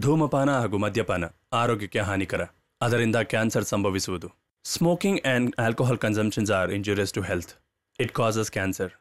ಧೂಮಪಾನ ಹಾಗೂ ಮದ್ಯಪಾನ ಆರೋಗ್ಯಕ್ಕೆ ಹಾನಿಕರ ಅದರಿಂದ ಕ್ಯಾನ್ಸರ್ ಸಂಭವಿಸುವುದು smoking and alcohol consumptions are injurious to health it causes cancer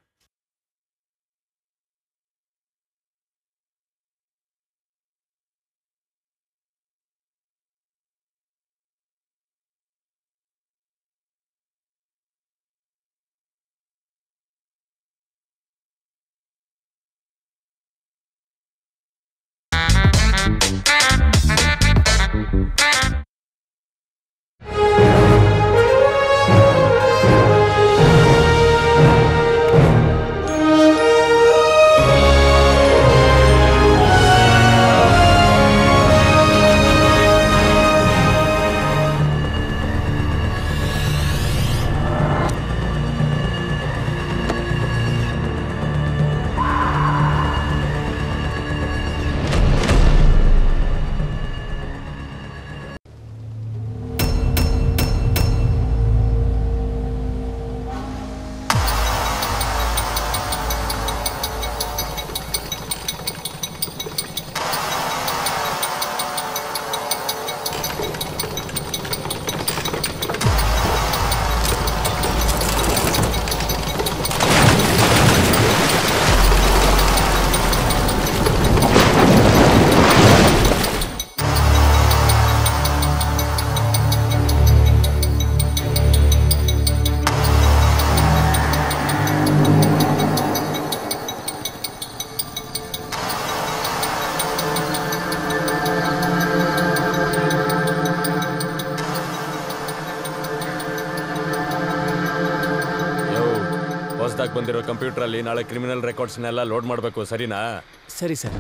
ಹೊಸದಾಗಿ ಬಂದಿರೋ ಕಂಪ್ಯೂಟರಲ್ಲಿ ನಾಳೆ ಕ್ರಿಮಿನಲ್ ರೆಕಾರ್ಡ್ಸ್ನೆಲ್ಲ ಲೋಡ್ ಮಾಡಬೇಕು ಸರಿನಾ ಸರಿ ಸರ್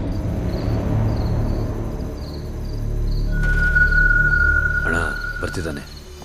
ಅಣ್ಣ ಬರ್ತಿದ್ದಾನೆ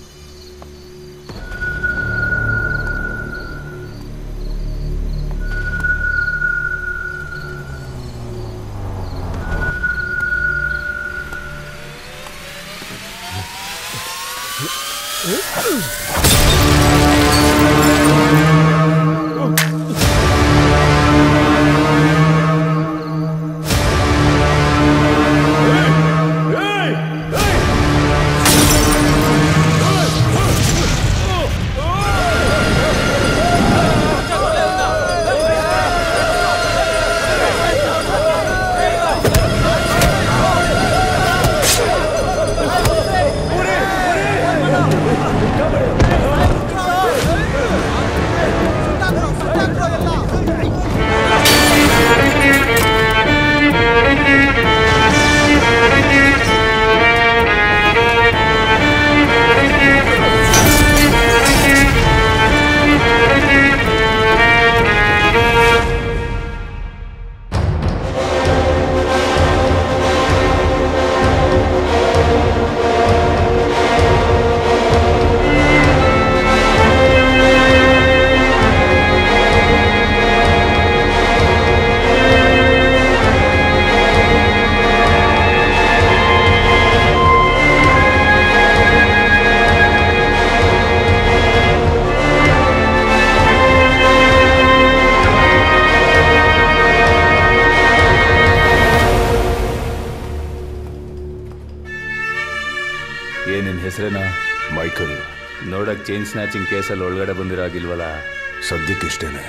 ಏನಿನ್ ಹೆಸರೇನ ಮೈಕಲ್ ನೋಡಕ್ ಚೈನ್ ಸ್ನ್ಯಾಚಿಂಗ್ ಕೇಸಲ್ಲಿ ಒಳಗಡೆ ಬಂದಿರಾಗಿಲ್ವಲ್ಲ ಸದ್ಯಕ್ಕಿಷ್ಟೇನೆ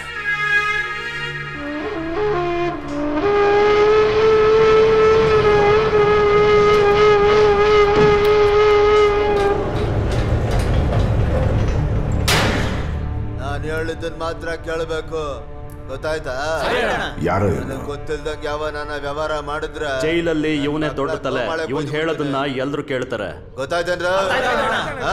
ನಾನು ಹೇಳಿದ್ದನ್ ಮಾತ್ರ ಕೇಳಬೇಕು ಗೊತ್ತಾಯ್ತಾ ಯಾರೋ ಇವ್ನು? ನನಗ್ ಗೊತ್ತಿಲ್ದಂಗ್ ಯಾವ ನನ್ನ ವ್ಯವಹಾರ ಮಾಡಿದ್ರೆ ಜೈಲಲ್ಲಿ ಇವನೇ ದೊಡ್ಡ ತಲೆ ಮಳೆ ಇವನ್ ಬಂದು ಹೇಳೋದನ್ನ ಎಲ್ರು ಕೇಳ್ತಾರೆ ಗೊತ್ತಾಯ್ತೇನ್ರ ಹಾ?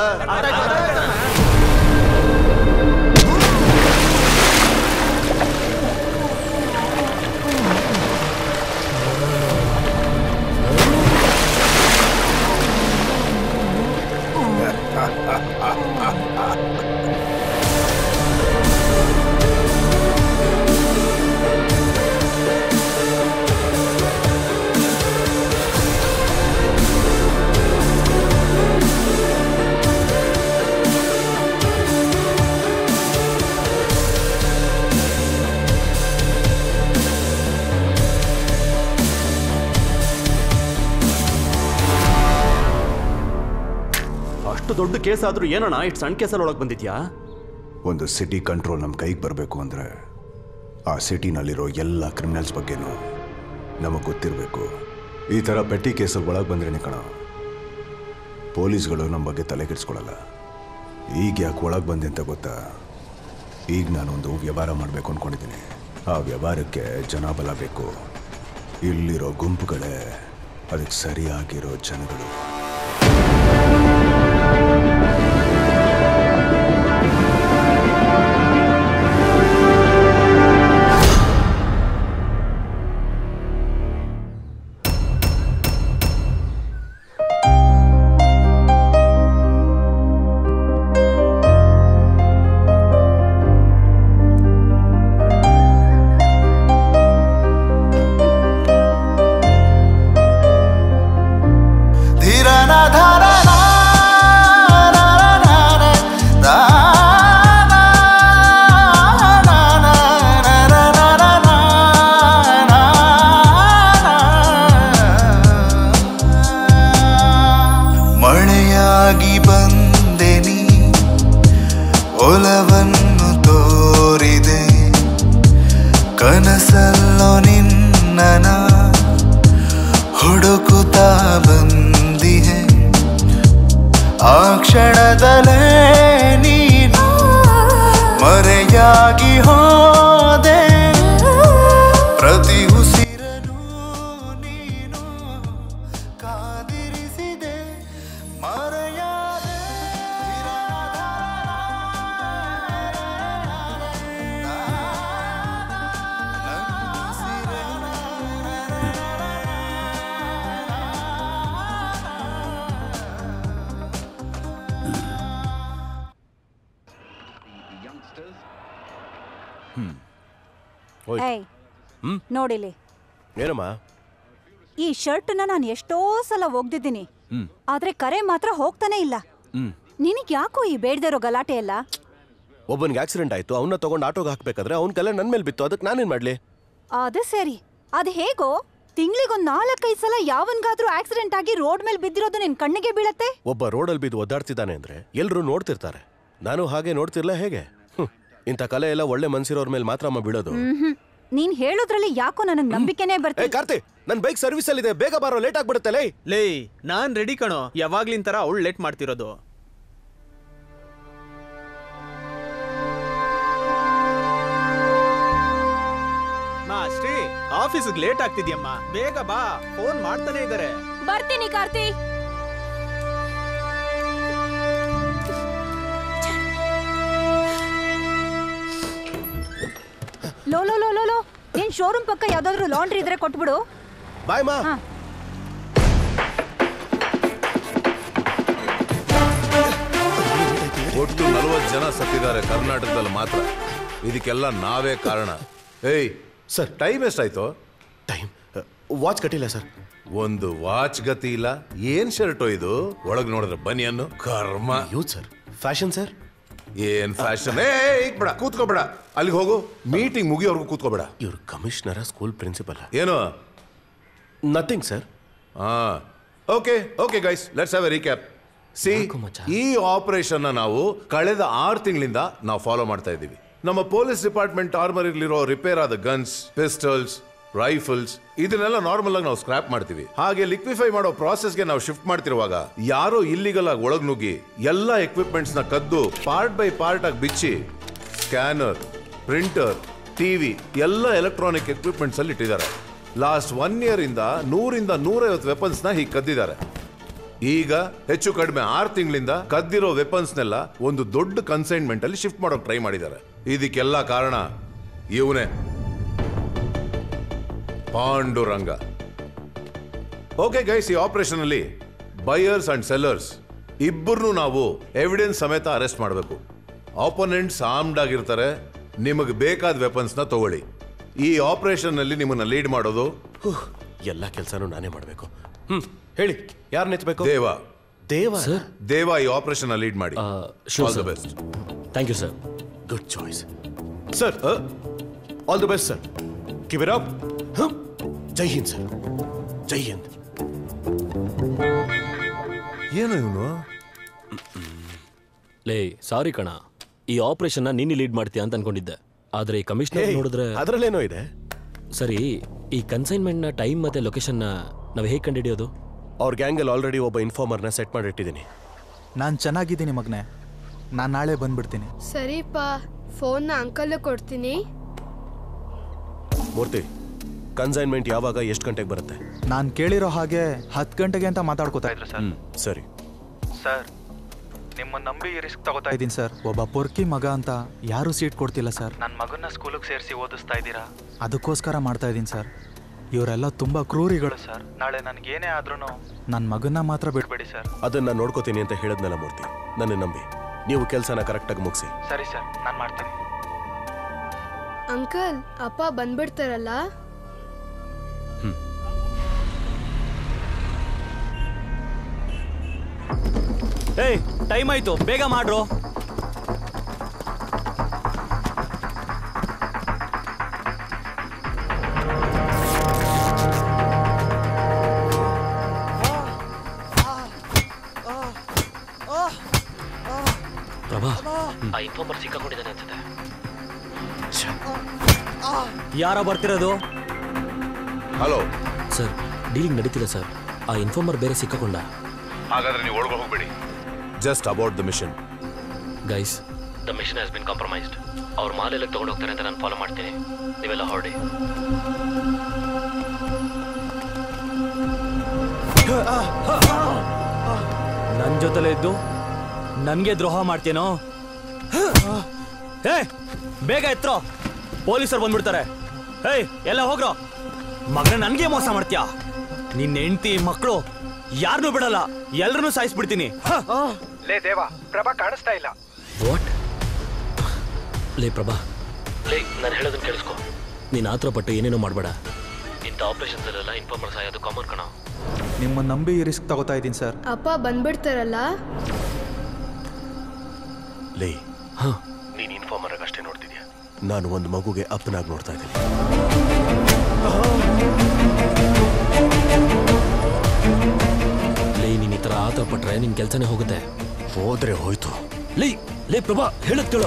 ದೊಡ್ಡ ಕೇಸ್ ಆದ್ರೂ ಏನಣ್ಣ ಇಟ್ ಸಣ್ಣ ಕೇಸಲ್ಲಿ ಒಳಗೆ ಬಂದಿದ್ಯಾ ಒಂದು ಸಿಟಿ ಕಂಟ್ರೋಲ್ ನಮ್ಮ ಕೈಗೆ ಬರಬೇಕು ಅಂದರೆ ಆ ಸಿಟಿನಲ್ಲಿರೋ ಎಲ್ಲ ಕ್ರಿಮಿನಲ್ಸ್ ಬಗ್ಗೆನೂ ನಮಗೆ ಗೊತ್ತಿರಬೇಕು ಈ ಥರ ಪೆಟ್ಟಿ ಕೇಸಲ್ಲಿ ಒಳಗೆ ಬಂದ್ರೇನೆ ಕಣ ಪೊಲೀಸ್ಗಳು ನಮ್ಮ ಬಗ್ಗೆ ತಲೆ ಕೆಡಿಸ್ಕೊಳ್ಳಲ್ಲ ಈಗ ಯಾಕೆ ಒಳಗೆ ಬಂದೆ ಅಂತ ಗೊತ್ತಾ ಈಗ ನಾನೊಂದು ವ್ಯವಹಾರ ಮಾಡಬೇಕು ಅಂದ್ಕೊಂಡಿದ್ದೀನಿ ಆ ವ್ಯವಹಾರಕ್ಕೆ ಜನ ಬಲ ಬೇಕು ಇಲ್ಲಿರೋ ಗುಂಪುಗಳೇ ಅದಕ್ಕೆ ಸರಿಯಾಗಿರೋ ಜನಗಳು ಮಳೆಯಾಗಿ ಬಂದೆ ನೀ ಒಲವನ್ನು ತೋರಿದೆ ಕನಸಲ್ಲೋ ನಿನ್ನನ ಹುಡುಕುತ್ತಾ ಬಂದಿಹೆ ಆ ಕ್ಷಣದಲ್ಲೇ ನೀನು ಮರೆಯಾಗಿ ಹೋದೆ ಪ್ರತಿ ಉಸಿರನು ನೀನು ಕಾದಿರಿಸಿದೆ ಮರೆಯಾದೆ ಏಯ್ ನೋಡಿಲಿ ಏನಮ್ಮ ಈ ಶರ್ಟ್ನ ನಾನು ಎಷ್ಟೋ ಸಲ ಒಗ್ದಿದ್ದೀನಿ ಆದ್ರೆ ಕರೆ ಮಾತ್ರ ಹೋಗ್ತಾನೆ ಇಲ್ಲ ನಿನಗ್ ಯಾಕೋ ಈ ಬೇಡ್ದಿರೋ ಗಲಾಟೆ ಎಲ್ಲ ಒಬ್ಬನಿಗೆ ಆಕ್ಸಿಡೆಂಟ್ ಆಯ್ತು ಅವನ್ನ ತಗೊಂಡು ಆಟೋಗೆ ಹಾಕ್ಬೇಕಾದ್ರೆ ಅವ್ನ ಕಲೆ ನನ್ನ ಮೇಲೆ ಬಿತ್ತು ಅದಕ್ಕೆ ನಾನೇನ್ ಮಾಡ್ಲಿ ಅದು ಸರಿ ಅದ್ ಹೇಗೋ ತಿಂಗ್ಳಿಗೊಂದ್ ನಾಲ್ಕೈದು ಸಲ ಯಾವನ್ಗಾದ್ರೂ ಆಕ್ಸಿಡೆಂಟ್ ಆಗಿ ರೋಡ್ ಮೇಲೆ ಬಿದ್ದಿರೋದು ನಿನ್ ಕಣ್ಣಿಗೆ ಬೀಳತ್ತೆ ಒಬ್ಬ ರೋಡಲ್ಲಿ ಬಿದ್ದು ಒದ್ದಾಡ್ತಿದ್ದಾನೆ ಅಂದ್ರೆ ಎಲ್ಲರೂ ನೋಡ್ತಿರ್ತಾರೆ ನಾನು ಹಾಗೆ ನೋಡ್ತಿರ್ಲ ಹೇಗೆ ಹ್ಮ್. ಇಂಥ ಕಲೆ ಎಲ್ಲ ಒಳ್ಳೆ ಮನ್ಸಿರೋರ್ ಮೇಲೆ ಮಾತ್ರ ಅಮ್ಮ ಬಿಡೋದು ಮ್ಹ್ಮ್. ನೀನ್ ಹೇಳೋದ್ರಲ್ಲಿ ಯಾಕೋ ನನಗ್ ನಂಬಿಕೆನೇ ಏ ಬರ್ತಿ ಕಾರ್ತಿ ನನ್ ಬೈಕ್ ಸರ್ವಿಸ್ ಅಲ್ಲಿ ಇದೆ ಬೇಗ ಬಾರೋ ಲೇಟ್ ಆಗ್ಬಿಡುತ್ತೆ ಲೇ ಲೇ ನಾನ್ ರೆಡಿ ಕಣೋ ಯಾವಾಗ್ಲಿನ ತರ ಅವಳು ಲೇಟ್ ಮಾಡ್ತಿರೋದು ಮಾ ಶ್ರೀ ಆಫೀಸ್ಗೆ ಲೇಟ್ ಆಗ್ತಿದ್ಯಮ್ಮ ಬೇಗ ಬಾ ಫೋನ್ ಮಾಡ್ತಾನೆ ಇದಾರೆ ಬರ್ತೀನಿ ಕಾರ್ತಿ ಲೋ ಲೋ ಲೋ ಲೋ ಲೋ ನಿನ್ ಶೋರೂಮ್ ಪಕ್ಕ ಯಾವ್ದಾದ್ರು ಲಾಂಡ್ರಿ ಇದ್ರೆ ಕೊಟ್ಬಿಡು ಬಾಯ್ ಮಾ ಹಾ. ಒಟ್ಟು ನಲವತ್ತು ಜನ ಸತ್ತಿದ್ದಾರೆ ಕರ್ನಾಟಕದಲ್ಲಿ ಮಾತ್ರ ಇದಕ್ಕೆಲ್ಲ ನಾವೇ ಕಾರಣ ಏಯ್ ಸರ್ ಟೈಮ್ ಎಷ್ಟಾಯ್ತು ಟೈಮ್ ವಾಚ್ ಕಟ್ಟಿಲ್ಲ ಸರ್ ಒಂದು ವಾಚ್ ಗತಿ ಇಲ್ಲ ಏನ್ ಶರ್ಟು ಇದು ಒಳಗ್ ನೋಡಿದ್ರೆ ಬನಿಯನ್ನು ಕರ್ಮ ಯೂತ್ ಸರ್ ಫ್ಯಾಷನ್ ಸರ್ ಏನ್ ಫ್ಯಾಷನ್ ಏ ಈಗ ಬೇಡ ಕೂತ್ಕೋಬೇಡ ಅಲ್ಲಿಗೆ ಹೋಗು ಮೀಟಿಂಗ್ ಮುಗಿಯೋರ್ಗು ಕೂತ್ಕೋಬೇಡ ಇವ್ರು ಕಮಿಷನರ ಸ್ಕೂಲ್ ಪ್ರಿನ್ಸಿಪಲ್ ಏನು ನಥಿಂಗ್ ಸರ್ ಹಾ okay okay guys let's have a recap ಸಿ ಯಾಕೋ ಮಚ್ಚ? ಈ ಆಪರೇಷನ್ ನಾವು ಕಳೆದ ಆರು ತಿಂಗಳಿಂದ ನಾವು ಫಾಲೋ ಮಾಡ್ತಾ ಇದ್ದೀವಿ ನಮ್ಮ ಪೊಲೀಸ್ ಡಿಪಾರ್ಟ್ಮೆಂಟ್ ಆರ್ಮರಿಲಿರೋ ರಿಪೇರ್ ಆದ ಗನ್ಸ್ ಪಿಸ್ಟಲ್ಸ್ ರೈಫಲ್ಸ್ ಇದನ್ನೆಲ್ಲ ನಾರ್ಮಲ್ ಆಗಿ ನಾವು ಸ್ಕ್ರಾಪ್ ಮಾಡ್ತೀವಿ ಹಾಗೆ ಲಿಕ್ವಿಫೈ ಮಾಡೋ ಪ್ರಾಸೆಸ್ಗೆ ನಾವು ಶಿಫ್ಟ್ ಮಾಡ್ತಿರುವಾಗ ಯಾರೋ ಇಲ್ಲಿಗಲ್ ಆಗಿ ಒಳಗ್ ನುಗ್ಗಿ ಎಲ್ಲ ಎಕ್ವಿಪ್ಮೆಂಟ್ಸ್ ನ ಕದ್ದು ಪಾರ್ಟ್ ಬೈ ಪಾರ್ಟ್ ಆಗಿ ಬಿಚ್ಚಿ ಸ್ಕ್ಯಾನರ್ ಪ್ರಿಂಟರ್ ಟಿವಿ ಎಲ್ಲ ಎಲೆಕ್ಟ್ರಾನಿಕ್ ಎಕ್ವಿಪ್ಮೆಂಟ್ಸ್ ಅಲ್ಲಿ ಇಟ್ಟಿದ್ದಾರೆ ಲಾಸ್ಟ್ ಒನ್ ಇಯರ್ ಇಂದ ನೂರಿಂದ ನೂರೈವತ್ತು ವೆಪನ್ಸ್ ನ ಹೀಗೆ ಕದ್ದಿದ್ದಾರೆ ಈಗ ಹೆಚ್ಚು ಕಡಿಮೆ ಆರು ತಿಂಗಳಿಂದ ಕದ್ದಿರೋ ವೆಪನ್ಸ್ನೆಲ್ಲ ಒಂದು ದೊಡ್ಡ ಕನ್ಸೈನ್ಮೆಂಟ್ ಅಲ್ಲಿ ಶಿಫ್ಟ್ ಮಾಡೋಕೆ ಟ್ರೈ ಮಾಡಿದ್ದಾರೆ ಇದಕ್ಕೆಲ್ಲ ಕಾರಣ ಇವನೇ ಪಾಂಡುರಂಗ ಓಕೆ ಗೈಸ್ ಈ ಆಪರೇಷನ್ ಅಲ್ಲಿ ಬೈಯರ್ಸ್ ಅಂಡ್ ಸೆಲ್ಲರ್ಸ್ ಇಬ್ಬರನ್ನು ನಾವು ಎವಿಡೆನ್ಸ್ ಸಮೇತ ಅರೆಸ್ಟ್ ಮಾಡಬೇಕು ಆಪೋನೆಂಟ್ಸ್ ಆರ್ಮ್ಡ್ ಆಗಿರ್ತಾರೆ ನಿಮಗೆ ಬೇಕಾದ ವೆಪನ್ಸ್ ನ ತಗೊಳ್ಳಿ ಈ ಆಪರೇಷನ್ ಅಲ್ಲಿ ನಿಮ್ಮನ್ನ ಲೀಡ್ ಮಾಡೋದು ಎಲ್ಲ ಕೆಲಸನೂ ನಾನೇ ಮಾಡಬೇಕು ಹ್ಮ್ ಹೇಳಿ ಯಾರು ನೆಚ್ಚಬೇಕು ದೇವ ದೇವ ದೇವ ಈ ಆಪರೇಷನ್ ಲೀಡ್ ಮಾಡಿ all the best thank you sir good choice sir all the best sir keep it up Jai Hind sir Jai Hind ಏನು ಇವನು ಲೇ ಸಾರಿ ಕಣ ಈ ಆಪರೇಷನ್ನ ನೀನು ಲೀಡ್ ಮಾಡ್ತೀಯ ಅಂತ ಅನ್ಕೊಂಡಿದ್ದೆ ಆದ್ರೆ ಈ ಕಮಿಷನರ್ ಏಯ್, ನೋಡಿದ್ರೆ ಅದ್ರಲ್ಲೇನೋ ಇದೆ ಸರಿ ಈ ಕನ್ಸೈನ್ಮೆಂಟ್ನ ಟೈಮ್ ಮತ್ತೆ ಲೊಕೇಶನ್ನ ನಾವು ಹೇಗೆ ಕಂಡುಹಿಡಿಯೋದು ಅವ್ರ ಗ್ಯಾಂಗಲ್ಲಿ ಆಲ್ರೆಡಿ ಒಬ್ಬ ಇನ್ಫಾರ್ಮರ್ನ ಸೆಟ್ ಮಾಡಿಟ್ಟಿದ್ದೀನಿ ನಾನು ಚೆನ್ನಾಗಿದ್ದೀನಿ ಮಗನೆ ನಾನು ನಾಳೆ ಬಂದ್ಬಿಡ್ತೀನಿ ಸರಿಪ್ಪ ಫೋನ್ನ ಅಂಕಲ್ ಕೊಡ್ತೀನಿ ಮೂರ್ತಿ ಕನ್ಸೈನ್ಮೆಂಟ್ ಯಾವಾಗ ಎಷ್ಟು ಗಂಟೆಗೆ ಬರುತ್ತೆ ನಾನು ಕೇಳಿರೋ ಹಾಗೆ ಹತ್ತು ಗಂಟೆಗೆ ಅಂತ ಮಾತಾಡ್ಕೋತಾ ಇದ್ರು ಸರ್ ಸರಿ ಸರ್ ನಿಮ್ಮ ನಂಬಿ ರಿಸ್ಕ್ ತಗೋತಾ ಇದ್ದೀನಿ ಸರ್ ಒಬ್ಬ ಪೊರ್ಕಿ ಮಗ ಅಂತ ಯಾರೂ ಸೀಟ್ ಕೊಡ್ತಿಲ್ಲ ಸರ್ ನನ್ನ ಮಗನ ಸ್ಕೂಲಿಗೆ ಸೇರಿಸಿ ಓದಿಸ್ತಾ ಇದ್ದೀರಾ ಅದಕ್ಕೋಸ್ಕರ ಮಾಡ್ತಾ ಇದ್ದೀನಿ ಸರ್ ಇವರೆಲ್ಲ ತುಂಬ ಕ್ರೂರಿಗಳು ಸರ್ ನಾಳೆ ನನಗೇನೇ ಆದ್ರೂ ನನ್ನ ಮಗನ್ನ ಮಾತ್ರ ಬಿಡಬೇಡಿ ಸರ್ ಅದನ್ನ ನೋಡ್ಕೋತೀನಿ ಅಂತ ಹೇಳಿದ್ನಲ್ಲ ಮೂರ್ತಿ ನನ್ನ ನಂಬಿ ನೀವು ಕೆಲಸನ ಕರೆಕ್ಟಾಗಿ ಮುಗಿಸಿ ಸರಿ ಸರ್ ನಾನು ಮಾಡ್ತೀನಿ ಅಂಕಲ್ ಅಪ್ಪ ಬಂದ್ಬಿಡ್ತಾರಲ್ಲ ಏಯ್ ಟೈಮ್ ಆಯ್ತು ಬೇಗ ಮಾಡ್ರು ಪ್ರಭಾ ಆ ಇನ್ಫಾರ್ಮರ್ ಸಿಕ್ಕಾಕೊಂಡಿದ್ದಾನೆ ಅನ್ಸುತ್ತೆ ಯಾರ ಬರ್ತಿರೋದು ಹಲೋ ಸರ್ ಡೀಲಿಂಗ್ ನಡೀತಿಲ್ಲ ಸರ್ ಆ ಇನ್ಫಾರ್ಮರ್ ಬೇರೆ ಸಿಕ್ಕಾಕೊಂಡ ಹಾಗಾದ್ರೆ ನೀವು ಒಳಗೆ ಹೋಗ್ಬೇಡಿ just about the mission guys the mission has been compromised ಅವ್ರ ಮಾಲೆಲ್ಲ ತಗೊಂಡು ಹೋಗ್ತಾರೆ ಅಂತ ನಾನು ಫಾಲೋ ಮಾಡ್ತೀನಿ ನೀವೆಲ್ಲ ಹೊರಡಿ ನನ್ನ ಜೊತೆಲೇ ಇದ್ದು ನನಗೆ ದ್ರೋಹ ಮಾಡ್ತೀನೋ ಹೇ ಬೇಗ ಎತ್ರೋ ಪೊಲೀಸರು ಬಂದ್ಬಿಡ್ತಾರೆ ಹೇಯ್ ಎಲ್ಲ ಹೋಗ್ರೋ ಮಗನ ನನಗೆ ಮೋಸ ಮಾಡ್ತೀಯಾ ನಿನ್ನ ಹೆಂಡತಿ ಮಕ್ಕಳು ಯಾರನ್ನೂ ಬಿಡಲ್ಲ ಎಲ್ರನ್ನೂ ಸಾಯಿಸ್ಬಿಡ್ತೀನಿ ಲೇ ದೇವ ಪ್ರಭಾ ಕಾಣಿಸ್ತಾ ಇಲ್ಲ ವಾಟ್ ಲೇ ಪ್ರಭಾ ಲೇ ನಾನು ಹೇಳೋದನ್ನ ಕೇಳಿಸ್ಕೊ ನೀನು ಆತರ ಪಟ್ಟು ಏನೇನೋ ಮಾಡಬೇಡ ಇಂಥ ಆಪರೇಷನ್ಸಲ್ಲೆಲ್ಲ ಇನ್ಫಾರ್ಮರ್ ಸಾಯೋದು ಕಾಮನ್ ಕಣ ನಿಮ್ಮ ನಂಬಿ ರಿಸ್ಕ್ ತಗೋತಾ ಇದ್ದೀನಿ ಸರ್ ಅಪ್ಪ ಬಂದ್ಬಿಡ್ತಾರಲ್ಲ ಲೇ ನೀನು ಇನ್ಫಾರ್ಮರ್ ಅಷ್ಟೇ ನೋಡ್ತಿದ್ಯಾ ನಾನು ಒಂದು ಮಗುಗೆ ಅಪ್ಪನಾಗಿ ನೋಡ್ತಾ ಇದ್ದೀನಿ ಲೇ ನೀನು ಈ ಥರ ಆತರ ಪಟ್ರೆ ನಿನ್ನ ಕೆಲಸನೇ ಹೋಗುತ್ತೆ ಹೋದ್ರೆ ಹೋಯ್ತು ಲೇ ಲೇ ಪ್ರಭಾ ಹೇಳದ್ ಕೇಳು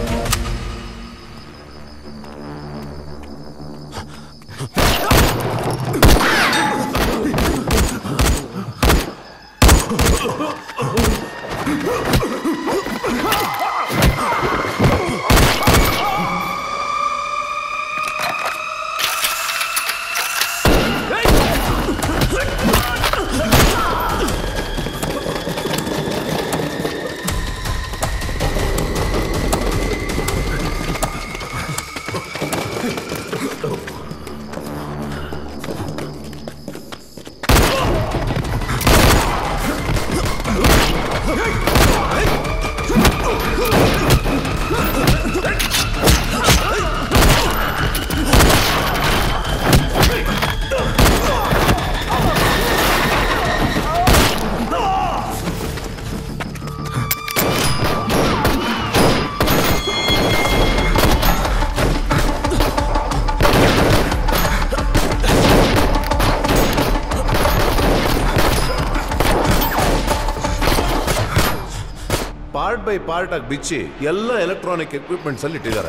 ಪಾರ್ಟ್ ಬೈ ಪಾರ್ಟ್ ಆಗಿ ಬಿಚ್ಚಿ ಎಲ್ಲ ಎಲೆಕ್ಟ್ರಾನಿಕ್ ಎಕ್ವಿಪ್ಮೆಂಟ್ಸ್ ಅಲ್ಲಿ ಇಟ್ಟಿದ್ದಾರೆ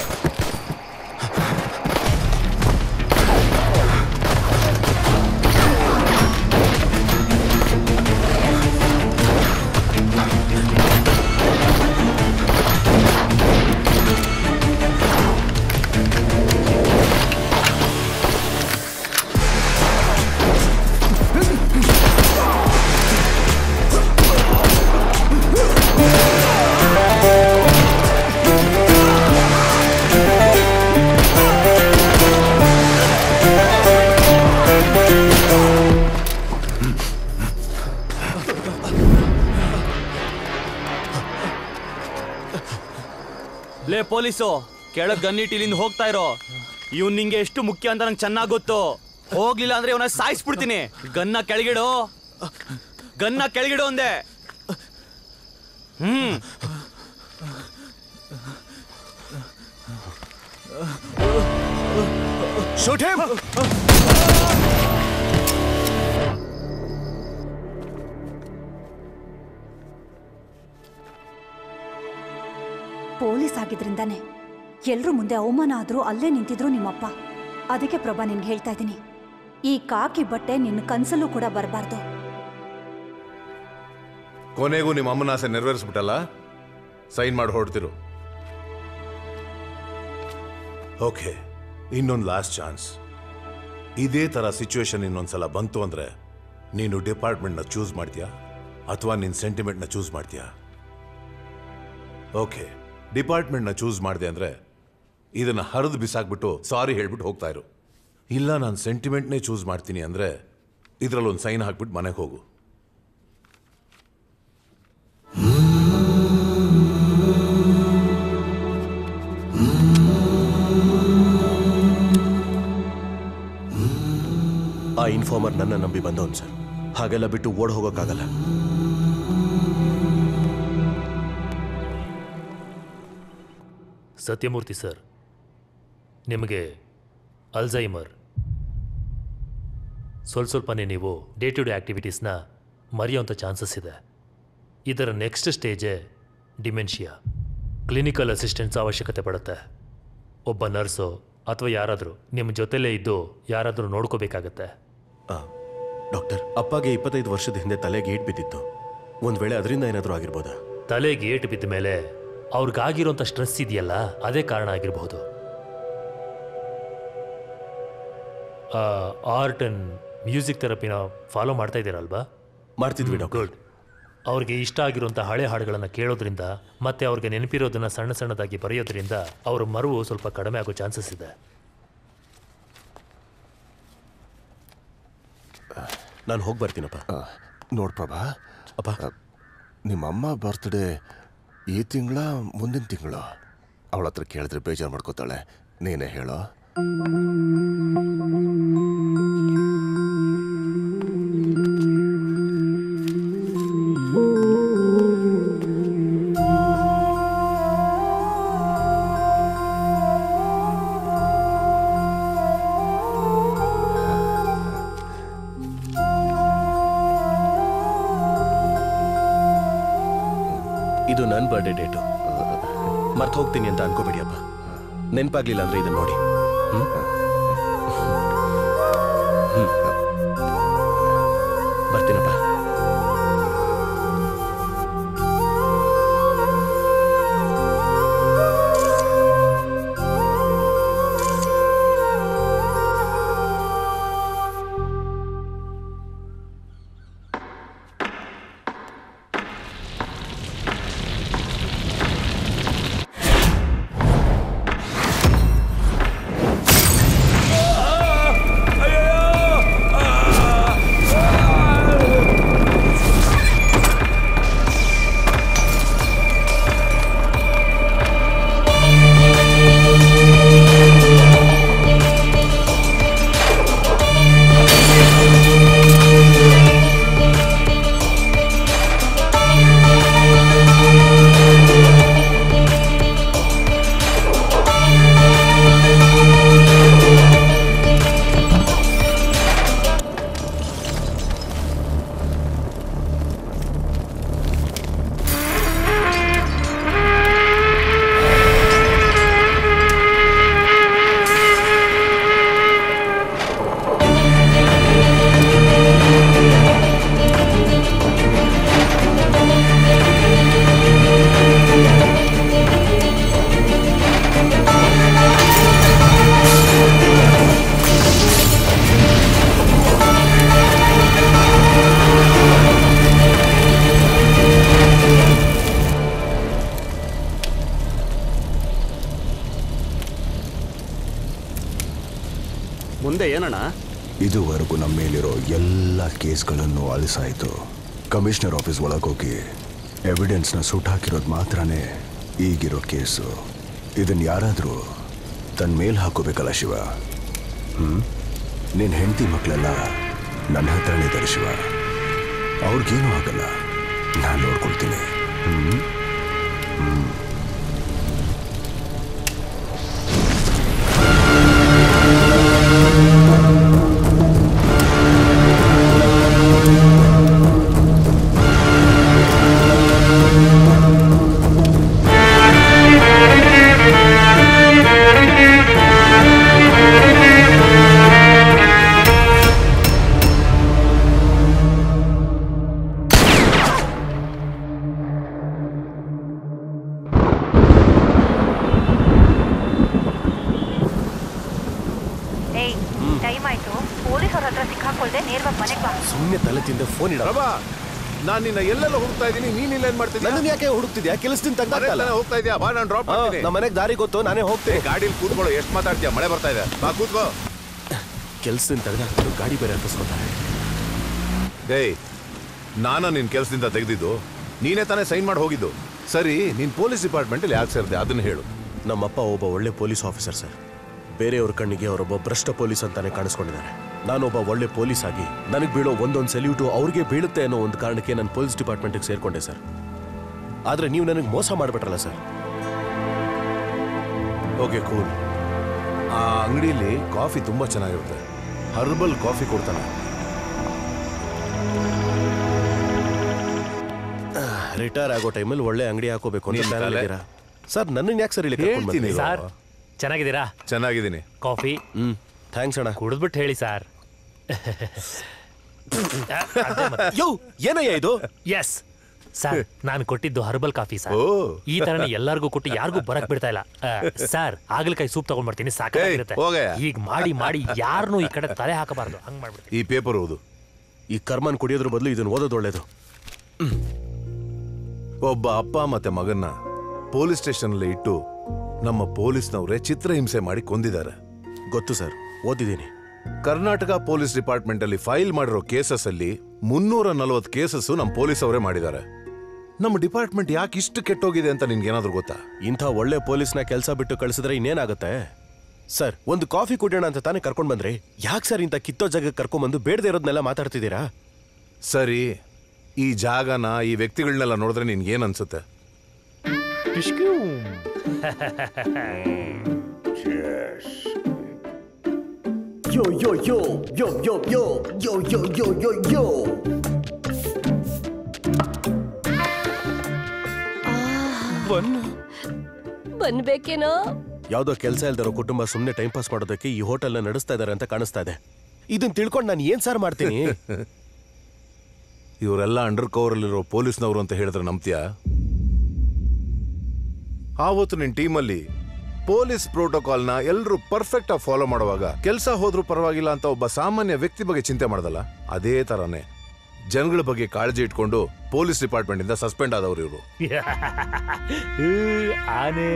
ಲೇ ಪೊಲೀಸು ಕೆಳಗ್ ಗನ್ನಿಟ್ಟು ಇಲ್ಲಿಂದ ಹೋಗ್ತಾ ಇರೋ ಇವ್ನ್ ನಿಂಗೆ ಎಷ್ಟು ಮುಖ್ಯ ಅಂತ ನಂಗೆ ಚೆನ್ನಾಗ್ ಗೊತ್ತು ಹೋಗ್ಲಿಲ್ಲ ಅಂದ್ರೆ ಇವನ ಸಾಯಿಸ್ಬಿಡ್ತೀನಿ ಗನ್ನ ಕೆಳಗಿಡು ಗನ್ನ ಕೆಳಗಿಡು ಅಂದೆ ಹ್ಮ್ ಶೂಟ್ ಹಿಮ್ ಪೊಲೀಸ್ ಆಗಿದ್ರಿಂದಾನೆ ಎಲ್ರೂ ಮುಂದೆ ಅವಮಾನ ಆದ್ರೂ ಅಲ್ಲೇ ನಿಂತಿದ್ರು ನಿಮ್ಮಪ್ಪ ಅದಕ್ಕೆ ಪ್ರಭಾ ನಿನ್ಗೆ ಹೇಳ್ತಾ ಇದ್ದೀನಿ ಈ ಕಾಕಿ ಬಟ್ಟೆ ನಿನ್ನ ಕನ್ಸಲ್ಲೂ ಕೂಡ ಬರಬಾರ್ದು ಕೊನೆಗೂ ನಿಮ್ಮ ಅಮ್ಮನ ಆಸೆ ನೆರವೇರಿಸ್ಬಿಟ್ಟಲ್ಲ ಸೈನ್ ಮಾಡಿ ಹೊರಡ್ತಿರು ಓಕೆ ಇನ್ನೊಂದು ಲಾಸ್ಟ್ ಚಾನ್ಸ್ ಇದೇ ಥರ ಸಿಚುವೇಶನ್ ಇನ್ನೊಂದ್ಸಲ ಬಂತು ಅಂದ್ರೆ ನೀನು ಡಿಪಾರ್ಟ್ಮೆಂಟ್ನ ಚೂಸ್ ಮಾಡ್ತೀಯಾ ಅಥವಾ ನಿನ್ನ ಸೆಂಟಿಮೆಂಟ್ನ ಚೂಸ್ ಮಾಡ್ತೀಯಾ ಓಕೆ ಡಿಪಾರ್ಟ್ಮೆಂಟ್ನ ಚೂಸ್ ಮಾಡಿದೆ ಅಂದ್ರೆ ಇದನ್ನ ಹರಿದು ಬಿಸಾಕ್ಬಿಟ್ಟು ಸಾರಿ ಹೇಳ್ಬಿಟ್ಟು ಹೋಗ್ತಾ ಇರು ಇಲ್ಲ ನಾನು ಸೆಂಟಿಮೆಂಟ್ನೇ ಚೂಸ್ ಮಾಡ್ತೀನಿ ಅಂದ್ರೆ ಇದರಲ್ಲಿ ಒಂದು ಸೈನ್ ಹಾಕ್ಬಿಟ್ಟು ಮನೆಗೆ ಹೋಗು ಆ ಇನ್ಫಾರ್ಮರ್ ನನ್ನ ನಂಬಿ ಬಂದವನು ಸರ್ ಹಾಗೆಲ್ಲ ಬಿಟ್ಟು ಓಡ್ ಹೋಗೋಕ್ಕಾಗಲ್ಲ ಸತ್ಯಮೂರ್ತಿ ಸರ್ ನಿಮಗೆ ಅಲ್ಝೈಮರ್ ಸ್ವಲ್ಪ ಸ್ವಲ್ಪನೇ ನೀವು ಡೇ ಟು ಡೇ ಆ್ಯಕ್ಟಿವಿಟೀಸ್ನ ಮರೆಯೋಂಥ ಚಾನ್ಸಸ್ ಇದೆ ಇದರ ನೆಕ್ಸ್ಟ್ ಸ್ಟೇಜೇ ಡಿಮೆನ್ಷಿಯಾ ಕ್ಲಿನಿಕಲ್ ಅಸಿಸ್ಟೆಂಟ್ಸ್ ಅವಶ್ಯಕತೆ ಪಡುತ್ತೆ ಒಬ್ಬ ನರ್ಸು ಅಥವಾ ಯಾರಾದರೂ ನಿಮ್ಮ ಜೊತೆಲೇ ಇದ್ದು ಯಾರಾದರೂ ನೋಡ್ಕೋಬೇಕಾಗತ್ತೆ ಡಾಕ್ಟರ್ ಅಪ್ಪಗೆ ಇಪ್ಪತ್ತೈದು ವರ್ಷದ ಹಿಂದೆ ತಲೆಗೆ ಏಟ್ ಬಿದ್ದಿತ್ತು ಒಂದ್ ವೇಳೆ ಅದರಿಂದ ಏನಾದರೂ ಆಗಿರ್ಬೋದಾ ತಲೆಗೆ ಏಟು ಬಿದ್ದ ಮೇಲೆ ಅವ್ರಿಗಾಗಿರೋಂಥ ಸ್ಟ್ರೆಸ್ ಇದೆಯಲ್ಲ ಅದೇ ಕಾರಣ ಆಗಿರಬಹುದು ಆರ್ಟ್ ಅಂಡ್ ಮ್ಯೂಸಿಕ್ ಥೆರಪಿನ ಫಾಲೋ ಮಾಡ್ತಾ ಇದ್ದೀರಲ್ವಾ ಮಾಡ್ತಿದ್ವಿ ಗುಡ್ ಅವ್ರಿಗೆ ಇಷ್ಟ ಆಗಿರುವಂಥ ಹಳೆ ಹಾಡುಗಳನ್ನು ಕೇಳೋದ್ರಿಂದ ಮತ್ತೆ ಅವ್ರಿಗೆ ನೆನಪಿರೋದನ್ನ ಸಣ್ಣ ಸಣ್ಣದಾಗಿ ಬರೆಯೋದ್ರಿಂದ ಅವ್ರ ಮರುವು ಸ್ವಲ್ಪ ಕಡಿಮೆ ಆಗೋ ಚಾನ್ಸಸ್ ಇದೆ ನಾನು ಹೋಗಿ ಬರ್ತೀನಪ್ಪ ನೋಡ್ ಪ್ರಭಾ ಅಪ್ಪ ನಿಮ್ಮಮ್ಮ ಬರ್ತ್ಡೇ ಈ ತಿಂಗಳ ಮುಂದಿನ ತಿಂಗಳು ಅವಳ ಹತ್ರ ಕೇಳಿದ್ರೆ ಬೇಜಾರು ಮಾಡ್ಕೋತಾಳೆ ನೀನೇ ಹೇಳೋ ಇದು ನನ್ನ ಬರ್ಡೇ ಡೇಟು ಮರ್ತು ಹೋಗ್ತೀನಿ ಅಂತ ಅನ್ಕೋಬೇಡಿ ಅಪ್ಪ ನೆನಪಾಗ್ಲಿಲ್ಲ ಅಂದ್ರೆ ಇದನ್ನ ನೋಡಿ ಹ್ಮ್? ಹ್ಮ್. ಬರ್ತೀನಪ್ಪ ಮುಂದೆ ಏನಣ್ಣ ಇದುವರೆಗೂ ನಮ್ಮ ಮೇಲಿರೋ ಎಲ್ಲ ಕೇಸ್ಗಳನ್ನು ಅಳಿಸಾಯಿತು ಕಮಿಷನರ್ ಆಫೀಸ್ ಒಳಗೋಗಿ ಎವಿಡೆನ್ಸ್ನ ಸುಟ್ಟಾಕಿರೋದು ಮಾತ್ರನೇ ಈಗಿರೋ ಕೇಸು ಇದನ್ನ ಯಾರಾದರೂ ತನ್ನ ಮೇಲ್ ಹಾಕೋಬೇಕಲ್ಲ ಶಿವ ಹ್ಞೂ ನಿನ್ನ ಹೆಂಡತಿ ಮಕ್ಕಳೆಲ್ಲ ನನ್ನ ಹತ್ರನೇ ಇದ್ದಾರೆ ಶಿವ ಅವ್ರಿಗೇನೂ ಆಗಲ್ಲ ನಾನು ನೋಡ್ಕೊಳ್ತೀನಿ ಹ್ಞೂ ಹ್ಞೂ Thank you. ಹಾಕೊಳ್ದೆ ನೇರವಾಗಿ ಮನೆಗೆ ಬಾ ಸುಮ್ಮನೆ ತಲೆ ತಿಂದೆ ಫೋನ್ ಇಡ ಪ್ರಭಾ ನಾನ್ ನಿನ್ನ ಎಲ್ಲೆಲ್ಲ ಹೋಗ್ತಾ ಇದೀನಿ ನೀನ್ ಇಲ್ಲ ಏನ್ ಮಾಡ್ತಿದ್ಯಾ ನನ್ನ ಯಾಕೆ ಹುಡುಕ್ತಿದ್ಯಾ ಕೆಲಸದಿಂದ ಮನೆಗ್ ತಾನೇ ಹೋಗ್ತಾ ಇದೀಯಾ ಬಾ ನಾನು ಡ್ರಾಪ್ ಮಾಡ್ತೀನಿ ನಮ್ಮ ಮನೆಗೆ ದಾರಿ ಗೊತ್ತು ನಾನೇ ಹೋಗ್ತೇನೆ ಗಾಡಿಲಿ ಕೂತ್ಕೊಳ್ಳೋ ಎಷ್ಟು ಮಾತಾಡ್ತೀಯ ಮಳೆ ಬರ್ತಾ ಇದೆ ಬಾ ಕೂತ್ಕೋ ಕೆಲಸದಿಂದ ತೆಗೆದಾಕ್ಬಿಟ್ಟು ಗಾಡಿ ಬೇರೆ ಹತ್ತಿಸ್ಕೊತಾರೆ ಡೇಯ್ ನಾನ ನಿನ್ ಕೆಲಸದಿಂದ ತೆಗೆದಿದ್ದು ನೀನೇ ತಾನೇ ಸೈನ್ ಮಾಡಿ ಹೋಗಿದ್ದು ಸರಿ ನೀನ್ ಪೊಲೀಸ್ ಡಿಪಾರ್ಟ್ಮೆಂಟ್ ಅಲ್ಲಿ ಯಾಕೆ ಸೇರಿದೆ ಅದನ್ನ ಹೇಳು ನಮ್ಮಪ್ಪ ಒಬ್ಬ ಒಳ್ಳೆ ಪೊಲೀಸ್ ಆಫೀಸರ್ ಸರ್ ಬೇರೆಯವ್ರ ಕಣ್ಣಿಗೆ ಅವರೊಬ್ಬ ಭ್ರಷ್ಟ ಪೊಲೀಸ್ ಅಂತಾನೆ ಕಾಣಿಸ್ಕೊಂಡಿದ್ದಾರೆ ನಾನೊಬ್ಬ ಒಳ್ಳೆ ಪೊಲೀಸ್ ಆಗಿ ನನಗೆ ಬೀಳೋ ಒಂದೊಂದು ಸೆಲ್ಯೂಟು ಅವ್ರಿಗೆ ಬೀಳುತ್ತೆ ಅನ್ನೋ ಒಂದು ಕಾರಣಕ್ಕೆ ನಾನು ಪೊಲೀಸ್ ಡಿಪಾರ್ಟ್ಮೆಂಟ್ಗೆ ಸೇರ್ಕೊಂಡೆ ಸರ್ ಆದ್ರೆ ನೀವು ನನಗೆ ಮೋಸ ಮಾಡ್ಬಿಟ್ರಲ್ಲ ಸರ್ ಓಕೆ ಕೂಲ್ ಆ ಅಂಗಡಿಯಲ್ಲಿ ಕಾಫಿ ತುಂಬಾ ಚೆನ್ನಾಗಿರುತ್ತೆ ಹರ್ಬಲ್ ಕಾಫಿ ಕೊಡ್ತಾನೆ ರಿಟೈರ್ ಆಗೋ ಟೈಮಲ್ಲಿ ಒಳ್ಳೆ ಅಂಗಡಿ ಹಾಕೋಬೇಕು ಅಂತ ನೀನ್ plan ತಲೆ- ಅಲ್ಲಿದ್ದೀರಾ? ಸರ್ ನನ್ನನ್ನು ಯಾಕೆ ಸರ್ ಇಲ್ಲಿ ಕರ್ಕೊಂಡ್ ಹೇಳ್ತೀನಿ ಬಂದ್ರಿ? ಸರ್ ಚೆನ್ನಾಗಿದ್ದೀರಾ ಚೆನ್ನಾಗಿದ್ದೀನಿ ಕಾಫಿ ಹ್ಮ್ ಥ್ಯಾಂಕ್ಸ್ ಅಣ್ಣ ಕುಡಿದ್ಬಿಟ್ಟು ಹೇಳಿ ಸರ್ ಯೋ ಏನಯ್ಯ ಇದು ಎಸ್ ಸರ್ ನಾನು ಕೊಟ್ಟಿದ್ದು ಹರ್ಬಲ್ ಕಾಫಿ ಸರ್ ಓ. ಈ ತರನೇ ಎಲ್ಲರಿಗೂ ಕೊಟ್ಟು ಯಾರಿಗೂ ಬರಕ್ ಬಿಡ್ತಾ ಇಲ್ಲ ಆ, ಸರ್ ಆಗ್ಲಕಾಯಿ ಸೂಪ್ ತಗೊಂಡ್ ಬರ್ತೀನಿ ಸಾಕಾಗಿರುತ್ತೆ ಏಯ್, ಹೋಗಯ್ಯ. ಈಗ ಮಾಡಿ ಮಾಡಿ ಯಾರನ್ನೂ ಈ ಕಡೆ ತಲೆ ಹಾಕಬಾರ್ದು ಹಂಗ್ ಮಾಡ್ಬಿಡ್ತೀನಿ ಈ ಪೇಪರ್ ಓದು ಈ ಕರ್ಮನ್ ಕುಡಿಯೋದ್ರ ಬದಲು ಇದನ್ನ ಓದೋದು ಒಳ್ಳೇದು ಒಬ್ಬ ಅಪ್ಪ ಮತ್ತೆ ಮಗನ್ನ ಪೊಲೀಸ್ ಸ್ಟೇಷನ್ ಅಲ್ಲಿ ಇಟ್ಟು ನಮ್ಮ ಪೊಲೀಸ್ನವರೇ ಚಿತ್ರಹಿಂಸೆ ಮಾಡಿ ಕೊಂದಿದ್ದಾರೆ ಗೊತ್ತು ಸರ್ ಓದಿದ್ದೀನಿ ಕರ್ನಾಟಕ ಪೊಲೀಸ್ ಡಿಪಾರ್ಟ್ಮೆಂಟ್ ಅಲ್ಲಿ ಫೈಲ್ ಮಾಡಿರೋ ಕೇಸಸ್ ಅಲ್ಲಿ ಮುನ್ನೂರ ನಲವತ್ತು ಕೇಸಸ್ ನಮ್ಮ ಪೊಲೀಸ್ ಅವರೇ ಮಾಡಿದ್ದಾರೆ ನಮ್ಮ ಡಿಪಾರ್ಟ್ಮೆಂಟ್ ಯಾಕೆ ಇಷ್ಟು ಕೆಟ್ಟೋಗಿದೆ ಅಂತ ನಿನ್ಗೇನಾದ್ರೂ ಗೊತ್ತಾ ಇಂಥ ಒಳ್ಳೆ ಪೊಲೀಸ್ನ ಕೆಲಸ ಬಿಟ್ಟು ಕಳಿಸಿದ್ರೆ ಇನ್ನೇನಾಗುತ್ತೆ ಸರ್ ಒಂದು ಕಾಫಿ ಕುಡಿಯೋಣ ಅಂತ ತಾನೇ ಕರ್ಕೊಂಡ್ ಬಂದ್ರಿ ಯಾಕೆ ಸರ್ ಇಂಥ ಕಿತ್ತೋ ಜಾಗಕ್ಕೆ ಕರ್ಕೊಂಡ್ಬಂದು ಬೇಡದೇ ಇರೋದನ್ನೆಲ್ಲ ಮಾತಾಡ್ತಿದ್ದೀರಾ ಸರಿ ಈ ಜಾಗನ ಈ ವ್ಯಕ್ತಿಗಳನ್ನೆಲ್ಲ ನೋಡಿದ್ರೆ ನಿನ್ಗೇನ್ ಅನ್ಸುತ್ತೆ Yo, yo, yo, yo, yo, yo, yo, yo, yo, yo, yo. ಬಂದ್ಬೇಕೇನೋ ಯಾವುದೋ ಕೆಲಸ ಇಲ್ದಿರೋ ಕುಟುಂಬ ಸುಮ್ಮನೆ ಟೈಮ್ ಪಾಸ್ ಮಾಡೋದಕ್ಕೆ ಈ ಹೋಟೆಲ್ನ ನಡೆಸ್ತಾ ಇದ್ದಾರೆ ಅಂತ ಕಾಣಿಸ್ತಾ ಇದೆ ಇದನ್ನ ತಿಳ್ಕೊಂಡು ನಾನು ಏನ್ ಸಾರ್ ಮಾಡ್ತೀನಿ ಇವರೆಲ್ಲ ಅಂಡರ್ ಕವರ್ ಅಲ್ಲಿರೋ ಪೊಲೀಸ್ನವರು ಅಂತ ಹೇಳಿದ್ರೆ ನಂಬ್ತೀಯಾ ಆವತ್ತು ನಿನ್ ಟೀಮಲ್ಲಿ ಪೊಲೀಸ್ ಪ್ರೋಟೋಕಾಲ್ನ ಎಲ್ಲರೂ ಪರ್ಫೆಕ್ಟ್ ಆಗಿ ಫಾಲೋ ಮಾಡುವಾಗ ಕೆಲಸ ಹೋದ್ರೂ ಪರವಾಗಿಲ್ಲ ಅಂತ ಒಬ್ಬ ಸಾಮಾನ್ಯ ವ್ಯಕ್ತಿ ಬಗ್ಗೆ ಚಿಂತೆ ಮಾಡ್ದಲ್ಲ ಅದೇ ತರಾನೇ ಜನಗಳ ಬಗ್ಗೆ ಕಾಳಜಿ ಇಟ್ಕೊಂಡು ಪೊಲೀಸ್ ಡಿಪಾರ್ಟ್ಮೆಂಟ್ ಇಂದ ಸಸ್ಪೆಂಡ್ ಆದವರು ಇವರು ಆನೆ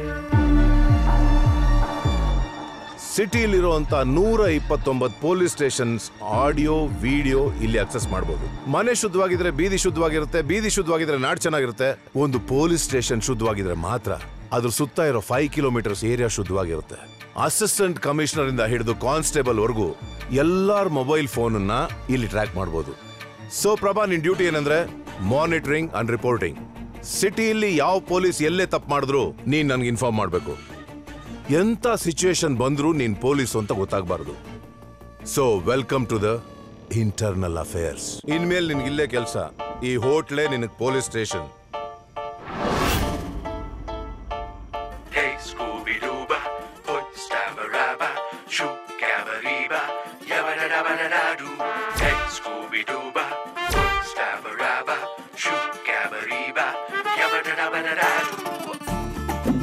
ಸಿಟಿಲಿರುವಂತ ನೂರ ಇಪ್ಪತ್ತೊಂಬತ್ತು ಪೊಲೀಸ್ ಸ್ಟೇಷನ್ಸ್ ಆಡಿಯೋ ವಿಡಿಯೋ ಇಲ್ಲಿ ಅಕ್ಸೆಸ್ ಮಾಡಬಹುದು ಮನೆ ಶುದ್ಧವಾಗಿದ್ರೆ ಬೀದಿ ಶುದ್ಧವಾಗಿರುತ್ತೆ ಬೀದಿ ಶುದ್ಧವಾಗಿದ್ರೆ ನಾಡ್ ಚೆನ್ನಾಗಿರುತ್ತೆ ಒಂದು ಪೊಲೀಸ್ ಸ್ಟೇಷನ್ ಶುದ್ಧವಾಗಿದ್ರೆ ಮಾತ್ರ ಅದ್ರ ಸುತ್ತ ಇರೋ ಫೈವ್ ಕಿಲೋಮೀಟರ್ಸ್ ಏರಿಯಾ ಶುದ್ಧವಾಗಿರುತ್ತೆ ಅಸಿಸ್ಟೆಂಟ್ ಕಮಿಷನರ್ ಇಂದ ಹಿಡಿದು ಕಾನ್ಸ್ಟೇಬಲ್ ವರೆಗೂ ಎಲ್ಲಾರ್ ಮೊಬೈಲ್ ಫೋನ್ ಅನ್ನ ಇಲ್ಲಿ ಟ್ರ್ಯಾಕ್ ಮಾಡಬಹುದು ಸೊ ಪ್ರಭಾ ನಿನ್ ಡ್ಯೂಟಿ ಏನಂದ್ರೆ ಮಾನಿಟರಿಂಗ್ ಅಂಡ್ ರಿಪೋರ್ಟಿಂಗ್ ಸಿಟಿಯಲ್ಲಿ ಯಾವ ಪೊಲೀಸ್ ಎಲ್ಲೇ ತಪ್ಪು ಮಾಡಿದ್ರು ನೀನ್ ನನ್ಗೆ ಇನ್ಫಾರ್ಮ್ ಮಾಡಬೇಕು ಎಂತ ಸಿಚುಯೇಷನ್ ಬಂದ್ರೂ ನೀನ್ ಪೊಲೀಸ್ ಅಂತ ಗೊತ್ತಾಗಬಾರ್ದು so welcome to the internal affairs ಇನ್ಮೇಲೆ ನಿನ್ಗೆ ಇಲ್ಲೇ ಕೆಲಸ ಈ ಹೋಟ್ಲೇ ನಿನಗೆ police station Hey, Scooby Dooba, put Stabberabba, shoo Gabariba, yabba da da ba da da doo. Hey, Scooby Dooba, put Stabberabba, shoo Gabariba, yabba da da ba da da doo.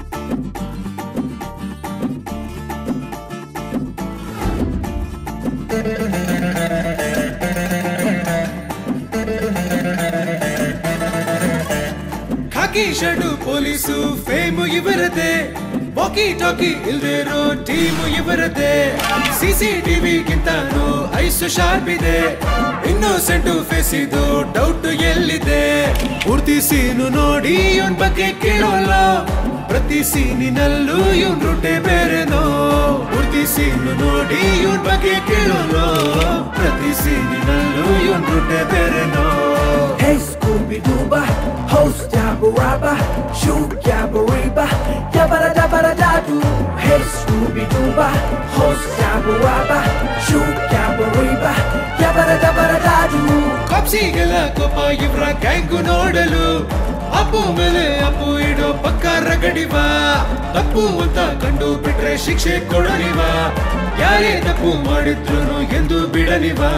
ಖಾಕಿ shirt police fame ಇವರದೇ walkie talkie ಇಲ್ದಿರೋ team ಇವರದೇ ಸಿಸಿಟಿವಿಗಿಂತಾನು eyes sharp ಇದೆ innocent face ಇದು doubt ಎಲ್ಲಿದೆ ಪೂರ್ತಿ ಸೀನು ನೋಡಿ ಇವನ್ ಬಗ್ಗೆ ಕೇಳೋಲ್ಲ ಪ್ರತಿ ಸೀನಿನಲ್ಲೂ ಇವನ್ ರೂಟೆ ಬೇರೆನೋ ಪೂರ್ತಿ ಸೀನು ನೋಡಿ ಇವನ್ ಬಗ್ಗೆ ಕೇಳೋಲ್ಲ ಪ್ರತಿ ಸೀನಿನಲ್ಲೂ ಇವನ್ ರೂಟೆ ಬೇರೆನೋ Hey, Scooby Dooba, host Dabba Rabba, shoot Gabba Reba, Yabba Dabba Da Doo. Hey, Scooby Dooba, host Dabba Rabba, shoot Gabba Reba, Yabba Dabba Da Doo. ಕಾಪ್ಸಿಗೆಲ್ಲ ಕೋಪ ಇವ್ರ ಗ್ಯಾಂಗು ನೋಡಲು ಅಪ್ಪು ಮೇಲೆ ಅಪ್ಪು ಇಡೋ ಪಕ್ಕ ರಗಡಿವಾ ತಪ್ಪು ಅಂತ ಕಂಡು ಬಿಟ್ರೆ ಶಿಕ್ಷೆ ಕೊಡಲಿವಾ ಯಾರೇ ತಪ್ಪು ಮಾಡಿದ್ರು ಎಂದು ಬಿಡಲಿವಾ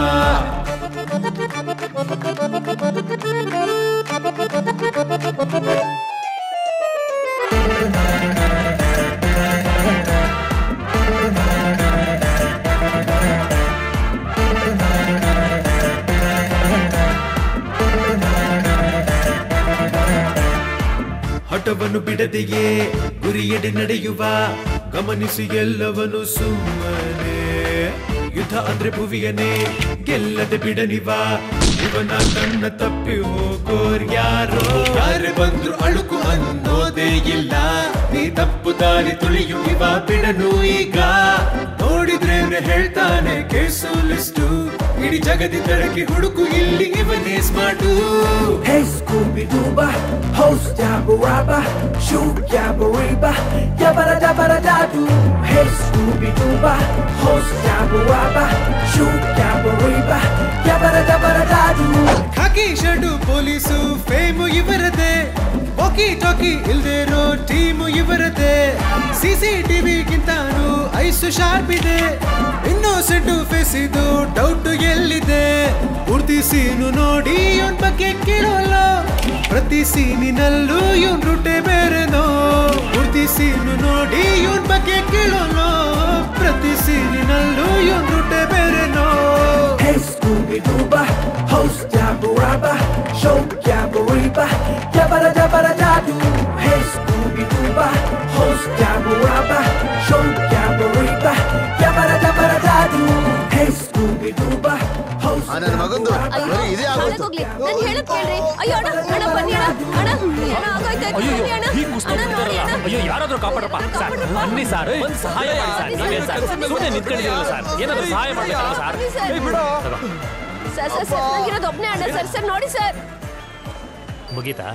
ಆಟವನ್ನು ಬಿಡದೆಯೇ ಗುರಿಯಡೆ ನಡೆಯುವ ಗಮನಿಸಿ ಎಲ್ಲವನು ಸುಮ್ಮನೆ ಯುದ್ಧ ಅಂದ್ರೆ ಭುವಿಯನೇ ಗೆಲ್ಲದೆ ಬಿಡನಿವ ಇವನ ಕಣ್ಣ ತಪ್ಪಿ ಹೋಗೋರ್ ಯಾರೋ ಯಾರೇ ಬಂದ್ರು ಅಳುಕು ಅನ್ನೋದೇ ಇಲ್ಲ ನೀ ತಪ್ಪು ದಾರಿ ತುಳಿಯು ಇವ ಬಿಡನು ಈಗ ನೋಡಿದ್ರೇನೆ ಹೇಳ್ತಾನೆ ಕೇಸು ಲಿಸ್ಟು ಇಡೀ ಜಗದಿ ತಡಕಿ ಹುಡುಕು ಇಲ್ಲಿ ಇವನೇ smart Hey Scooby Dooba, host Dabba Rabba, shoot Dabba Reba, Yabba Dabba Da Doo. Hey Scooby Dooba, host Dabba Rabba, shoot Dabba Reba, Yabba Dabba Da Doo. ಖಾಕಿ ಶರ್ಟು ಪೊಲೀಸು ಫೇಮು ಇವರದೇ walkie talkie ಇಲ್ದೇ ಇರೋ team ಇವರದೇ C C ಟಿವಿಗಿಂತಾನು eyes sharp ಇದೆ innocent face ಇದು doubt ಎಲ್ಲಿದೆ ಪೂರ್ತಿ ಸೀನು ನೋಡಿ ಇವನ್ ಬಗ್ಗೆ ಕೇಳೋಲ್ಲ ಪ್ರತಿ ಸೀನಿನಲ್ಲೂ ಇವನ್ ರೂಟೆ ಬೇರೆನೋ ಪೂರ್ತಿ ಸೀನು ನೋಡಿ ಇವನ್ ಬಗ್ಗೆ ಕೇಳೋಲ್ಲ ಪ್ರತಿ ಸೀನಿನಲ್ಲೂ ಇವನ್ ರೂಟೆ ಬೇರೆನೋ Hey Scooby Dooba, host Dabba Rabba, show Dabba Reba, Yabba Dabba Da Doo. Hey Scooby Dooba, host Dabba Rabba, show Dabba Reba, Yabba Dabba Da Doo. Hey Scooby Dooba, host ನನ್ನ ಮಗಂದು ಬರೀ ಇದೇ ಆಗೋಯ್ತು ಹೋಗ್ಲಿ ನಾನು ಹೇಳದ್ ಕೇಳ್ರಿ ಅಯ್ಯೋ ಅಣ್ಣ ಅಣ್ಣ ಬನ್ನಿ ಅಣ್ಣ ಅಣ್ಣ ಏನೋ ಆಗೋಯ್ತು ಆಯ್ತು, ಬನ್ನಿ ಅಣ್ಣ ಅಣ್ಣ ನೋಡಿ ಅಣ್ಣ ಅಯ್ಯೋ ಯಾರಾದ್ರೂ ಕಾಪಾಡ್ರಪ್ಪ ಸರ್ ಬನ್ನಿ ಸರ್ ಒಂದು ಸಹಾಯ ಮಾಡಿ ಸರ್ ನೀವೇನ್ ಸರ್ ಸುಮ್ಮನೆ ನಿಂತ್ಕೊಂಡಿದ್ದೀರಲ್ಲ ಸರ್ ಏನಾದ್ರು ಸಹಾಯ ಮಾಡ್ಬೇಕಲ್ಲ ಸರ್ ಬನ್ನಿ ಸರ್. ಏಯ್, ಬಿಡು ತಗೋ. ಸರ್ ಸರ್ ಸರ್ ನಂಗಿರೋದು ಒಬ್ನೇ ಅಣ್ಣ ಸರ್ ಸರ್ ನೋಡಿ ಸರ್ ಮುಗೀತಾ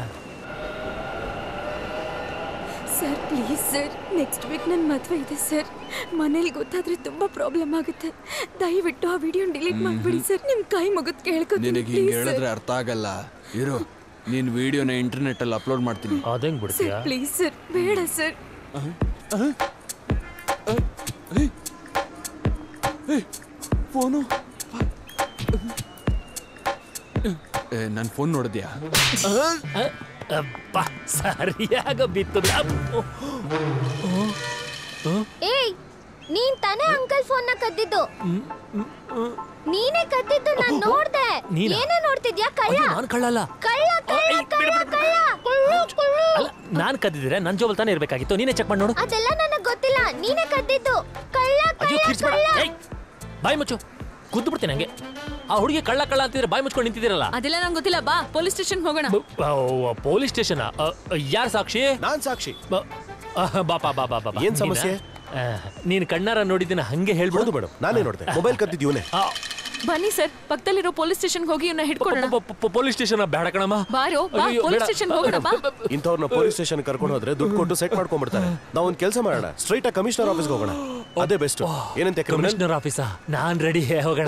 sir please sir next week ನನ್ನ ಮದುವೆ ಇದೆ ಸರ್ ಮನೇಲಿ ಗೊತ್ತಾದ್ರೆ ತುಂಬಾ ಪ್ರಾಬ್ಲಮ್ ಆಗುತ್ತೆ ದಯವಿಟ್ಟು ಆ ವಿಡಿಯೋ ಡಿಲೀಟ್ ಮಾಡ್ಬಿಡಿ ಸರ್ ನಿಮ್ ಕೈ ಮುಗಿದ್ ಕೇಳ್ಕೊತೀನಿ ನಿನಗೆ ಹಿಂಗೆ please, ಹೇಳಿದ್ರೆ sir. ಅರ್ಥ ಆಗಲ್ಲ ಇರು ನೀನ್ ವಿಡಿಯೋನ ಇಂಟರ್ನೆಟ್ ಅಲ್ಲಿ ಅಪ್ಲೋಡ್ ಮಾಡ್ತೀನಿ ಅದೇಂಗ್ ಸರ್ ಪ್ಲೀಸ್ ಸರ್ ಬೇಡ ಸರ್ ಫೋನು ನನ್ನ ಫೋನ್ ನೋಡಿದ್ಯಾ ಅಬ್ಬಾ ಸರಿಯಾಗ ಬಿತ್ತು ಏಯ್ ನೀನ್ ತಾನೇ ಅಂಕಲ್ ಫೋನ್ ನ ಕದ್ದಿದ್ದು ನೀನೇ ಕದ್ದಿದ್ದು ನಾನ್ ನೋಡ್ದೆ ನೀನಾ? ಏನೇ ನೋಡ್ತಿದ್ಯಾ ಕಳ್ಳ ಅಯ್ಯೋ, ನಾನ್ ಕಳ್ಳಲ್ಲ. ಕಳ್ಳ ಕಳ್ಳ ಕಳ್ಳ ಕಳ್ಳ ಕುಳ್ಳು ಕುಳ್ಳು ಅಲ್ಲ ನಾನ್ ಕದ್ದಿದ್ರೆ ನನ್ ಜೋಬಲ್ ತಾನೇ ಇರ್ಬೇಕಾಗಿತ್ತು ನೀನೇ ಚೆಕ್ ಮಾಡಿ ನೋಡು ಅದೆಲ್ಲ ನನಗ್ ಗೊತ್ತಿಲ್ಲ ನೀನೇ ಕದ್ದಿದ್ದು ಕಳ್ಳ ಅಯ್ಯೋ ಕಳ್ಳ ಕಿರ್ಚ್ಬೇಡ ಕಳ್ಳ ಏಯ್ ಬಾಯ್ ಮುಚ್ಚು ಕುದ್ದು ಬಿಡ್ತೀನಿ ಹಂಗೆ ಆ ಹುಡುಗಿ ಕಳ್ಳ ಕಳ್ಳ ಅಂತಿದ್ರೆ ಬಾಯ್ ಮುಚ್ಕೊಂಡು ನಿಂತಿದ್ದೀರಲ್ಲ ಅದೆಲ್ಲ ನಂಗೆ ಗೊತ್ತಿಲ್ಲ ಬಾ ಪೊಲೀಸ್ ಸ್ಟೇಷನ್ ಹೋಗೋಣ ಪೊಲೀಸ್ ಸ್ಟೇಷನ್ ಯಾರ್ ಸಾಕ್ಷಿ ನಾನ್ ಸಾಕ್ಷಿ ಬಾಪಾ ಬಾ ಬಾ ಬಾ ಏನ್ ಸಮಸ್ಯೆ? ನೀನ್ ಕಣ್ಣಾರ ನೋಡಿದಿನ ಹಂಗೆ ಹೇಳ್ಬೋದು ಮೇಡಮ್ ನಾನೇ ನೋಡ್ದೆ ಮೊಬೈಲ್ ಕದ್ದಿದ್ ಇವನೇ ಬನ್ನಿ ಸರ್ ಪಕ್ಕದಲ್ಲಿರೋ ಪೊಲೀಸ್ ಸ್ಟೇಷನ್ ಹೋಗಿ ಇವನ್ನ ಹಿಡ್ಕೊಳ್ಳೋಣ ಪೊಲೀಸ್ ಸ್ಟೇಷನ್ ಬೇಡ ಕಣಮ್ಮ ಬಾರೋ ಬಾ ಅಯ್ಯೋ, ಪೊಲೀಸ್ ಬೇಡ. ಸ್ಟೇಷನ್ ಹೋಗೋಣ ಬಾ ಇಂಥವ್ರನ್ನ ಪೊಲೀಸ್ ಸ್ಟೇಷನ್ ಕರ್ಕೊಂಡು ಹೋದ್ರೆ ದುಡ್ಡು ಕೊಟ್ಟು ಸೆಟ್ ಮಾಡ್ಕೊಂಡ್ಬಿಡ್ತಾರೆ ನಾವು ಒಂದ್ ಕೆಲಸ ಮಾಡೋಣ ಸ್ಟ್ರೈಟ್ ಆಗಿ ಕಮಿಷನರ್ ಆಫೀಸ್ಗೆ ಹೋಗೋಣ ಅದೇ ಬೆಸ್ಟ್ ಏನಂತೆ ಕ್ರಿಮಿನಲ್ ಕಮಿಷನರ್ ಆಫೀಸಾ ನಾನ್ ರೆಡಿ ಹೋಗೋಣ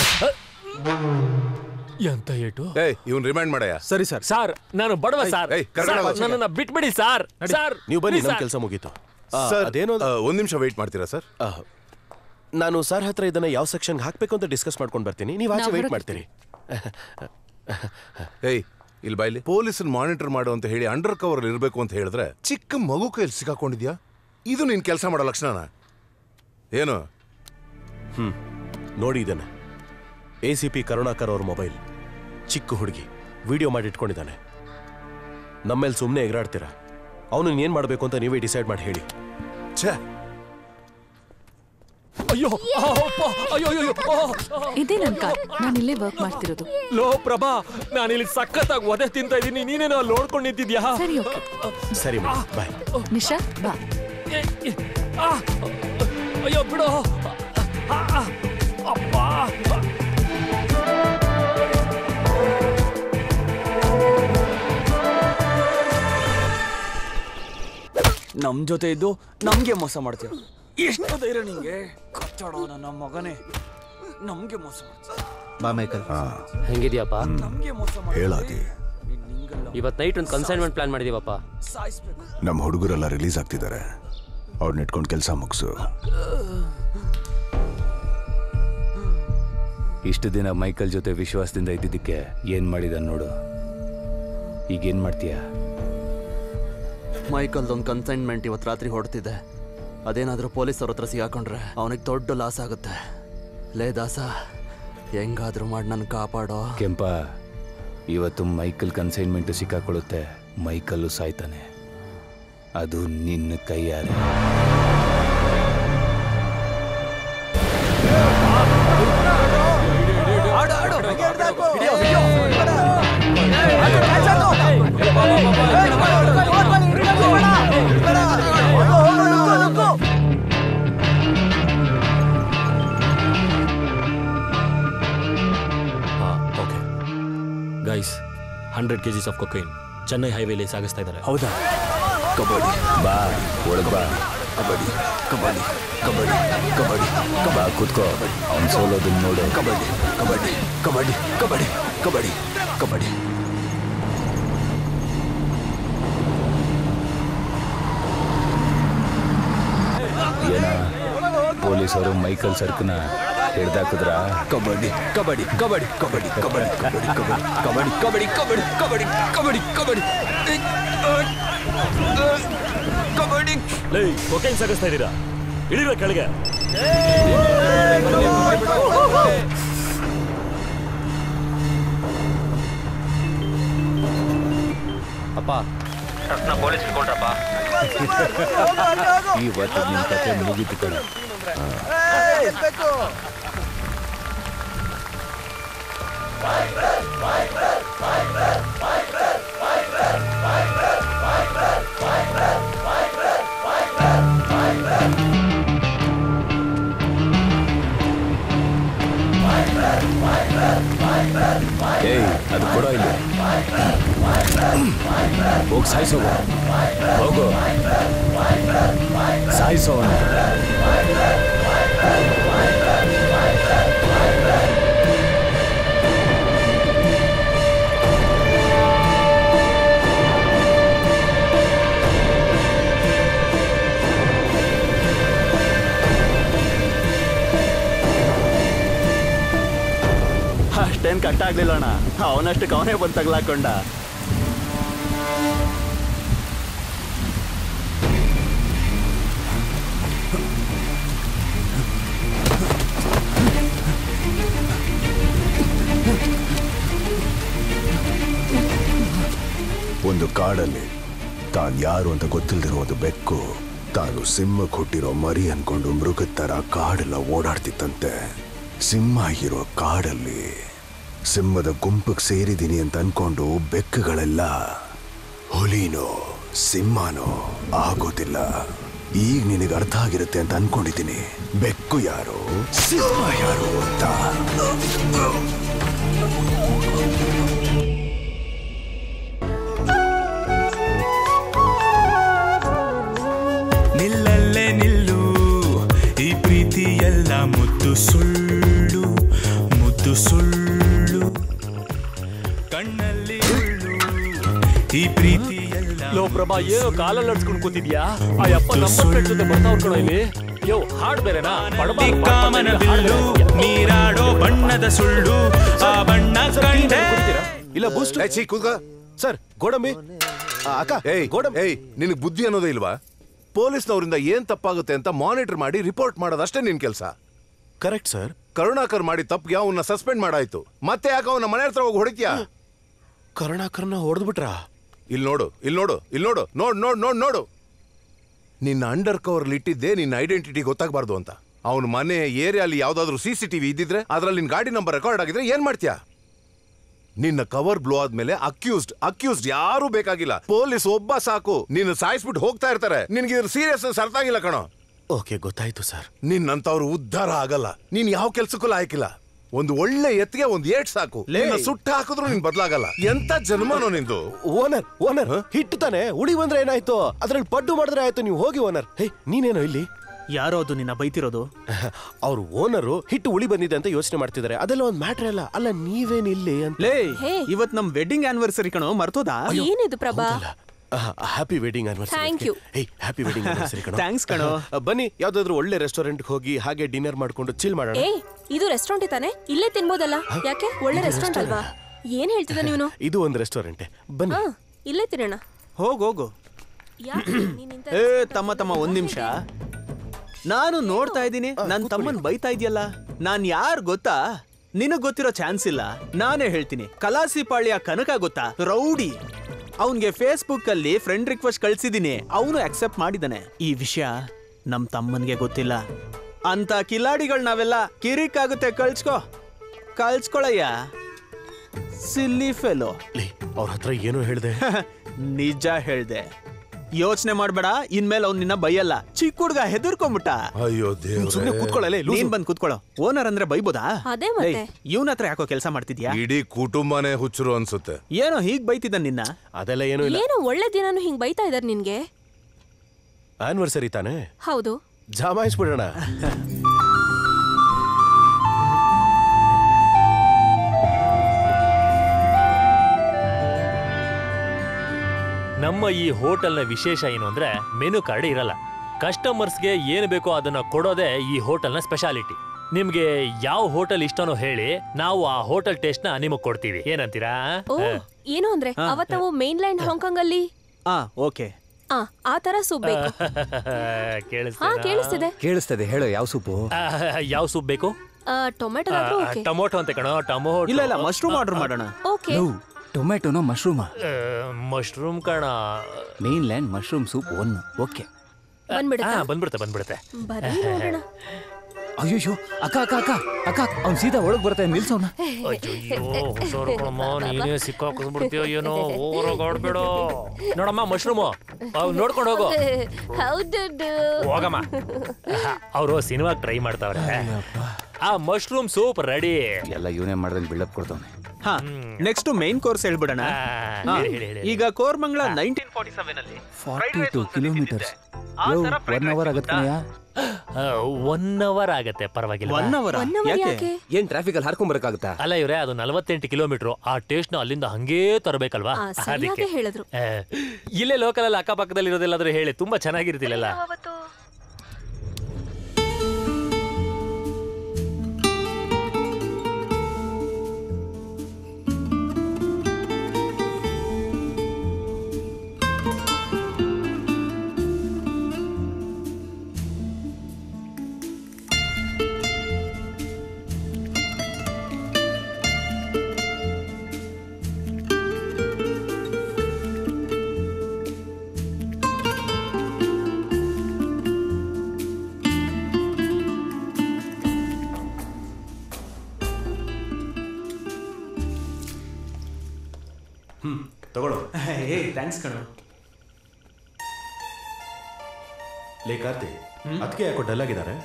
ಎಂತ ಏಟು ಏಯ್ ಇವ್ನ್ ರಿಮೈಂಡ್ ಮಾಡಯ್ಯ ಸರಿ ಸರ್ ಸಾರ್ ನಾನು ಬಡವ ಸಾರ್ ಏಯ್, ಕರ್ನಾಟಕ ಸಾರ್, ಆಚೆಗೆ. ನನ್ನನ್ನ ಬಿಟ್ಬಿಡಿ ಸಾರ್ ಸಾರ್ ನೀವು ಬನ್ನಿ please ನಮ್ ಸಾರ್. ಕೆಲಸ ಮುಗೀತು ಆ, ಸರ್ ಅದೇನೋ ಆ, ಒಂದ್ ನಿಮಿಷ ವೆಯ್ಟ್ ಮಾಡ್ತೀರಾ ಸರ್ ಆ, ನಾನು ಸರ್ ಹತ್ರ ಇದನ್ನ ಯಾವ ಸೆಕ್ಷನ್ ಹಾಕ್ಬೇಕು ಅಂತ ಡಿಸ್ಕಸ್ ಮಾಡ್ಕೊಂಡು ಬರ್ತೀನಿ ನೀವು ಆಚೆ ನಾವ್ ವೆಯ್ಟ್ ಹೊರಗೆ ಮಾಡ್ತೀರಿ ಏಯ್ ಇಲ್ಲಿ ಬಾಯ್ಲಿ ಪೊಲೀಸನ್ ಮಾನಿಟರ್ ಮಾಡು ಅಂತ ಹೇಳಿ ಅಂಡರ್ ಕವರ್ ಇರಬೇಕು ಅಂತ ಹೇಳಿದ್ರೆ ಚಿಕ್ಕ ಮಗು ಕೈಯಲ್ಲಿ ಸಿಕ್ಕಾಕೊಂಡಿದ್ಯಾ ಇದು ನೀನ್ ಕೆಲಸ ಮಾಡೋ ಲಕ್ಷಣನ ಏನು ಹ್ಮ್ ನೋಡಿ ಇದನ್ನ ಎ ಸಿ ಪಿ ಕರುಣಾಕರ್ ಅವ್ರ ಮೊಬೈಲ್ ಚಿಕ್ಕ ಹುಡುಗಿ ವಿಡಿಯೋ ಮಾಡಿ ಇಟ್ಕೊಂಡಿದ್ದಾನೆ ನಮ್ಮೇಲೆ ಸುಮ್ಮನೆ ಎಗರಾಡ್ತೀರಾ ಅವನು ಏನ್ ಮಾಡಬೇಕು ಅಂತ ನೀವೇ ಡಿಸೈಡ್ ಮಾಡಿ ಹೇಳಿ ಛೇ ಅಯ್ಯೋ ಆ, ಅಪ್ಪ, ಅಯ್ಯೋ ಅಯ್ಯೋ ಅಯ್ಯೋ, ಆ, ಆ. ಇದೇ ನನ್ ಕಾರ್ ನಾನು ಇಲ್ಲೇ ವರ್ಕ್ ಮಾಡ್ತಿರೋದು ಲೋ ಪ್ರಭಾ ನಾನು ಇಲ್ಲಿ ಸಖತ್ತಾಗಿ ಒದೆ ತಿಂತ ಇದ್ದೀನಿ ನೀನೇನೋ ಅಲ್ಲಿ ನೋಡ್ಕೊಂಡು ನಿಂತಿದ್ಯಾ ಸರಿ ಓಕೆ ಸರಿ ಬಾಯ್ ನಿಶಾ ಬಾ ಏ, ಏ, ಆ, ಅಯ್ಯೋ ಬಿಡು ಆ, ಆ, ಅಪ್ಪ ನಮ್ ಜೊತೆ ಇದ್ದು ನಮ್ಗೆ ಮೋಸ ಮಾಡ್ತೀಯ ಎಷ್ಟು ಧೈರ್ಯ ನಿಂಗೆ ಕಚ್ಚಾಡೋ ನನ್ನ ಮಗನೇ ನಮ್ಗೆ ಮೋಸ ಮಾಡ್ತೀಯ ಬಾ ಮೈಕಲ್ ಹೆಂಗಿದ್ಯಪ್ಪ ನಮ್ಗೆ ಮೋಸ ಹೇಳಾಗಿ ಇವತ್ತು ನೈಟ್ ಒಂದು ಕನ್ಸೈನ್ಮೆಂಟ್ ಪ್ಲಾನ್ ಮಾಡಿದೀವಪ್ಪ ಸಾಯಿಸ್ಬೇಕು ನಮ್ಮ ಹುಡುಗರೆಲ್ಲ ರಿಲೀಸ್ ಆಗ್ತಿದ್ದಾರೆ ಅವ್ರನ್ನ ಇಟ್ಕೊಂಡು ಕೆಲಸ ಮುಗಿಸು ಇಷ್ಟು ದಿನ ಮೈಕಲ್ ಜೊತೆ ವಿಶ್ವಾಸದಿಂದ ಇದ್ದಿದ್ದಕ್ಕೆ ಏನ್ ಮಾಡಿದ ನೋಡು ಈಗೇನ್ ಮಾಡ್ತೀಯ ಮೈಕಲ್ದೊಂದು ಕನ್ಸೈನ್ಮೆಂಟ್ ಇವತ್ತು ರಾತ್ರಿ ಹೊಡ್ತಿದ್ದೆ ಅದೇನಾದ್ರೂ ಪೊಲೀಸವ್ರ ಹತ್ರ ಸಿಗಾಕೊಂಡ್ರೆ ಅವನಿಗೆ ದೊಡ್ಡ ಲಾಸ್ ಆಗುತ್ತೆ ಲೇ ದಾಸ ಹೆಂಗಾದ್ರೂ ಮಾಡಿ ನನ್ನ ಕಾಪಾಡೋ ಕೆಂಪ ಇವತ್ತು ಮೈಕಲ್ ಕನ್ಸೈನ್ಮೆಂಟ್ ಸಿಕ್ಕಾಕೊಳ್ಳುತ್ತೆ ಮೈಕಲ್ಲು ಸಾಯ್ತಾನೆ ಅದು ನಿನ್ನ ಕೈಯಾರೆ okay guys hundred K Gs of cocaine Chennai ಹೈವೇಲಿ ಸಾಗಿಸ್ತಾ ಇದ್ದಾರೆ ಹೌದಾ ಕಬಡ್ಡಿ ಬಾ ಒಳಗ್ ಬಾ ಕಬಡ್ಡಿ ಕಬಡ್ಡಿ ಕಬಡ್ಡಿ ಕಬಡ್ಡಿ ಬಾ ಕೂತ್ಕೋ ಅವ್ನು ಸೋಲೋದನ್ನ ನೋಡು ಕಬಡ್ಡಿ ಕಬಡ್ಡಿ ಕಬಡ್ಡಿ ಕಬಡ್ಡಿ ಕಬಡ್ಡಿ ಕಬಡ್ಡಿ ಏನ ಪೊಲೀಸರು ಮೈಕಲ್ ಸರ್ಕನ ಹಿಡ್ದಾಕಿದ್ರ ಕಬಡ್ಡಿ ಕಬಡ್ಡಿ ಕಬಡ್ಡಿ ಕಬಡ್ಡಿ ಕಬಡ್ಡಿ ಕಬಡ್ಡಿ ಕಬಡ್ಡಿ ಕಬಡ್ಡಿ ಕಬಡ್ಡಿ ಕಬಡ್ಡಿ ಕಬಡ್ಡಿ ಕಬಡ್ಡಿ ಕಬಡ್ಡಿ ಲೈ ಕೊಕೈನ್ ಸಾಗಿಸ್ತಾ ಇದ್ದೀರಾ ಇಳಿರ ಕೆಳಗೆ ಅಪ್ಪ ಟ್ರಕ್ನ ಪೊಲೀಸ್ ಇಟ್ಕೊಂಡ್ರಪ್ಪ ಇವತ್ತು ನಿನ್ನ ಕತೆ ಮುಗೀತು ಕಣ ಏಯ್ ಅದು ಕೊಡೋ ಇಲ್ಲಿ ಹೋಗಿ ಸಾಯಿಸೋ ಹೋಗು ಸಾಯಿಸೋ ಅಷ್ಟೇನ್ ಕಷ್ಟ ಆಗ್ಲಿಲ್ಲ ಅಣ್ಣ ಅವನಷ್ಟಕ್ಕೆ ಅವನೇ ಬಂದು ತಗ್ಲಾಕೊಂಡ ಒಂದು ಕಾಡಲ್ಲಿ ತಾನು ಯಾರು ಅಂತ ಗೊತ್ತಿಲ್ದಿರೋ ಒಂದು ಬೆಕ್ಕು ತಾನು ಸಿಂಹಕ್ಕೆ ಹುಟ್ಟಿರೋ ಮರಿ ಅನ್ಕೊಂಡು ಮೃಗದ ತರ ಕಾಡೆಲ್ಲ ಓಡಾಡ್ತಿತ್ತಂತೆ ಸಿಂಹ ಇರೋ ಕಾಡಲ್ಲಿ ಸಿಂಹದ ಗುಂಪಿಗೆ ಸೇರಿದ್ದೀನಿ ಅಂತ ಅನ್ಕೊಂಡು ಬೆಕ್ಕುಗಳೆಲ್ಲ ಹುಲಿನೋ ಸಿಂಹನೋ ಆಗೋದಿಲ್ಲ ಈಗ ನಿನಗೆ ಅರ್ಥ ಆಗಿರುತ್ತೆ ಅಂತ ಅನ್ಕೊಂಡಿದ್ದೀನಿ ಬೆಕ್ಕು ಯಾರು ಸಿಂಹ ಯಾರು ಅಂತ ನಿಲ್ಲಲ್ಲೇ ನಿಲ್ಲು ಈ ಪ್ರೀತಿ ಎಲ್ಲ ಮುದ್ದು ಸುಳ್ಳು ಮುದ್ದು ಸುಳ್ಳು ಕಣ್ಣಲ್ಲಿ ಮುಳ್ಳು ಈ ಪ್ರೀತಿ ಎಲ್ಲ ಲೋ ಪ್ರಭಾ ಏನೋ ಕಾಲಲ್ಲಿ ನಡ್ಸ್ಕೊಂಡು ಕೂತಿದ್ಯಾ ಆ ಯಪ್ಪ ನಂಬರ್ ಪ್ಲೇಟ್ ಜೊತೆ ಬರ್ತಾವ್ರ ಕಣ ಇಲ್ಲಿ ಯೋ ಹಾಡ್ ಬೇರೆನಾ ಬಡಬ ಕಾಮನ ಬಿಲ್ಲು ನೀರಾಡೋ ಬಣ್ಣದ ಸುಳ್ಳು ಆ ಬಣ್ಣ ಕಂಡೆ ಇಲ್ಲ ಬೂಸ್ಟ್ ಕೂತ್ಕ ಸರ್ ಗೋಡಂಬಿ ಅಕ್ಕ ಏಯ್ ಗೋಡಂಬಿ ಏಯ್ ನಿನಗೆ ಬುದ್ಧಿ ಅನ್ನೋದೇ ಇಲ್ವಾ ಪೊಲೀಸ್ನವರಿಂದ ಏನ್ ತಪ್ಪಾಗುತ್ತೆ ಅಂತ ಮಾನಿಟರ್ ಮಾಡಿ ರಿಪೋರ್ಟ್ ಮಾಡೋದಷ್ಟೇ ನಿನ್ ಕೆಲಸ ಕರೆಕ್ಟ್ ಸರ್ ಕರುಣಾಕರ್ ಮಾಡಿ ತಪ್ಪಿಗೆ ಅವನ್ನ ಸಸ್ಪೆಂಡ್ ಮಾಡಾಯ್ತು ಮತ್ತೆ ಯಾಕೆ ಅವನ ಮನೆ ಹತ್ರ ಹೋಗಿ ಹೊಡಿತ್ಯಾ ಕರುಣಾಕರ್ನ ಹೊಡೆದ್ಬಿಟ್ರಾ ಇಲ್ಲಿ ನೋಡು ಇಲ್ಲಿ ನೋಡು ಇಲ್ಲಿ ನೋಡು ನೋಡ್ ನೋಡ್ ನೋಡ್ ನೋಡು ನಿನ್ನ ಅಂಡರ್ ಕವರ್ ಇಟ್ಟಿದ್ದೆ ನಿನ್ನ ಐಡೆಂಟಿಟಿ ಗೊತ್ತಾಗಬಾರ್ದು ಅಂತ ಅವನ ಮನೆ ಏರಿಯಾಲಿ ಯಾವ್ದಾದ್ರು ಸಿ ಸಿ ಟಿವಿ ಇದ್ದಿದ್ರೆ ಅದ್ರಲ್ಲಿ ನಿನ್ ಗಾಡಿ ನಂಬರ್ ರೆಕಾರ್ಡ್ ಆಗಿದ್ರೆ ಏನ್ ಮಾಡ್ತೀಯಾ ನಿನ್ನ ಕವರ್ ಬ್ಲೋ ಆದ್ಮೇಲೆ ಅಕ್ಯೂಸ್ಡ್ ಅಕ್ಯೂಸ್ಡ್ ಯಾರು ಬೇಕಾಗಿಲ್ಲ ಪೊಲೀಸ್ ಒಬ್ಬ ಸಾಕು ನಿನ್ನ ಸಾಯಿಸ್ಬಿಟ್ಟು ಹೋಗ್ತಾ ಇರ್ತಾರೆ ನಿನ್ಗೆ ಇದ್ರ ಸೀರಿಯಸ್ನೆಸ್ ಅರ್ಥ ಆಗಿಲ್ಲ ಕಣೋ ಓಕೆ ಗೊತ್ತಾಯ್ತು ಸರ್ ನಿನ್ನಂತವ್ರು ಉದ್ಧಾರ ಆಗಲ್ಲ ನೀನ್ ಯಾವ ಕೆಲ್ಸಕ್ಕೂ ಲಾಯಕಿಲ್ಲ ಒಂದು ಒಳ್ಳೆ ಎತ್ತಿಗೆ ಒಂದ್ ಏಟ್ ಸಾಕು ಲೇ. ನಿನ್ನ ಸುಟ್ಟ ಹಾಕಿದ್ರು ನೀನ್ ಬದ್ಲಾಗಲ್ಲ ಎಂತ ಜನ್ಮನೋ ನಿಂದು ಓನರ್ ಓನರ್ ಹಿಟ್ಟು ತಾನೆ ಉಳಿ ಬಂದ್ರೆ ಏನಾಯ್ತು ಅದ್ರಲ್ಲಿ ಪಡ್ಡು ಮಾಡಿದ್ರೆ ಆಯ್ತು ನೀವು ಹೋಗಿ ಓನರ್ ಹೇ ನೀನೇನೋ ಇಲ್ಲಿ ಯಾರೋ ಅದು ನಿನ್ನ ಬೈತಿರೋದು ಅವ್ರು ಓನರು ಹಿಟ್ಟು ಉಳಿ ಬಂದಿದೆ ಅಂತ ಯೋಚನೆ ಮಾಡ್ತಿದ್ದಾರೆ ಅದೆಲ್ಲ ಒಂದ್ ಮ್ಯಾಟ್ರ್ ಅಲ್ಲ ಅಲ್ಲ ನೀವೇನ್ ಇಲ್ಲಿ ಅಂತ ಲೇ ಹೇ. ಇವತ್ ನಮ್ ವೆಡ್ಡಿಂಗ್ ಆನಿವರ್ಸರಿ ಕಣೋ ಮರ್ತೋದಾ ಏನಿದು Prabha happy wedding Thank you. ಹೇ ಹ್ಯಾಪಿ ವೆಡ್ಡಿಂಗ್ ಆನಿವರ್ಸರಿ ಕಣೋ Thanks ಕಣೋ. ಆ, ಬನ್ನಿ ಯಾವ್ದಾದ್ರು ಒಳ್ಳೆ ರೆಸ್ಟೋರೆಂಟ್ ಹೋಗಿ ಹಾಗೆ ಡಿನ್ನರ್ ಮಾಡ್ಕೊಂಡು ಚಿಲ್ ಮಾಡೋಣ ಏ ಇದು ರೆಸ್ಟೋರೆಂಟ್ ತಾನೆ ಇಲ್ಲೇ ತಿನ್ಬೋದಲ್ಲ ಯಾಕೆ ಒಳ್ಳೆ ರೆಸ್ಟೋರೆಂಟ್ ಅಲ್ವಾ ಏನ್ ಹೇಳ್ತಿದ್ದ ನೀನು ಇದು ಒಂದು ರೆಸ್ಟೋರೆಂಟ್ ಬನ್ನಿ ಹಾ ಇಲ್ಲೇ ತಿನ್ನೋಣ ಹೋಗ್ ಹೋಗು ಯಾಕೆ ನೀನ್ ಇಂಥ ಏ ತಮ್ಮ ತಮ್ಮ ಒಂದ್ ನಿಮಿಷ ನಾನು ನೋಡ್ತಾ ಇದ್ದೀನಿ ನನ್ ತಮ್ಮನ್ ಬೈತಾ ಇದೆಯಲ್ಲ ನಾನ್ ಯಾರ್ ಗೊತ್ತಾ ನಿನಗ್ ಗೊತ್ತಿರೋ ಚಾನ್ಸ್ ಇಲ್ಲ ನಾನೇ ಹೇಳ್ತೀನಿ ಕಲಾಸಿಪಾಳ್ಯ ಕನಕ ಗೊತ್ತಾ ರೌಡಿ ಅವನ್ಗೆ ಫೇಸ್ಬುಕ್ ಅಲ್ಲಿ ಫ್ರೆಂಡ್ ರಿಕ್ವೆಸ್ಟ್ ಕಳ್ಸಿದೀನಿ ಅವನು ಅಕ್ಸೆಪ್ಟ್ ಮಾಡಿದಾನೆ ಈ ವಿಷಯ ನಮ್ ತಮ್ಮನ್ಗೆ ಗೊತ್ತಿಲ್ಲ ಅಂತ ಕಿಲಾಡಿಗಳು ನಾವೆಲ್ಲ ಕಿರಿಕ್ ಆಗುತ್ತೆ ಕಳ್ಸ್ಕೊ ಕಳ್ಸ್ಕೊಳಯ್ಯ ಸಿಲ್ಲಿ ಫೆಲೋ ಅವ್ರ ಹತ್ರ ಏನೋ ಹೇಳ್ದೆ ನಿಜ ಹೇಳ್ದೆ ಯೋಚನೆ ಮಾಡ್ಬೇಡ ಇನ್ಮೇಲೆ ಅವ್ನ್ ನಿನ್ನ ಬೈಯಲ್ಲ ಚಿಕ್ಕ ಹುಡ್ಗ ಹೆದರ್ಕೊಂಬಿಟ್ಟ ಅಯ್ಯೋ ಸುಮ್ನೆ ಕೂತ್ಕೊಳ್ಳಲೆ ನೀನ್ ಬಂದ್ ಕೂತ್ಕೊಳ್ಳೋ ಓನರ್ ಅಂದ್ರೆ ಬೈಬೋದಾ ಅದೇ ಮತ್ತೆ. ಇವನ ಹತ್ರ ಯಾಕೋ ಕೆಲಸ ಮಾಡ್ತಿದ್ಯಾ ಇಡೀ ಕುಟುಂಬನೇ ಹುಚ್ಚರು ಅನ್ಸುತ್ತೆ ಏನೋ ಹೀಗ್ ಬೈತಿದ್ದ ನಿನ್ನ ಅದೆಲ್ಲ ಏನೂ ಇಲ್ಲ ಏನೋ ಒಳ್ಳೆ ದಿನಾನು ಹಿಂಗ್ ಬೈತಾ ಇದಾರೆ ನಿನ್ಗೆ ಆನಿವರ್ಸರಿ ತಾನೇ ಹೌದು ಜಮಾಯಿಸ್ಬಿಡೋಣ ನಮ್ಮ ಈ ಹೋಟೆಲ್ನ ವಿಶೇಷ ಏನು ಅಂದ್ರೆ ಮೆನು ಕಾರ್ಡ್ ಇರಲ್ಲ ಕಸ್ಟಮರ್ಸ್ಗೆ ಏನು ಬೇಕೋ ಅದನ್ನ ಕೊಡೋದೇ ಈ ಹೋಟೆಲ್ನ ಸ್ಪೆಷಾಲಿಟಿ ನಿಮ್ಗೆ ಯಾವ ಹೋಟೆಲ್ ಇಷ್ಟನೋ ಹೇಳಿ ನಾವು ಆ ಹೋಟೆಲ್ ಟೇಸ್ಟ್ ನ ನಿಮಗ್ ಕೊಡ್ತೀವಿ ಏನಂತೀರಾ ಓ ಏನು ಅಂದ್ರೆ ಹಾ. ಅವತ್ತವು ಮೇನ್ ಲ್ಯಾಂಡ್ ಹಾಂಗ್ಕಾಂಗ್ ಅಲ್ಲಿ ಆ ಓಕೆ ಆ ಆ ತರ ಸೂಪ್ ಬೇಕು ಹಾ ಕೇಳಿಸ್ತಾ ಕೇಳಿಸ್ತಿದೆ ಕೇಳಿಸ್ತದೆ ಹೇಳೋ ಯಾವ ಸೂಪು ಯಾವ ಸೂಪ್ ಬೇಕು ಆ, ಟೊಮೆಟೊ ಆದ್ರೂ ಓಕೆ ಟೊಮೊಟೊ ಅಂತ ಕಣೋ ಟೊಮೊಟೊ ಇಲ್ಲ ಇಲ್ಲ ಮಶ್ರೂಮ್ ಆರ್ಡರ್ ಮಾಡೋಣ ಓಕೆ ಟೊಮೆಟೊನೋ ಮಶ್ರೂಮಾ ಮಶ್ರೂಮ್ ಕಣ mainland mushroom soup one okay ಬಂದ್ಬಿಡುತ್ತಾ? ಹಾ, ಬಂದ್ಬಿಡುತ್ತೆ ಬಂದ್ಬಿಡುತ್ತೆ ಬರ್ರಿ ನೋಡೋಣ ಅಯ್ಯೋ ಅಕ್ಕ ಅಕ್ಕ ಅಕ್ಕ ಅಕ್ಕ ಅವ್ನು ಸೀದಾ ಒಳಗ್ ಬರ್ತಾನೆ ನಿಲ್ಸೋಣ ಅಯ್ಯೋ ಹುಷಾರು ಕಣಮ್ಮ ನೀನೇ ಸಿಕ್ಕಾಕೊಂಡ್ಬಿಡ್ತೀಯೋ ಏನೋ ಓವರಾಗಾಡ್ಬೇಡ ನೋಡಮ್ಮ ಮಶ್ರೂಮು ನೋಡ್ಕೊಂಡು ಹೋಗು ಹೌದು ಹೋಗಮ್ಮ ಅವರು ಸಿನಿಮಾಗ್ ಟ್ರೈ ಮಾಡ್ತಾವ್ರೆ ಆ ಮಶ್ರೂಮ್ ಸೂಪ್ ರೆಡಿ ಎಲ್ಲ ಇವನೇ ಮಾಡ್ದಂಗೆ ಬಿಲ್ಡಪ್ ಕೊಡ್ತಾವನೆ ಹಾ ನೆಕ್ಸ್ಟ್ ಮೈನ್ ಕೋರ್ಸ್ ಹೇಳ್ಬಿಡೋಣ ಹಾ, ಹೇಳಿ, ಹೇಳಿ, ಹೇಳಿ. ಈಗ ಕೋರ್ಮಂಗ್ಲ ನೈನ್ಟೀನ್ ಫಾರ್ಟಿ ಸೆವೆನ್ ಅಲ್ಲಿ forty two kilometres one hour ಆಗತ್ತೆ ಕಣಯ್ಯ ಒನ್ ಅವರ್ ಆಗತ್ತೆ ಪರವಾಗಿಲ್ಲ One hour ಆ? One hour ಯಾಕೆ? ಯಾಕೆ? ಏನ್ ಟ್ರಾಫಿಕ್ ಅಲ್ಲಿ ಹಾರ್ಕೊಂಡ್ ಬರಕಾಗುತ್ತಾ ಅಲ್ಲ ಇವ್ರೆ ಅದು ನಲವತ್ತೆಂಟು ಕಿಲೋಮೀಟರ್ ಆ ಟೇಸ್ಟ್ ನ ಅಲ್ಲಿಂದ ಹಂಗೇ ತರಬೇಕಲ್ವಾ ಆ, ಸರಿಯಾಗಿ ಹೇಳಿದ್ರು. ಆ, ಇಲ್ಲೇ ಲೋಕಲ್ ಅಲ್ಲಿ ಅಕ್ಕಪಕ್ಕದಲ್ಲಿ ಇರೋದೆಲ್ಲಾದ್ರೂ ಹೇಳಿ ತುಂಬಾ ಚೆನ್ನಾಗಿರ್ತಿಲ್ಲಲ್ಲ ಹ್ಮ್ ತಗೊಳ್ಳೋ ಏ ಥ್ಯಾಂಕ್ಸ್ ಕಣೋ ಲೇ ಕಾರ್ತಿ ಅದಕ್ಕೆ ಯಾಕೋ ಡಲ್ ಆಗಿದ್ದಾರೆ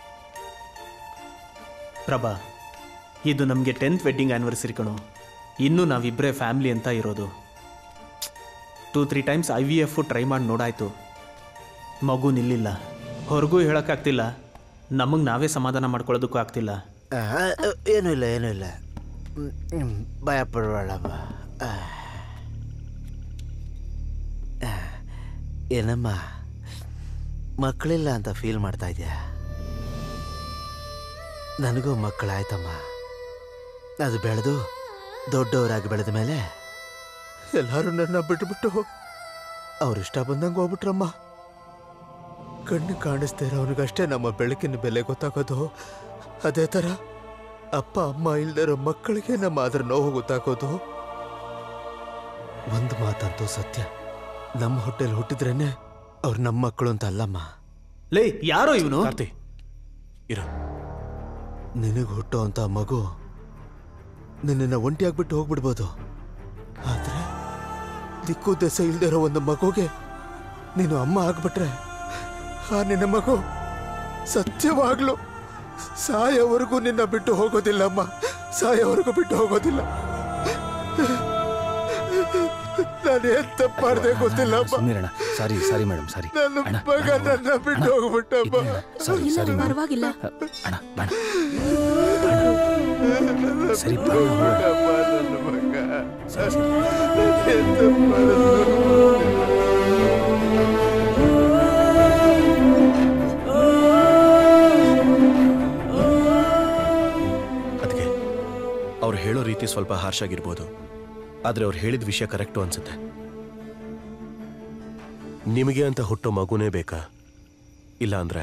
ಪ್ರಭಾ ಇದು ನಮಗೆ ಟೆಂತ್ ವೆಡ್ಡಿಂಗ್ ಆ್ಯನಿವರ್ಸರಿ ಕಣೋ ಇನ್ನೂ ನಾವಿಬ್ಬರೇ ಫ್ಯಾಮ್ಲಿ ಅಂತ ಇರೋದು two three times I V F try ಮಾಡಿ ನೋಡಾಯ್ತು ಮಗು ನಿಲ್ಲಿಲ್ಲ ಹೊರಗೂ ಹೇಳೋಕ್ಕಾಗ್ತಿಲ್ಲ ನಮಗೆ ನಾವೇ ಸಮಾಧಾನ ಮಾಡ್ಕೊಳ್ಳೋದಕ್ಕೂ ಆಗ್ತಿಲ್ಲ ಏನೂ ಇಲ್ಲ ಏನೂ ಇಲ್ಲ ಹ್ಮ್, ಹ್ಮ್, ಭಯ ಪಡಬೇಡಮ್ಮ ಆ. ಆ. ಏನಮ್ಮ ಮಕ್ಕಳಿಲ್ಲ ಅಂತ ಫೀಲ್ ಮಾಡ್ತಾ ಇದೆಯಾ ನನಗೂ ಮಕ್ಕಳಾಯ್ತಮ್ಮ ಅದು ಬೆಳೆದು ದೊಡ್ಡವರಾಗಿ ಬೆಳೆದ ಮೇಲೆ ಎಲ್ಲರೂ ನನ್ನ ಬಿಟ್ಟುಬಿಟ್ಟು ಅವ್ರ ಇಷ್ಟ ಬಂದಂಗೆ ಹೋಗ್ಬಿಟ್ರಮ್ಮ ಕಣ್ಣು ಕಾಣಿಸ್ತಾ ಇರೋನಿಗಷ್ಟೇ ನಮ್ಮ ಬೆಳಕಿನ ಬೆಲೆ ಗೊತ್ತಾಗೋದು ಅದೇ ಥರ ಅಪ್ಪ ಅಮ್ಮ ಇಲ್ದಿರೋ ಮಕ್ಕಳಿಗೆ ನಮ್ಮ ಅದ್ರ ನೋವು ಗೊತ್ತಾಗೋದು ಒಂದು ಮಾತಂತೂ ಸತ್ಯ ನಮ್ಮ ಹೊಟ್ಟೆಲಿ ಹುಟ್ಟಿದ್ರೇನೆ ಅವ್ರು ನಮ್ಮ ಮಕ್ಕಳು ಅಂತ ಅಲ್ಲಮ್ಮ ಲೇ ಯಾರೋ ಇವನು ಕಾರ್ತಿ ಇರೋ ನಿನಗೆ ಹುಟ್ಟೋ ಅಂತ ಮಗು ನಿನ್ನನ್ನು ಒಂಟಿಯಾಗ್ಬಿಟ್ಟು ಹೋಗ್ಬಿಡ್ಬೋದು ಆದ್ರೆ ದಿಕ್ಕು ದೆಸೆ ಇಲ್ದಿರೋ ಒಂದು ಮಗುಗೆ ನೀನು ಅಮ್ಮ ಆಗ್ಬಿಟ್ರೆ ಆ ನಿನ್ನ ಮಗು ಸತ್ಯವಾಗ್ಲು ಸಾಯೋವರೆಗೂ ನಿನ್ನ ಬಿಟ್ಟು ಹೋಗೋದಿಲ್ಲಮ್ಮ ಸಾಯೋವರೆಗೂ ಬಿಟ್ಟು ಹೋಗೋದಿಲ್ಲ ನಾನು ಏನ್ ತಪ್ಪು ಮಾಡ್ದೆ ಗೊತ್ತಿಲ್ಲಮ್ಮ ಸುಮ್ಮನಿರಣ ಸಾರಿ ಸಾರಿ ಮೇಡಮ್ ಸಾರಿ ನನ್ನ ಮಗ ನನ್ನ ಬಿಟ್ಟು ಹೋಗ್ಬಿಟ್ಟಮ್ಮ ಸಾರಿ ಇಲ್ಲ ಸಾರಿ ಮೇಡಮ್ ಪರವಾಗಿಲ್ಲ ಅಣ್ಣ ಬೇಡ ಸರಿ ಬಾ ನನ್ನ ಮಗ ಏನ್ ತಪ್ಪು ಮಾಡಿದ್ರು? ಅದಕ್ಕೆ ಅವ್ರು ಹೇಳೋ ರೀತಿ ಸ್ವಲ್ಪ ಹಾರ್ಷ್ ಆಗಿರ್ಬೋದು ಆದ್ರೆ ಅವ್ರು ಹೇಳಿದ ವಿಷಯ ಕರೆಕ್ಟು ಅನ್ಸುತ್ತೆ ನಿಮಗೆ ಅಂತ ಹುಟ್ಟೋ ಮಗುನೇ ಬೇಕಾ ಇಲ್ಲ ಅಂದ್ರೆ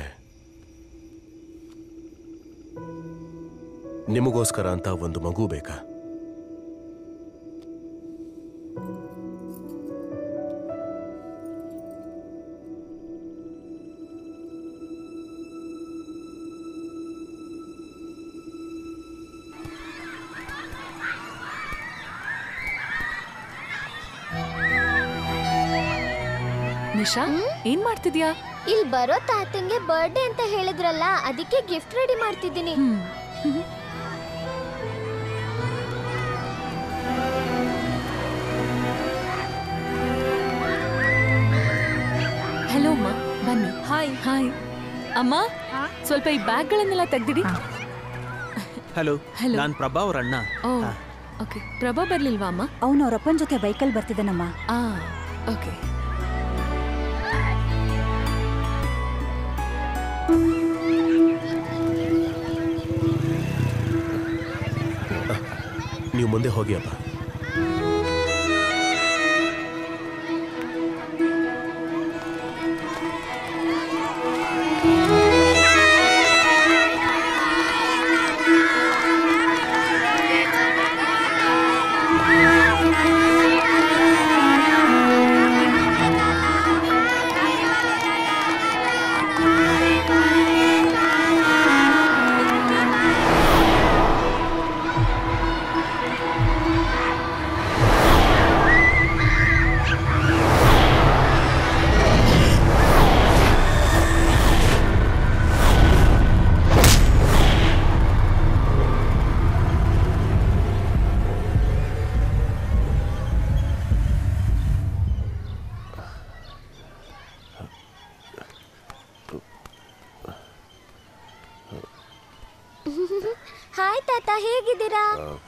ನಿಮಗೋಸ್ಕರ ಅಂತ ಒಂದು ಮಗು ಬೇಕಾ ನಿಶಾ ಏನ್ ಮಾಡ್ತಿದ್ಯಾ ಇಲ್ಲಿ ಬರೋ ತಾತಂಗೆ ಬರ್ಡೇ ಅಂತ ಹೇಳಿದ್ರಲ್ಲ ಅದಕ್ಕೆ ಗಿಫ್ಟ್ ರೆಡಿ ಮಾಡ್ತಿದ್ದೀನಿ ಹಲೋ ಅಮ್ಮ ಬನ್ನಿ ಹಾಯ್ ಹಾಯ್ ಅಮ್ಮ ಸ್ವಲ್ಪ ಈ ಬ್ಯಾಗ್ಗಳನ್ನೆಲ್ಲ ತೆಗ್ದಿಡಿ ಹಲೋ Hello. ನಾನು ಪ್ರಭಾ ಅವ್ರ ಅಣ್ಣ ಓ ಓಕೆ ಪ್ರಭಾ ಬರ್ಲಿಲ್ವಾ ಅಮ್ಮ ಅವನು ಅವರಪ್ಪನ ಜೊತೆ ಬೈಕಲ್ಲಿ ಬರ್ತಿದ್ದಾನಮ್ಮ ಆ ಓಕೆ ನೀವು ಮುಂದೆ ಹೋಗಿ ಅಪ್ಪ ಹಾಯ್ ತಾತ ಹೇಗಿದ್ದೀರಾ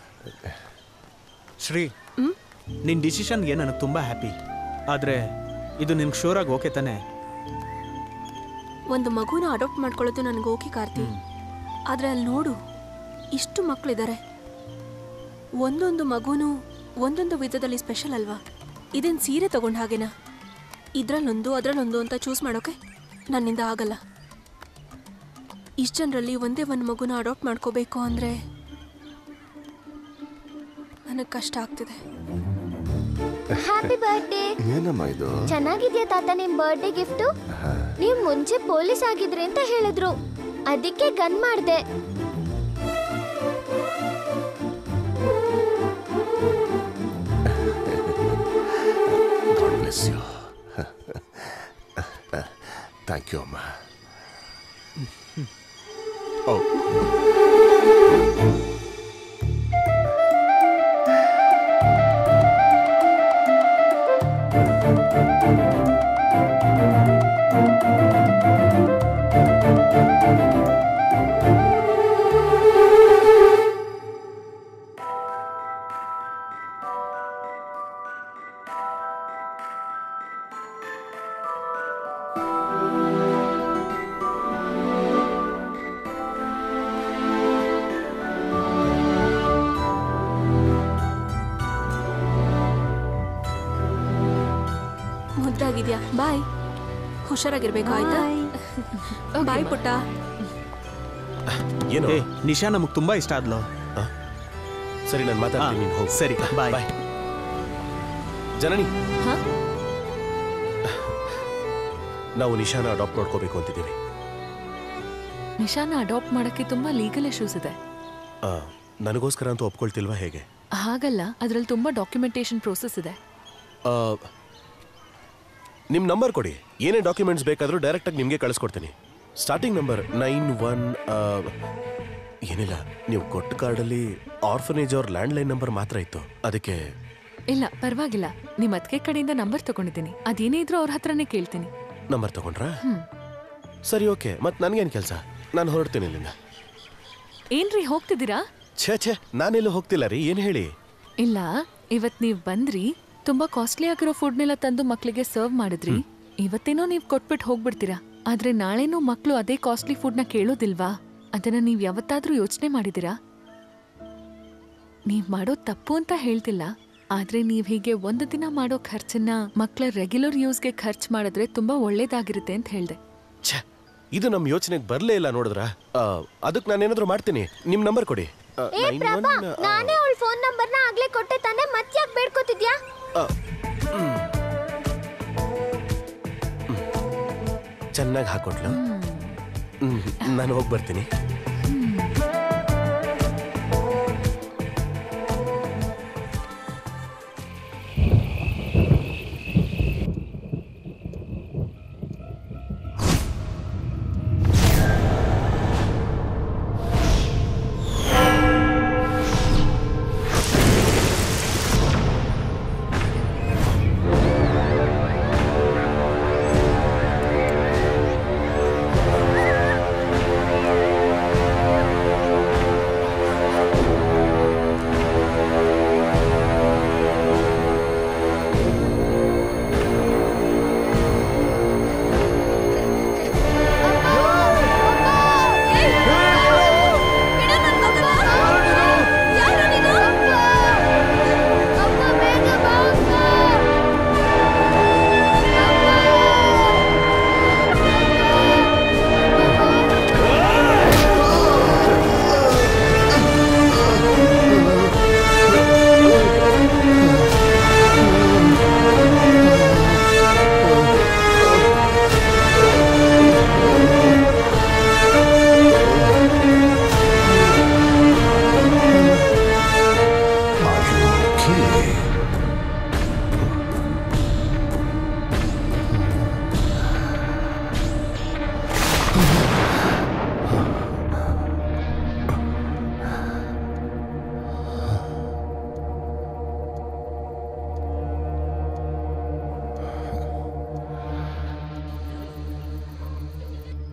ಶ್ರೀ ನಿನ್ನ ಡಿಸಿಷನ್ಗೆ ನನಗೆ ತುಂಬ ಹ್ಯಾಪಿ ಆದರೆ ಇದು ನಿನ್ಗೆ ಶೋರಾಗಿ ಓಕೆ ತಾನೆ ಒಂದು ಮಗುನ ಅಡಾಪ್ಟ್ ಮಾಡ್ಕೊಳ್ಳೋದು ನನಗೆ ಓಕೆ ಕಾರ್ತಿ ಆದರೆ ಅಲ್ಲಿ ನೋಡು ಇಷ್ಟು ಮಕ್ಕಳಿದ್ದಾರೆ ಒಂದೊಂದು ಮಗುನೂ ಒಂದೊಂದು ವಿಧದಲ್ಲಿ ಸ್ಪೆಷಲ್ ಅಲ್ವಾ ಇದೇನು ಸೀರೆ ತಗೊಂಡು ಹಾಗೇನಾ ಇದ್ರಲ್ಲೊಂದು ಅದರಲ್ಲೊಂದು ಅಂತ ಚೂಸ್ ಮಾಡೋಕೆ ನನ್ನಿಂದ ಆಗಲ್ಲ ಇಷ್ಟು ಜನರಲ್ಲಿ ಒಂದೇ ಒಂದು ಮಗುನ ಅಡಾಪ್ಟ್ ಮಾಡ್ಕೋಬೇಕು ಅಂದರೆ ನನಗೆ ಕಷ್ಟ ಆಗ್ತಿದೆ ಹ್ಯಾಪಿ ಬರ್ಡೇ ಏನಮ್ಮ ಇದು ಚೆನ್ನಾಗಿದ್ಯಾ ತಾತ ನಿಮ್ ಬರ್ಡೇ ಗಿಫ್ಟ್ ನೀವ್ ಮುಂಚೆ ಪೊಲೀಸ್ ಆಗಿದ್ರಿ ಅಂತ ಹೇಳಿದ್ರು ಅದಕ್ಕೆ ಗನ್ ಮಾಡ್ದೆ God bless you. Thank you ಅಮ್ಮ ಓ ಮುದ್ದಾಗಿದ್ಯಾ ಬಾಯ್ ಹುಷಾರಾಗಿರ್ಬೇಕು ಆಯ್ತಾ ಬಾಯ್ ಪುಟ್ಟ ಏನು ಏ ನಿಶಾ ನಮಗೆ ತುಂಬ ಇಷ್ಟ ಆದ್ಲು ಸರಿ ನಾನು ಮಾತಾಡ್ತೀನಿ ನೀನು ಹೋಗು ಸರಿ ಬಾಯ್ ಜನನಿ ಹಾ? ನಾವು ನಿಶಾನ ಅಡಾಪ್ಟ್ ಮಾಡ್ಕೋಬೇಕು ಅಂತಿದ್ದೀವಿ ನಿಶಾನ ಅಡಾಪ್ಟ್ ಮಾಡಕ್ಕೆ ತುಂಬಾ ಲೀಗಲ್ ಇಶ್ಯೂಸ್ ಇದೆ ಆ, ನನಗೋಸ್ಕರ ಅಂತೂ ಒಪ್ಕೊಳ್ತಿಲ್ವಾ ಹೇಗೆ ಹಾಗಲ್ಲ ಅದ್ರಲ್ಲಿ ತುಂಬಾ ಡಾಕ್ಯುಮೆಂಟೇಶನ್ ಪ್ರೋಸೆಸ್ ಇದೆ ಆ, ನಿಮ್ ನಂಬರ್ ಕೊಡಿ ಏನೇ ಡಾಕ್ಯುಮೆಂಟ್ಸ್ ಬೇಕಾದರೂ ಡೈರೆಕ್ಟಾಗಿ ನಿಮಗೆ ಕಳಿಸ್ಕೊಡ್ತೀನಿ ಸ್ಟಾರ್ಟಿಂಗ್ ನಂಬರ್ ನೈನ್ ಒನ್ ಏನಿಲ್ಲ ನೀವು ಕೊಟ್ಟ ಕಾರ್ಡಲ್ಲಿ ಆರ್ಫನೇಜ್ ಅವ್ರ ಲ್ಯಾಂಡ್ಲೈನ್ ನಂಬರ್ ಮಾತ್ರ ಇತ್ತು ಅದಕ್ಕೆ ಇಲ್ಲ ಪರವಾಗಿಲ್ಲ ನಿಮ್ಮ ಅದಕ್ಕೆ ಕಡೆಯಿಂದ ನಂಬರ್ ತಗೊಂಡಿದ್ದೀನಿ ಅದೇನೇ ಇದ್ರೂ ಅವ್ರ ಹತ್ರನೇ ಕೇಳ್ತೀನಿ ನಂಬರ್ ತಗೊಂಡ್ರಾ ಹ್ಮ್ ಸರಿ ಓಕೆ ಮತ್ತೆ ನನಗೇನು ಕೆಲಸ ನಾನು ಹೊರಡ್ತೀನಿ ಇಲ್ಲಿಂದ ಏನ್ರಿ ಹೋಗ್ತಿದ್ದೀರಾ ಛೇ ಛೇ ನಾನೆಲ್ಲೂ ಹೋಗ್ತಿಲ್ಲ ರೀ ಏನು ಹೇಳಿ ಇಲ್ಲ ಇವತ್ ನೀವ್ ಬಂದ್ರಿ ತುಂಬಾ ಕಾಸ್ಟ್ಲಿ ಆಗಿರೋ ಫುಡ್ನೆಲ್ಲ ತಂದು ಮಕ್ಳಿಗೆ ಸರ್ವ್ ಮಾಡಿದ್ರಿ ಇವತ್ತೇನೋ ನೀವ್ ಕೊಟ್ಬಿಟ್ಟು ಹೋಗ್ಬಿಡ್ತೀರಾ ಆದ್ರೆ ನಾಳೆನೂ ಮಕ್ಳು ಅದೇ ಕಾಸ್ಟ್ಲಿ ಫುಡ್ನ ಕೇಳೋದಿಲ್ವಾ ಅದನ್ನ ನೀವ್ ಯಾವತ್ತಾದ್ರೂ ಯೋಚನೆ ಮಾಡಿದಿರಾ ನೀವ್ ಮಾಡೋ ತಪ್ಪು ಅಂತ ಹೇಳ್ತಿಲ್ಲ ಆದ್ರೆ ನೀವ್ ಹೀಗೆ ಒಂದು ದಿನ ಮಾಡೋ ಖರ್ಚನ್ನ ಮಕ್ಳ ರೆಗ್ಯುಲರ್ ಯೂಸ್ಗೆ ಖರ್ಚು ಮಾಡಿದ್ರೆ ತುಂಬಾ ಒಳ್ಳೇದಾಗಿರುತ್ತೆ ಅಂತ ಹೇಳ್ದೆ ಛೇ ಇದು ನಮ್ಮ ಯೋಚನೆಗೆ ಬರಲೇ ಇಲ್ಲ ನೋಡಿದ್ರ ಅದಕ್ಕೆ ನಾನೇನಾದ್ರೂ ಮಾಡ್ತೀನಿ ನಿಮ್ಮ ನಂಬರ್ ಕೊಡಿ ಆ, ಏ nine ಪ್ರಭಾ one, ಆ, ನಾನೇ ಅವಳ ಫೋನ್ ನಂಬರ್ನ ಆಗ್ಲೇ ಕೊಟ್ಟೆ ತಾನೇ ಮತ್ತ್ಯಾಕ್ ಬೇಡ್ಕೋತಿದ್ಯಾ ಆ, ಹ್ಮ್. ಚೆನ್ನಾಗಿ ಹಾಕೊಟ್ಲು ಹ್ಮ್ ನಾನು ಹೋಗಿ ಬರ್ತೀನಿ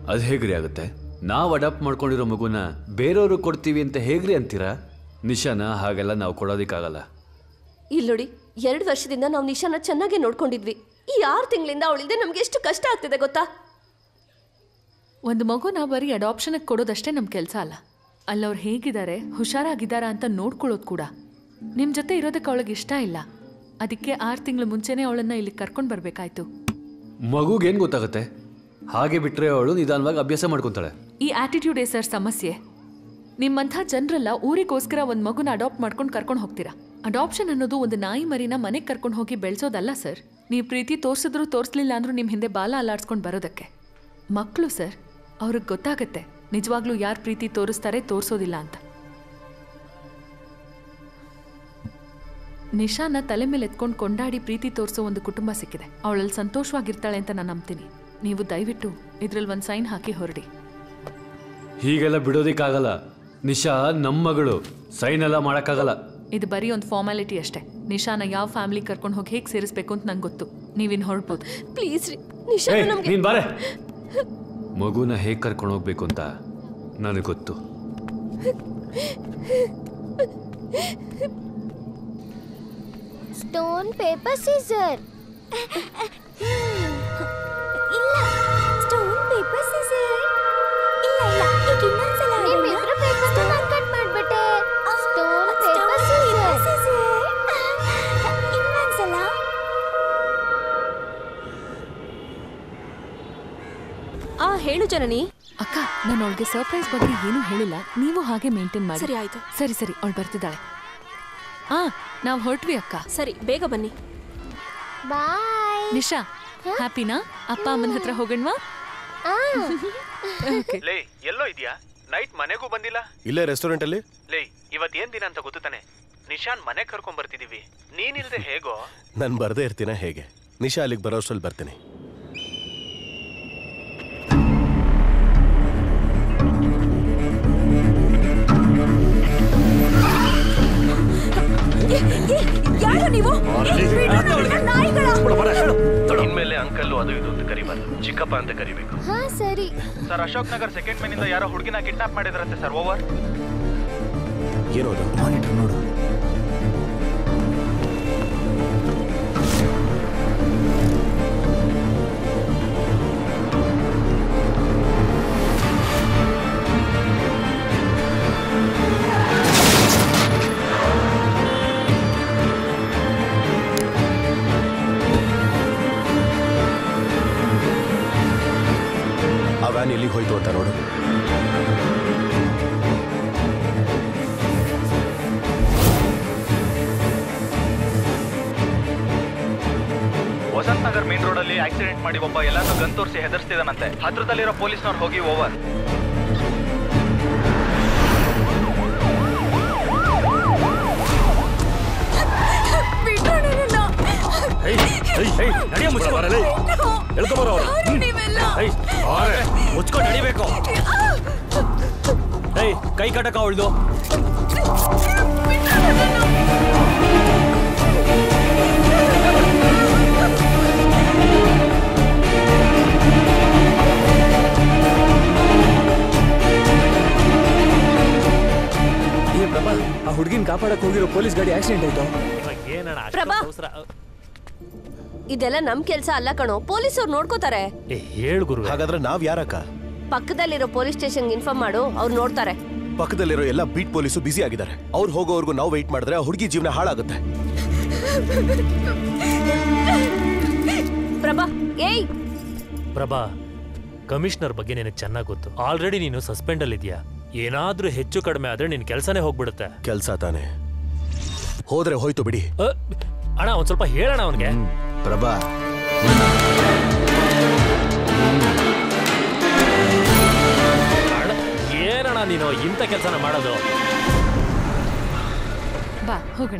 ಅದು ಹೇಗ್ರಿ ಆಗುತ್ತೆ ನಾವು ಅಡಾಪ್ಟ್ ಮಾಡ್ಕೊಂಡಿರೋ ಮಗುನ ಬೇರೆಯವರು ಕೊಡ್ತೀವಿ ಅಂತ ಹೇಗ್ರಿ ಅಂತೀರಾ ನಿಶಾನ ಹಾಗೆಲ್ಲ ನಾವು ಕೊಡೋದಕ್ಕಾಗಲ್ಲ ಇಲ್ಲಿ ನೋಡಿ ಎರಡು ವರ್ಷದಿಂದ ನಾವು ನಿಶಾನ ಚೆನ್ನಾಗಿ ನೋಡ್ಕೊಂಡಿದ್ವಿ ಈ ಆರು ತಿಂಗಳಿಂದ ಅವಳಿಲ್ದೆ ನಮ್ಗೆ ಎಷ್ಟು ಕಷ್ಟ ಆಗ್ತಿದೆ ಗೊತ್ತಾ ಒಂದು ಮಗುನ ಬರೀ ಅಡಾಪ್ಷನ್ಗೆ ಕೊಡೋದಷ್ಟೇ ನಮ್ಮ ಕೆಲಸ ಅಲ್ಲ ಅಲ್ಲವ್ರು ಹೇಗಿದ್ದಾರೆ ಹುಷಾರಾಗಿದ್ದಾರಾ ಅಂತ ನೋಡ್ಕೊಳ್ಳೋದು ಕೂಡ ನಿಮ್ಮ ಜೊತೆ ಇರೋದಕ್ಕೆ ಅವಳಿಗೆ ಇಷ್ಟ ಇಲ್ಲ ಅದಕ್ಕೆ ಆರು ತಿಂಗಳ ಮುಂಚೆನೇ ಅವಳನ್ನ ಇಲ್ಲಿ ಕರ್ಕೊಂಡು ಬರಬೇಕಾಯ್ತು ಮಗುಗೇನು ಗೊತ್ತಾಗುತ್ತೆ ಹಾಗೆ ಬಿಟ್ಟರೆ ಅವಳು ನಿಧಾನವಾಗಿ ಅಭ್ಯಾಸ ಮಾಡ್ಕೊತಾಳೆ ಈ ಆಟಿಟ್ಯೂಡೇ ಸರ್ ಸಮಸ್ಯೆ ನಿಮ್ಮಂಥ ಜನರೆಲ್ಲ ಊರಿಗೋಸ್ಕರ ಒಂದು ಮಗುನ ಅಡಾಪ್ಟ್ ಮಾಡ್ಕೊಂಡು ಕರ್ಕೊಂಡು ಹೋಗ್ತೀರಾ ಅಡಾಪ್ಷನ್ ಅನ್ನೋದು ಒಂದು ನಾಯಿ ಮರಿನ ಮನೆಗೆ ಕರ್ಕೊಂಡು ಹೋಗಿ ಬೆಳೆಸೋದಲ್ಲ ಸರ್ ನೀವು ಪ್ರೀತಿ ತೋರಿಸಿದ್ರು ತೋರಿಸ್ಲಿಲ್ಲ ಅಂದ್ರೂ ನಿಮ್ಮ ಹಿಂದೆ ಬಾಲ ಅಲ್ಲಾಡ್ಸ್ಕೊಂಡು ಬರೋದಕ್ಕೆ ಮಕ್ಕಳು ಸರ್ ಅವ್ರಿಗೆ ಗೊತ್ತಾಗತ್ತೆ ನಿಜವಾಗ್ಲೂ ಯಾರು ಪ್ರೀತಿ ತೋರಿಸ್ತಾರೆ ತೋರಿಸೋದಿಲ್ಲ ಅಂತ ನಿಶಾನ ತಲೆ ಮೇಲೆ ಎತ್ಕೊಂಡು ಕೊಂಡಾಡಿ ಪ್ರೀತಿ ತೋರಿಸೋ ಒಂದು ಕುಟುಂಬ ಸಿಕ್ಕಿದೆ ಅವಳಲ್ಲಿ ಸಂತೋಷವಾಗಿರ್ತಾಳೆ ಅಂತ ನಾನು ನಂಬ್ತೀನಿ ನೀವು ದಯವಿಟ್ಟು ಇದ್ರಲ್ಲಿ ಒಂದು ಸೈನ್ ಹಾಕಿ ಹೊರಡಿ ಹೀಗೆಲ್ಲ ಬಿಡೋದಕ್ಕಾಗಲ್ಲ ನಿಶಾ ನಮ್ಮ ಮಗಳು ಸೈನ್ ಎಲ್ಲ ಮಾಡೋಕ್ಕಾಗಲ್ಲ ಇದು ಬರೀ ಒಂದು ಫಾರ್ಮಾಲಿಟಿ ಅಷ್ಟೇ ನಿಶಾನ ಯಾವ ಫ್ಯಾಮಿಲಿ ಕರ್ಕೊಂಡು ಹೋಗಿ ಹೇಗೆ ಸೇರಿಸ್ಬೇಕು ಅಂತ ನಂಗೆ ಗೊತ್ತು ನೀವಿನ್ ಹೊರಡ್ಬೋದು ಪ್ಲೀಸ್ ರೀ ಏಯ್, ನಿಶಾನ ನಮ್ಗೆ ನೀನ್ ಬಾರೆ ಮಗುನ ಹೇಗೆ ಕರ್ಕೊಂಡು ಹೋಗ್ಬೇಕು ಅಂತ ನನಗೆ ಗೊತ್ತು ಸ್ಟೋನ್ ಪೇಪರ್ ಸೀಸರ್ ಇಲ್ಲ ಸ್ಟೋನ್ ಪೇಪರ್ ಸೀಸರ್ ಇಲ್ಲ ಇಲ್ಲ ಈಗ ಇನ್ನೊಂದ್ಸಲ ನಿಮ್ಮಿಬ್ರು ಪೇಪರ್ಸ್ ನಾನು ಕಟ್ ಮಾಡ್ಬಿಟ್ಟೆ ಸ್ಟೋನ್ ಪೇಪರ್ ಸೀಸರ್ ಇನ್ನೊಂದ್ಸಲ ಆ ಹೇಳು ಜನನಿ ಅಕ್ಕ ನಾನು ಅವಳಿಗೆ ಸರ್ಪ್ರೈಸ್ ಬಗ್ಗೆ ಏನೂ ಹೇಳಿಲ್ಲ ನೀವು ಹಾಗೆ ಮೇಂಟೈನ್ ಮಾಡಿ ಸರಿ, ಆಯ್ತು. ಸರಿ ಸರಿ ಅವಳು ಬರ್ತಿದ್ದಾಳೆ ಆ ನಾವು ಹೊರಟ್ವಿ ಅಕ್ಕ ಸರಿ ಬೇಗ ಬನ್ನಿ ಬಾಯ್ ನಿಶಾ ಹ್ಯಾಪಿನಾ ಅಪ್ಪ ಅಮ್ಮನ ಹತ್ರ ಹೋಗಣ್ವಾ Okay. ಲೇ ಎಲ್ಲೋ ಇದೆಯಾ ನೈಟ್ ಮನೆಗೂ ಬಂದಿಲ್ಲ ಇಲ್ಲೇ ರೆಸ್ಟೋರೆಂಟಲ್ಲಿ ಲೇ ಇವತ್ ಏನ್ ದಿನ ಅಂತ ಗೊತ್ತು ತಾನೆ ನಿಶಾನ್ ಮನೆ ಕರ್ಕೊಂಡ್ ಬರ್ತಿದೀವಿ ನೀನಿಲ್ದೆ ಹೇಗೋ ನಾನು ಬರದೇ ಇರ್ತೀನ ಹೇಗೆ ನಿಶಾ ಅಲ್ಲಿಗೆ ಬರೋಷ್ಟ್ರಲ್ಲಿ ಬರ್ತೀನಿ ಯಾರು ನೀವು ಇನ್ಮೇಲೆ ಅಂಕಲ್ ಅದು ಇದು ಅಂತ ಕರಿಬಾರ್ದು ಚಿಕ್ಕಪ್ಪ ಅಂತ ಕರಿಬೇಕು ಹಾ ಸರಿ ಸರ್ ಅಶೋಕ್ ನಗರ್ ಸೆಕೆಂಡ್ ಮನಿಂದ ಯಾರೋ ಹುಡುಗಿನ ಕಿಡ್ನಾಪ್ ಮಾಡಿದ್ರಂತೆ ಸರ್ ಓವರ್ ಏನೋದು ಮಾನಿಟರ್ ನೋಡು ಆ ವ್ಯಾನ್ ಎಲ್ಲಿಗೆ ಹೋಯ್ತು ಅಂತ ನೋಡು ವಸಂತ್ ನಗರ್ ಮೇನ್ ರೋಡ್ ಅಲ್ಲಿ ಆಕ್ಸಿಡೆಂಟ್ ಮಾಡಿ ಒಬ್ಬ ಎಲ್ಲಾನು ಗನ್ ತೋರಿಸಿ ಹೆದರ್ಸ್ತಿದಾನಂತೆ ಹತ್ರದಲ್ಲಿರೋ ಪೊಲೀಸ್ನವ್ರು ಹೋಗಿ ಓವರ್ ನಡಿಯ ಮುಚ್ಕೊಂಡು ಮುಚ್ಕೊಂಡು ನಡಿಬೇಕು ಏಯ್ ಕೈ ಕಟಕ ಅವಳ್ದು ಏ ಪ್ರಭಾ ಆ ಹುಡುಗಿನ ಕಾಪಾಡಕ್ ಹೋಗಿರೋ ಪೊಲೀಸ್ ಗಾಡಿ ಆಕ್ಸಿಡೆಂಟ್ ಆಯ್ತು ಏನಣ್ಣ ಪ್ರಭಾ. ಇದೆಲ್ಲ ನಮ್ ಕೆಲ್ಸ ಅಲ್ಲ ಕಣೋ ಪೊಲೀಸವ್ರು ನೋಡ್ಕೋತಾರೆ ಏ ಹೇಳು ಗುರು ಹಾಗಾದ್ರೆ ನಾವ್ ಯಾರಕ್ಕ ಪಕ್ಕದಲ್ಲಿರೋ ಪೊಲೀಸ್ ಸ್ಟೇಷನ್ಗೆ ಇನ್ಫಾರ್ಮ್ ಮಾಡು ಅವ್ರು ನೋಡ್ತಾರೆ ಪಕ್ಕದಲ್ಲಿರೋ ಎಲ್ಲ ಬೀಟ್ ಪೊಲೀಸು ಬಿಸಿ ಆಗಿದ್ದಾರೆ ಅವ್ರು ಹೋಗೋವರೆಗೂ ನಾವು ವೆಯ್ಟ್ ಮಾಡಿದ್ರೆ ಆ ಹುಡುಗಿ ಜೀವನ ಹಾಳಾಗುತ್ತೆ ಪ್ರಭಾ ಏಯ್ ಪ್ರಭಾ ಕಮಿಷನರ್ ಬಗ್ಗೆ ನಿನಗೆ ಚೆನ್ನಾಗಿ ಗೊತ್ತು ಆಲ್ರೆಡಿ ನೀನು ಸಸ್ಪೆಂಡ್ ಅಲ್ಲಿ ಇದೆಯಾ ಏನಾದ್ರೂ ಹೆಚ್ಚು ಕಡಿಮೆ ಆದ್ರೆ ನಿನ್ ಕೆಲಸನೇ ಹೋಗ್ಬಿಡುತ್ತೆ ಕೆಲ್ಸ ತಾನೆ ಹೋದ್ರೆ ಹೋಯ್ತು ಬಿಡಿ ಅ, ಅಣ್ಣ ಒಂದ್ ಸ್ವಲ್ಪ ಹೇಳೋಣ ಅವನ್ಗೆ ಪ್ರಭಾ ಏನಣ್ಣ ನೀನು ಇಂಥ ಕೆಲಸನ ಮಾಡೋದು ಬಾ ಹೋಗೋಣ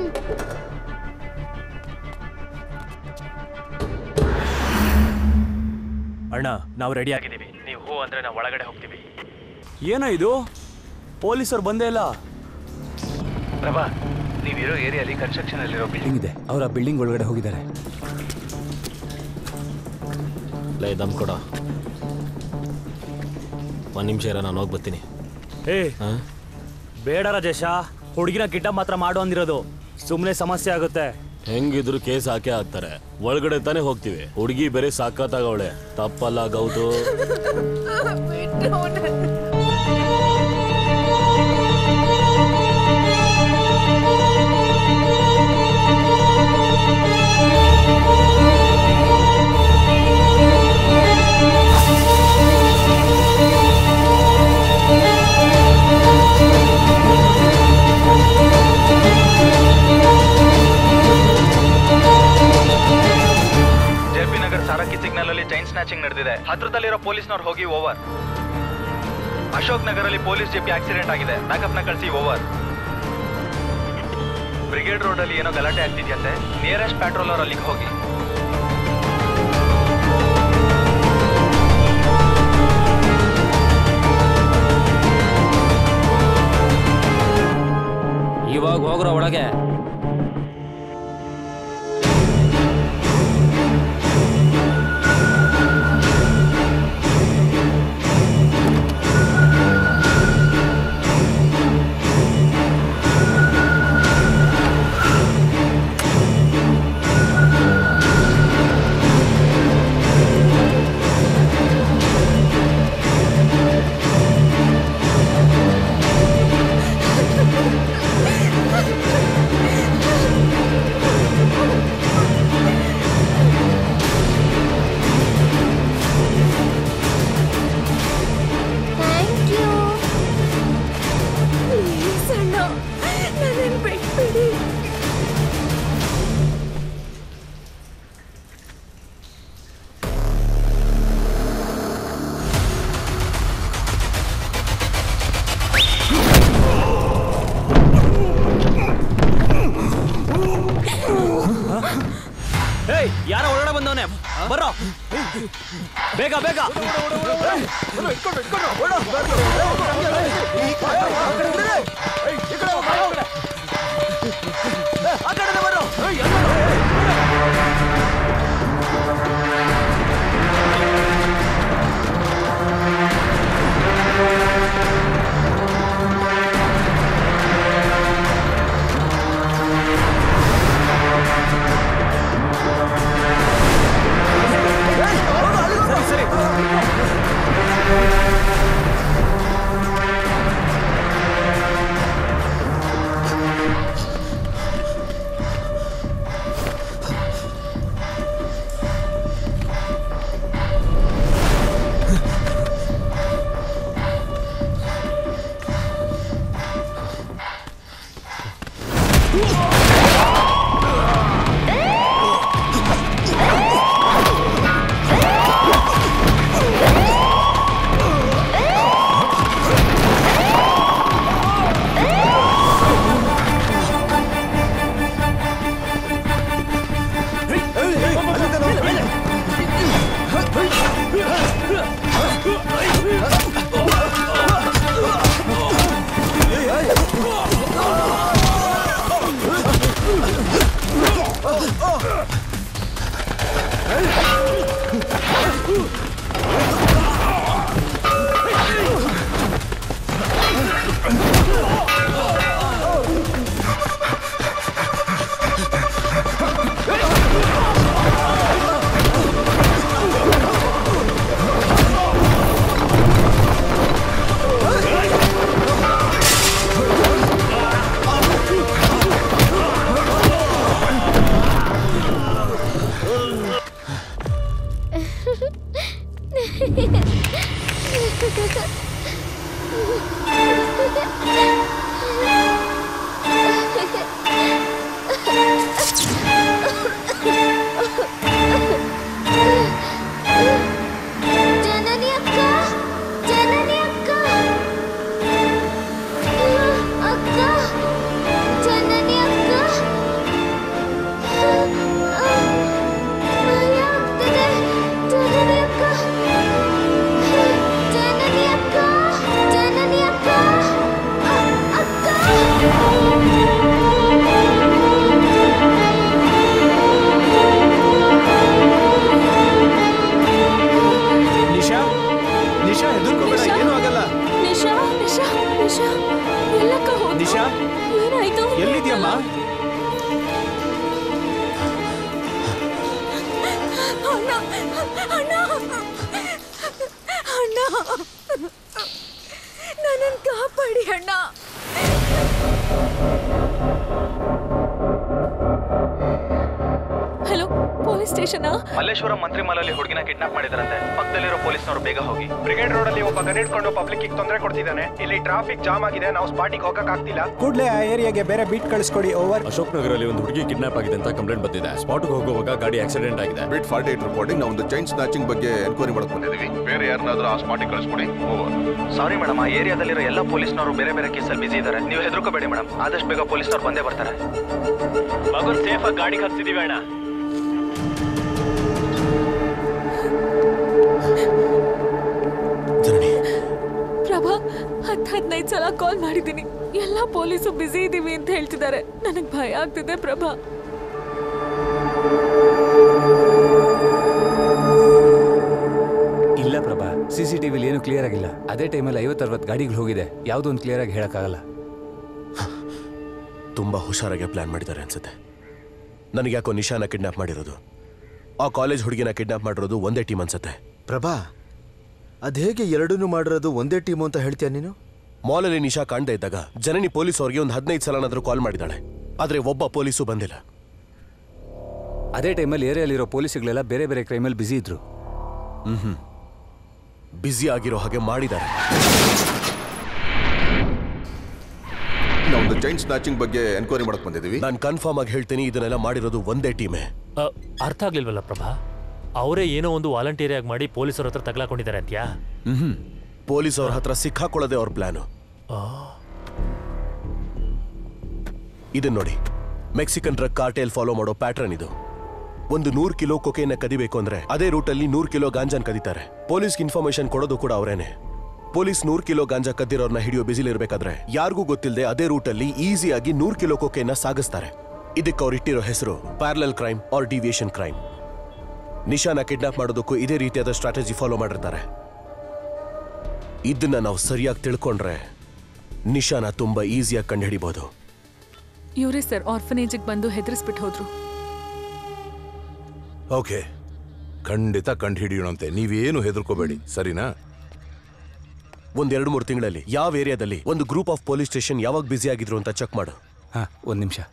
ಅಣ್ಣ ನಾವು ರೆಡಿ ಆಗಿದ್ದೀವಿ ನೀವು ಹೂ ಅಂದ್ರೆ ನಾವು ಒಳಗಡೆ ಹೋಗ್ತೀವಿ ಏನೋ ಇದು ಪೊಲೀಸರು ಬಂದೇ ಇಲ್ಲ ಪ್ರಭಾ ನೀವಿರೋ ಏರಿಯಾಲಿ ಕನ್ಸ್ಟ್ರಕ್ಷನ್ ಅಲ್ಲಿರೋ ಬಿಲ್ಡಿಂಗ್ ಇದೆ ಅವ್ರ ಆ ಬಿಲ್ಡಿಂಗ್ ಒಳಗಡೆ ಹೋಗಿದ್ದಾರೆ ಲೈ ದಮ್ ಕೊಡ ಒಂದು ನಿಮಿಷ ಇರ ನಾನು ಹೋಗಿ ಬರ್ತೀನಿ ಏ ಬೇಡ ರಾಜೇಶ ಹುಡುಗಿನ ಕಿಡ್ನಾಪ್ ಮಾತ್ರ ಮಾಡು ಅಂದಿರೋದು ಸುಮ್ಮನೆ ಸಮಸ್ಯೆ ಆಗುತ್ತೆ ಹೆಂಗಿದ್ರು ಕೇಸ್ ಹಾಕೇ ಹಾಕ್ತಾರೆ ಒಳಗಡೆ ತಾನೇ ಹೋಗ್ತೀವಿ ಹುಡುಗಿ ಬೇರೆ ಸಾಕತ್ತಾಗವಳೆ ತಪ್ಪಲ್ಲ ಗೌತು ಜೆಪಿ ನಗರ್ ಸಾರಕ್ಕಿ ಸಿಗ್ನಲ್ ಅಲ್ಲಿ ಚೈನ್ ಸ್ನಾಚಿಂಗ್ ನಡೆದಿದೆ ಹತ್ರದಲ್ಲಿರೋ ಪೊಲೀಸ್ನವ್ರು ಹೋಗಿ ಓವರ್ ಅಶೋಕ್ ನಗರಲ್ಲಿ ಪೊಲೀಸ್ ಜೆಪಿ ಆಕ್ಸಿಡೆಂಟ್ ಆಗಿದೆ ಬ್ಯಾಕಪ್ ನ ಕಳಿಸಿ ಓವರ್ ಬ್ರಿಗೇಡ್ ರೋಡ್ ಅಲ್ಲಿ ಏನೋ ಗಲಾಟೆ ಆಗ್ತಿದ್ಯಂತೆ ನಿಯರೆಸ್ಟ್ ಪ್ಯಾಟ್ರೋಲರ್ ಅಲ್ಲಿಗೆ ಹೋಗಿ ಇವಾಗ ಹೋಗ್ರ ಒಳಗೆ ಥ್ಯಾಂಕ್ ಯು ಪ್ಲೀಸ್ ಅಣ್ಣ ನನ್ನನ್ನು ಬಿಟ್ಬಿಡಿ ಏಯ್ ಯಾರೋ ಒಳಗಡೆ ಬಂದವನೆ ಬರೋ ಬೇಗ ಬೇಗ ಜನನಿ ಅಕ್ಕ ಜನನಿ ಅಕ್ಕ ಅಕ್ಕ ಜನನಿ ಅಕ್ಕ ಭಯ ಆಗ್ತಿದೆ ಜನನಿ ಅಕ್ಕ ಜನನಿ ಅಕ್ಕ ಜನನಿ ಅಕ್ಕ ನಿಶಾ ನಿಶಾ ಹೆದರ್ಕೋಬೇಡ ಏನೂ ಆಗಲ್ಲ ನಿಶಾ ಎಲ್ಲಕ್ಕ ಹೋದ ನಿಶಾ ಏನಾಯ್ತು ಎಲ್ಲಿದ್ಯಮ್ಮ ಅಣ್ಣ ಅಣ್ಣ ಅಣ್ಣ ನನ್ನನ್ನು ಕಾಪಾಡಿ ಅಣ್ಣ ಹಲೋ ಪೊಲೀಸ್ ಸ್ಟೇಷನಾ ಮಲ್ಲೇಶ್ವರ ಮಂತ್ರಿಮಲಲ್ಲಿ ಹುಡುಗಿನ ಕಿಡ್ನಾಪ್ ಮಾಡಿದಾರಂತೆ ಪಕ್ಕದಲ್ಲಿರೋ ಪೊಲೀಸ್ನವರು ಬೇಗ ಹೋಗಿ ಬ್ರಿಗೇಡ್ ರೋಡ್ ಅಲ್ಲಿ ಒಬ್ಬ ಗನ್ನಿಟ್ಕೊಂಡು ಪಬ್ಲಿಕ್ ತೊಂದರೆ ಕೊಡ್ತಿದ್ದಾನೆ ಇಲ್ಲಿ ಟ್ರಾಫಿಕ್ ಜಾಮ್ ಆಗಿದೆ ನಾವು ಸ್ಪಾಟಿಗೆ ಹೋಗಕ್ ಆಗ್ತಿಲ್ಲ ಕೂಡಲೇ ಆ ಏರಿಯಾಗೆ ಬೇರೆ ಬೀಟ್ ಕಳಿಸ್ಕೊಡಿ ಓವರ್ ಅಶೋಕ್ ನಗರಲ್ಲಿ ಒಂದು ಹುಡುಗಿ ಕಿಡ್ನಾಪ್ ಆಗಿದೆ ಅಂತ ಕಂಪ್ಲೇಂಟ್ ಬಂದಿದೆ ಸ್ಪಾಟ್ಗೆ ಹೋಗುವಾಗ ಗಾಡಿ ಆಕ್ಸಿಡೆಂಟ್ ಆಗಿದೆ ಬಿಟ್ ಫಾರ್ಟಿ ಏಟ್ ರಿಪೋರ್ಟಿಂಗ್ ನಾವು ಒಂದು ಚೈನ್ ಸ್ನಾಚಿಂಗ್ ಬಗ್ಗೆ ಎನ್ಕ್ವೈರಿ ಮಾಡಕ್ ಬಂದಿದ್ದೀವಿ ಬೇರೆ ಯಾರನ್ನಾದ್ರೂ ಆ ಸ್ಪಾಟಿಗೆ ಕಳಿಸ್ಕೊಡಿ ಓವರ್ ಸಾರಿ ಮೇಡಮ್ ಆ ಏರಿಯಾದಲ್ಲಿರೋ ಎಲ್ಲ ಪೊಲೀಸ್ನವರು ಬೇರೆ ಬೇರೆ ಕೇಸಲ್ಲಿ ಬಿಸಿ ಇದ್ದಾರೆ ನೀವು ಹೆದರ್ಕೋಬೇಡಿ ಮೇಡಮ್ ಆದಷ್ಟು ಬೇಗ ಪೊಲೀಸ್ನವ್ರು ಬಂದೇ ಬರ್ತಾರೆ ಮಗನ್ ಸೇಫ್ ಆಗಿ ಗಾಡಿಗೆ ಹತ್ತಿದೀವಿ ಅಣ್ಣ ಪ್ರಭಾ ಹತ್ತು ಹದಿನೈದು ಸಲ ಕಾಲ್ ಮಾಡಿದ್ದೀನಿ ಎಲ್ಲ ಪೊಲೀಸು ಬ್ಯುಸಿ ಇದ್ದೀವಿ ಅಂತ ಹೇಳ್ತಿದ್ದಾರೆ ನನಗೆ ಭಯ ಆಗ್ತಿದೆ ಪ್ರಭಾ ಇಲ್ಲ ಪ್ರಭಾ ಸಿ ಸಿ ಟಿವಿಲಿ ಏನು ಕ್ಲಿಯರ್ ಆಗಿಲ್ಲ ಅದೇ ಟೈಮಲ್ಲಿ ಐವತ್ತು ಅರವತ್ತು ಗಾಡಿಗಳು ಹೋಗಿದೆ ಯಾವುದೋ ಒಂದು ಕ್ಲಿಯರ್ ಆಗಿ ಹೇಳಕ್ಕಾಗಲ್ಲ ತುಂಬಾ ಹುಷಾರಾಗಿ ಪ್ಲಾನ್ ಮಾಡಿದ್ದಾರೆ ಅನ್ಸುತ್ತೆ ನನಗೆ ಯಾಕೋ ನಿಶಾನ ಕಿಡ್ನಾಪ್ ಮಾಡಿರೋದು ಆ ಕಾಲೇಜ್ ಹುಡುಗಿನ ಕಿಡ್ನಾಪ್ ಮಾಡಿರೋದು ಒಂದೇ ಟೀಮ್ ಅನ್ಸುತ್ತೆ ಪ್ರಭಾ ಅದೇಗೆ ಎರಡನ್ನೂ ಮಾಡಿರೋದು ಒಂದೇ ಟೀಮು ಅಂತ ಹೇಳ್ತೀಯ ನೀನು ಮಾಲಲ್ಲಿ ನಿಶಾ ಕಾಣ್ದೇ ಇದ್ದಾಗ ಜನನಿ ಪೊಲೀಸ್ ಅವ್ರಿಗೆ ಒಂದು ಹದಿನೈದು ಸಲನಾದ್ರೂ ಕಾಲ್ ಮಾಡಿದ್ದಾಳೆ ಆದ್ರೆ ಒಬ್ಬ ಪೊಲೀಸು ಬಂದಿಲ್ಲ ಅದೇ ಟೈಮಲ್ಲಿ ಏರಿಯಾಲಿರೋ ಪೊಲೀಸ್ಗಳೆಲ್ಲ ಬೇರೆ ಬೇರೆ ಕ್ರೈಮಲ್ಲಿ ಬ್ಯುಸಿ ಇದ್ರು ಹ್ಮ್ ಬ್ಯುಸಿ ಆಗಿರೋ ಹಾಗೆ ಮಾಡಿದ್ದಾರೆ ನಾವು ಒಂದು ಚೈನ್ ಸ್ನಾಚಿಂಗ್ ಬಗ್ಗೆ ಎನ್ಕ್ವೈರಿ ಮಾಡಕ್ ಬಂದಿದ್ದೀವಿ ನಾನು ಕನ್ಫರ್ಮ್ ಆಗಿ ಹೇಳ್ತೀನಿ ಇದನ್ನೆಲ್ಲ ಮಾಡಿರೋದು ಒಂದೇ ಟೀಮೇ ಅ, ಅರ್ಥ ಆಗ್ಲಿಲ್ವಲ್ಲ ಪ್ರಭಾ ಅವರೇ ಏನೋ ಒಂದು ವಾಲಂಟಿಯರ್ ಆಗಿ ಮಾಡಿ ಪೊಲೀಸರ ಹತ್ರ ತಗ್ಲಾಕೊಂಡಿದ್ದಾರೆ ಅಂತ್ಯಾ ಹ್ಮ್ ಪೊಲೀಸ್ ಅವ್ರ ಹತ್ರ ಸಿಕ್ಕಾಕೊಳ್ಳೋದೇ ಅವ್ರ ಪ್ಲಾನು ಇದನ್ನ ನೋಡಿ ಮೆಕ್ಸಿಕನ್ ಡ್ರಗ್ ಕಾರ್ಟೆಲ್ ಫಾಲೋ ಮಾಡೋ ಪ್ಯಾಟ್ರನ್ ಇದು ಒಂದು ನೂರು ಕಿಲೋ ಕೊಕೆನ ಕದಿಬೇಕು ಅಂದ್ರೆ ಅದೇ ರೂಟಲ್ಲಿ ನೂರು ಕಿಲೋ ಗಾಂಜಾನ್ ಕದೀತಾರೆ ಪೊಲೀಸ್ಗೆ ಇನ್ಫಾರ್ಮೇಶನ್ ಕೊಡೋದು ಕೂಡ ಅವರೇನೆ ಪೊಲೀಸ್ ನೂರು ಕಿಲೋ ಗಾಂಜಾ ಕದ್ದಿರೋರ್ನ ಹಿಡಿಯೋ ಬಿಸಿಲಿರ್ಬೇಕಾದ್ರೆ ಯಾರಿಗೂ ಗೊತ್ತಿಲ್ಲದೆ ಅದೇ ರೂಟಲ್ಲಿ ಈಸಿಯಾಗಿ ನೂರು ಕಿಲೋ ಕೊಕೆನ ಸಾಗಿಸ್ತಾರೆ ಇದಕ್ಕೆ ಅವ್ರು ಇಟ್ಟಿರೋ ಹೆಸರು parallel crime or deviation crime ನಿಶಾನ ಕಿಡ್ನಾಪ್ ಮಾಡೋದಕ್ಕೂ ಇದೇ ರೀತಿಯಾದ ಸ್ಟ್ರಾಟಜಿ ಫಾಲೋ ಮಾಡಿರ್ತಾರೆ ಇದನ್ನ ನಾವು ಸರಿಯಾಗಿ ತಿಳ್ಕೊಂಡ್ರೆ ನಿಶಾನ ತುಂಬಾ ಈಸಿಯಾಗಿ ಕಂಡುಹಿಡಿಬಹುದು ಇವರೇ ಸರ್ ಆರ್ಫನೇಜಿಗೆ ಬಂದು ಹೆದರಿಸ್ಬಿಟ್ಟು ಹೋದ್ರು ಓಕೆ ಖಂಡಿತ ಕಂಡು ಹಿಡಿಯೋಣಂತೆ ನೀವೇನು ಹೆದರ್ಕೋಬೇಡಿ ಸರಿನಾ ಒಂದ್ ಎರಡು ಮೂರು ತಿಂಗಳಲ್ಲಿ ಯಾವ ಏರಿಯಾದಲ್ಲಿ ಒಂದು ಗ್ರೂಪ್ ಆಫ್ ಪೊಲೀಸ್ ಸ್ಟೇಷನ್ ಯಾವಾಗ ಬ್ಯುಸಿ ಆಗಿದ್ರು ಅಂತ ಚೆಕ್ ಮಾಡು ಹಾ ಒಂದು ನಿಮಿಷ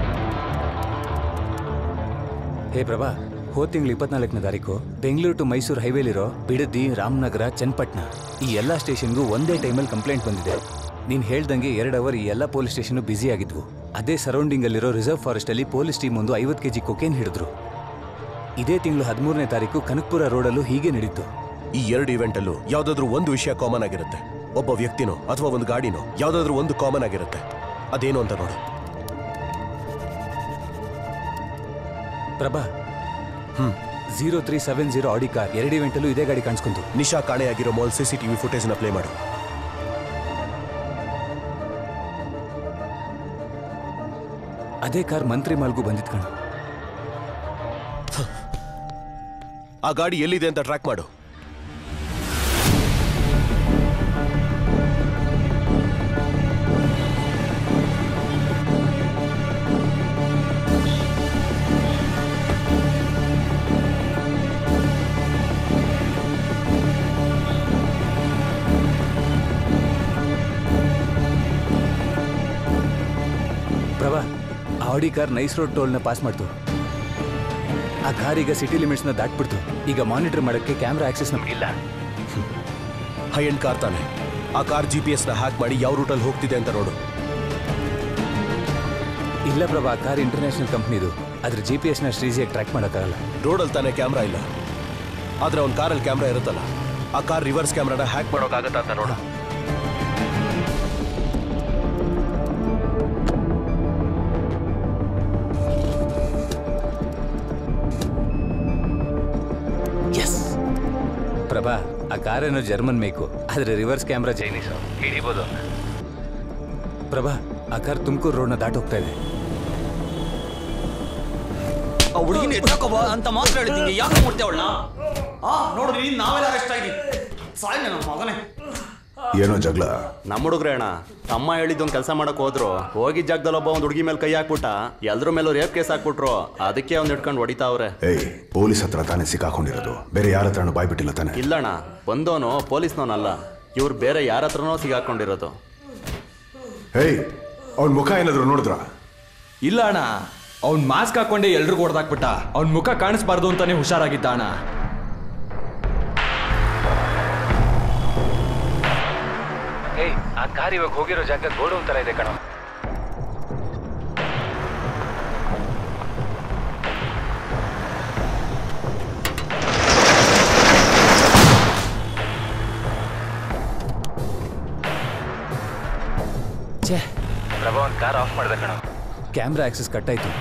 ಹೇ ಪ್ರಭಾ ಹೋದ್ ತಿಂಗಳು ಇಪ್ಪತ್ನಾಲ್ಕನೇ ತಾರೀಕು ಬೆಂಗಳೂರು ಟು ಮೈಸೂರು ಹೈವೇಲಿರೋ ಬಿಡದಿ ರಾಮನಗರ ಚನ್ನಪಟ್ಟಣ ಈ ಎಲ್ಲ ಸ್ಟೇಷನ್ಗೂ ಒಂದೇ ಟೈಮಲ್ಲಿ ಕಂಪ್ಲೇಂಟ್ ಬಂದಿದೆ ನೀನು ಹೇಳ್ದಂಗೆ ಎರಡು ಅವರ್ ಈ ಎಲ್ಲ ಪೊಲೀಸ್ ಸ್ಟೇಷನ್ ಬ್ಯುಸಿ ಆಗಿದ್ವು ಅದೇ ಸರೌಂಡಿಂಗ್ ಅಲ್ಲಿರೋ ರಿಸರ್ವ್ ಫಾರೆಸ್ಟ್ ಅಲ್ಲಿ ಪೊಲೀಸ್ ಟೀಮ್ ಒಂದು ಐವತ್ತು ಕೆಜಿ ಕೊಕೇನ್ ಹಿಡಿದ್ರು ಇದೇ ತಿಂಗಳು ಹದಿಮೂರನೇ ತಾರೀಕು ಕನಕಪುರ ರೋಡಲ್ಲೂ ಹೀಗೆ ನಡೀತು ಈ ಎರಡು ಇವೆಂಟ್ ಅಲ್ಲೂ ಯಾವ್ದಾದ್ರು ಒಂದು ವಿಷಯ ಕಾಮನ್ ಆಗಿರುತ್ತೆ ಒಬ್ಬ ವ್ಯಕ್ತಿನೋ ಅಥವಾ ಒಂದು ಗಾಡಿನೋ ಯಾವ್ದಾದ್ರು ಒಂದು ಕಾಮನ್ ಆಗಿರುತ್ತೆ ಅದೇನು ಅಂತ ನೋಡು Prabha hmm zero three seven zero Audi car ಎರಡು ಇವೆಂಟಲ್ಲೂ ಇದೇ ಗಾಡಿ ಕಾಣಿಸ್ಕೊಂತು ನಿಶಾ ಕಾಣೆಯಾಗಿರೋ ಮಾಲ್ ಸಿಸಿಟಿವಿ ಫುಟೇಜ್ ನ ಪ್ಲೇ ಮಾಡು ಅದೇ ಕಾರ್ ಮಂತ್ರಿ ಮಾಲ್ಗೂ ಬಂದಿದ್ ಕಣು ಆ ಗಾಡಿ ಎಲ್ಲಿದೆ ಅಂತ ಟ್ರ್ಯಾಕ್ ಮಾಡು ಪ್ರಭಾ ಆ ಆಡಿ ಕಾರ್ ನೈಸ್ ರೋಡ್ ಟೋಲ್ನ ಪಾಸ್ ಮಾಡ್ತು ಆ ಕಾರ್ ಈಗ ಸಿಟಿ ಲಿಮಿಟ್ಸ್ನ ದಾಟ್ಬಿಡ್ತು ಈಗ ಮಾನಿಟರ್ ಮಾಡೋಕ್ಕೆ ಕ್ಯಾಮ್ರಾ ಆಕ್ಸೆಸ್ ನಮಗಿಲ್ಲ ಹೈ ಎಂಡ್ ಕಾರ್ ತಾನೆ ಆ ಕಾರ್ ಜಿ ಪಿ ಎಸ್ ನ ಹ್ಯಾಕ್ ಮಾಡಿ ಯಾವ ರೂಟಲ್ಲಿ ಹೋಗ್ತಿದೆ ಅಂತ ನೋಡು ಇಲ್ಲ ಪ್ರಭಾ ಆ ಕಾರ್ ಇಂಟರ್ನ್ಯಾಷನಲ್ ಕಂಪ್ನಿದು ಅದ್ರ ಜಿ ಪಿ ಎಸ್ನ ಅಷ್ಟು ಈಸಿಯಾಗಿ ಟ್ರ್ಯಾಕ್ ಮಾಡೋಕ್ಕಾಗಲ್ಲ ರೋಡಲ್ಲಿ ತಾನೇ ಕ್ಯಾಮ್ರಾ ಇಲ್ಲ ಆದ್ರೆ ಅವ್ನ ಕಾರಲ್ಲಿ ಕ್ಯಾಮ್ರಾ ಇರುತ್ತಲ್ಲ ಆ ಕಾರ್ ರಿವರ್ಸ್ ಕ್ಯಾಮ್ರಾನ ಹ್ಯಾಕ್ ಮಾಡೋಕ್ಕಾಗತ್ತಾ ಅಂತ ನೋಡು ಎಸ್ ಪ್ರಭಾ ಆ ಕಾರೇನೋ ಜರ್ಮನ್ ಮೇಕು ಆದ್ರೆ ರಿವರ್ಸ್ ಕ್ಯಾಮ್ರಾ ಚೈನೀಸು ಹಿಡಿಬೋದು ಪ್ರಭಾ ಆ ಕಾರ್ ತುಮಕೂರು ರೋಡ್ನ ದಾಟ್ ಹೋಗ್ತಾ ಇದೆ ಆ ಹುಡುಗಿನ ಎತ್ತಾಕೋಬ ಅಂತ ಮಾತ್ರ ಹೇಳಿದ್ದೀನಿ ಯಾಕೆ ಮುಟ್ತೆ ಅವಳನ್ನ ಆ ನೋಡ್ರಿ ನಾವೆಲ್ಲ ಅರೆಸ್ಟ್ ಆಗಿ ಸಾಯ್ ನನ್ನ ಮಗನೇ ಏನೋ ಜಗಳ ನಮ್ಮ ಹುಡುಗ್ರೆ ಅಣ್ಣ ತಮ್ಮ ಹೇಳಿದ್ದೊಂದು ಕೆಲಸ ಮಾಡಕ್ ಹೋದ್ರು ಹೋಗಿ ಜಾಗದಲ್ಲಿ ಒಬ್ಬ ಒಂದು ಹುಡುಗಿ ಮೇಲೆ ಕೈ ಹಾಕ್ಬಿಟ್ಟ ಎಲ್ರ ಮೇಲೂ ರೇಪ್ ಕೇಸ್ ಹಾಕ್ಬಿಟ್ರು ಅದಕ್ಕೆ ಅವ್ನು ಹಿಡ್ಕೊಂಡು ಹೊಡಿತಾವ್ರೆ ಏಯ್ ಪೊಲೀಸ್ ಹತ್ರ ತಾನೇ ಸಿಕ್ಕಾಕೊಂಡಿರೋದು ಬೇರೆ ಯಾರ ಹತ್ರನೂ ಬಾಯ್ಬಿಟ್ಟಿಲ್ಲ ತಾನೆ ಇಲ್ಲಣ್ಣ ಬಂದವನು ಪೊಲೀಸ್ನವನಲ್ಲ ಇವ್ರು ಬೇರೆ ಯಾರ ಹತ್ರನೋ ಸಿಗಾಕೊಂಡಿರೋದು ಏಯ್ ಅವ್ನ ಮುಖ ಏನಾದ್ರು ನೋಡಿದ್ರ ಇಲ್ಲ ಅಣ್ಣ ಅವ್ನ್ ಮಾಸ್ಕ್ ಹಾಕೊಂಡೆ ಎಲ್ರಿಗೂ ಹೊಡೆದಾಕ್ಬಿಟ್ಟ ಅವ್ನ್ ಮುಖ ಕಾಣಿಸ್ಬಾರ್ದು ಅಂತಾನೆ ಹುಷಾರಾಗಿದ್ದ ಅಣ್ಣ ಏಯ್ ಆ ಕಾರ್ ಇವಾಗ ಹೋಗಿರೋ ಜಾಗ ಗೋಡೌನ್ ತರ ಇದೆ ಕಣೋ ಛೇ ಪ್ರಭಾ ಒಂದು ಕಾರ್ ಆಫ್ ಮಾಡ್ದೆ ಕಣೋ ಕ್ಯಾಮ್ರಾ ಆಕ್ಸೆಸ್ ಕಟ್ ಆಯ್ತು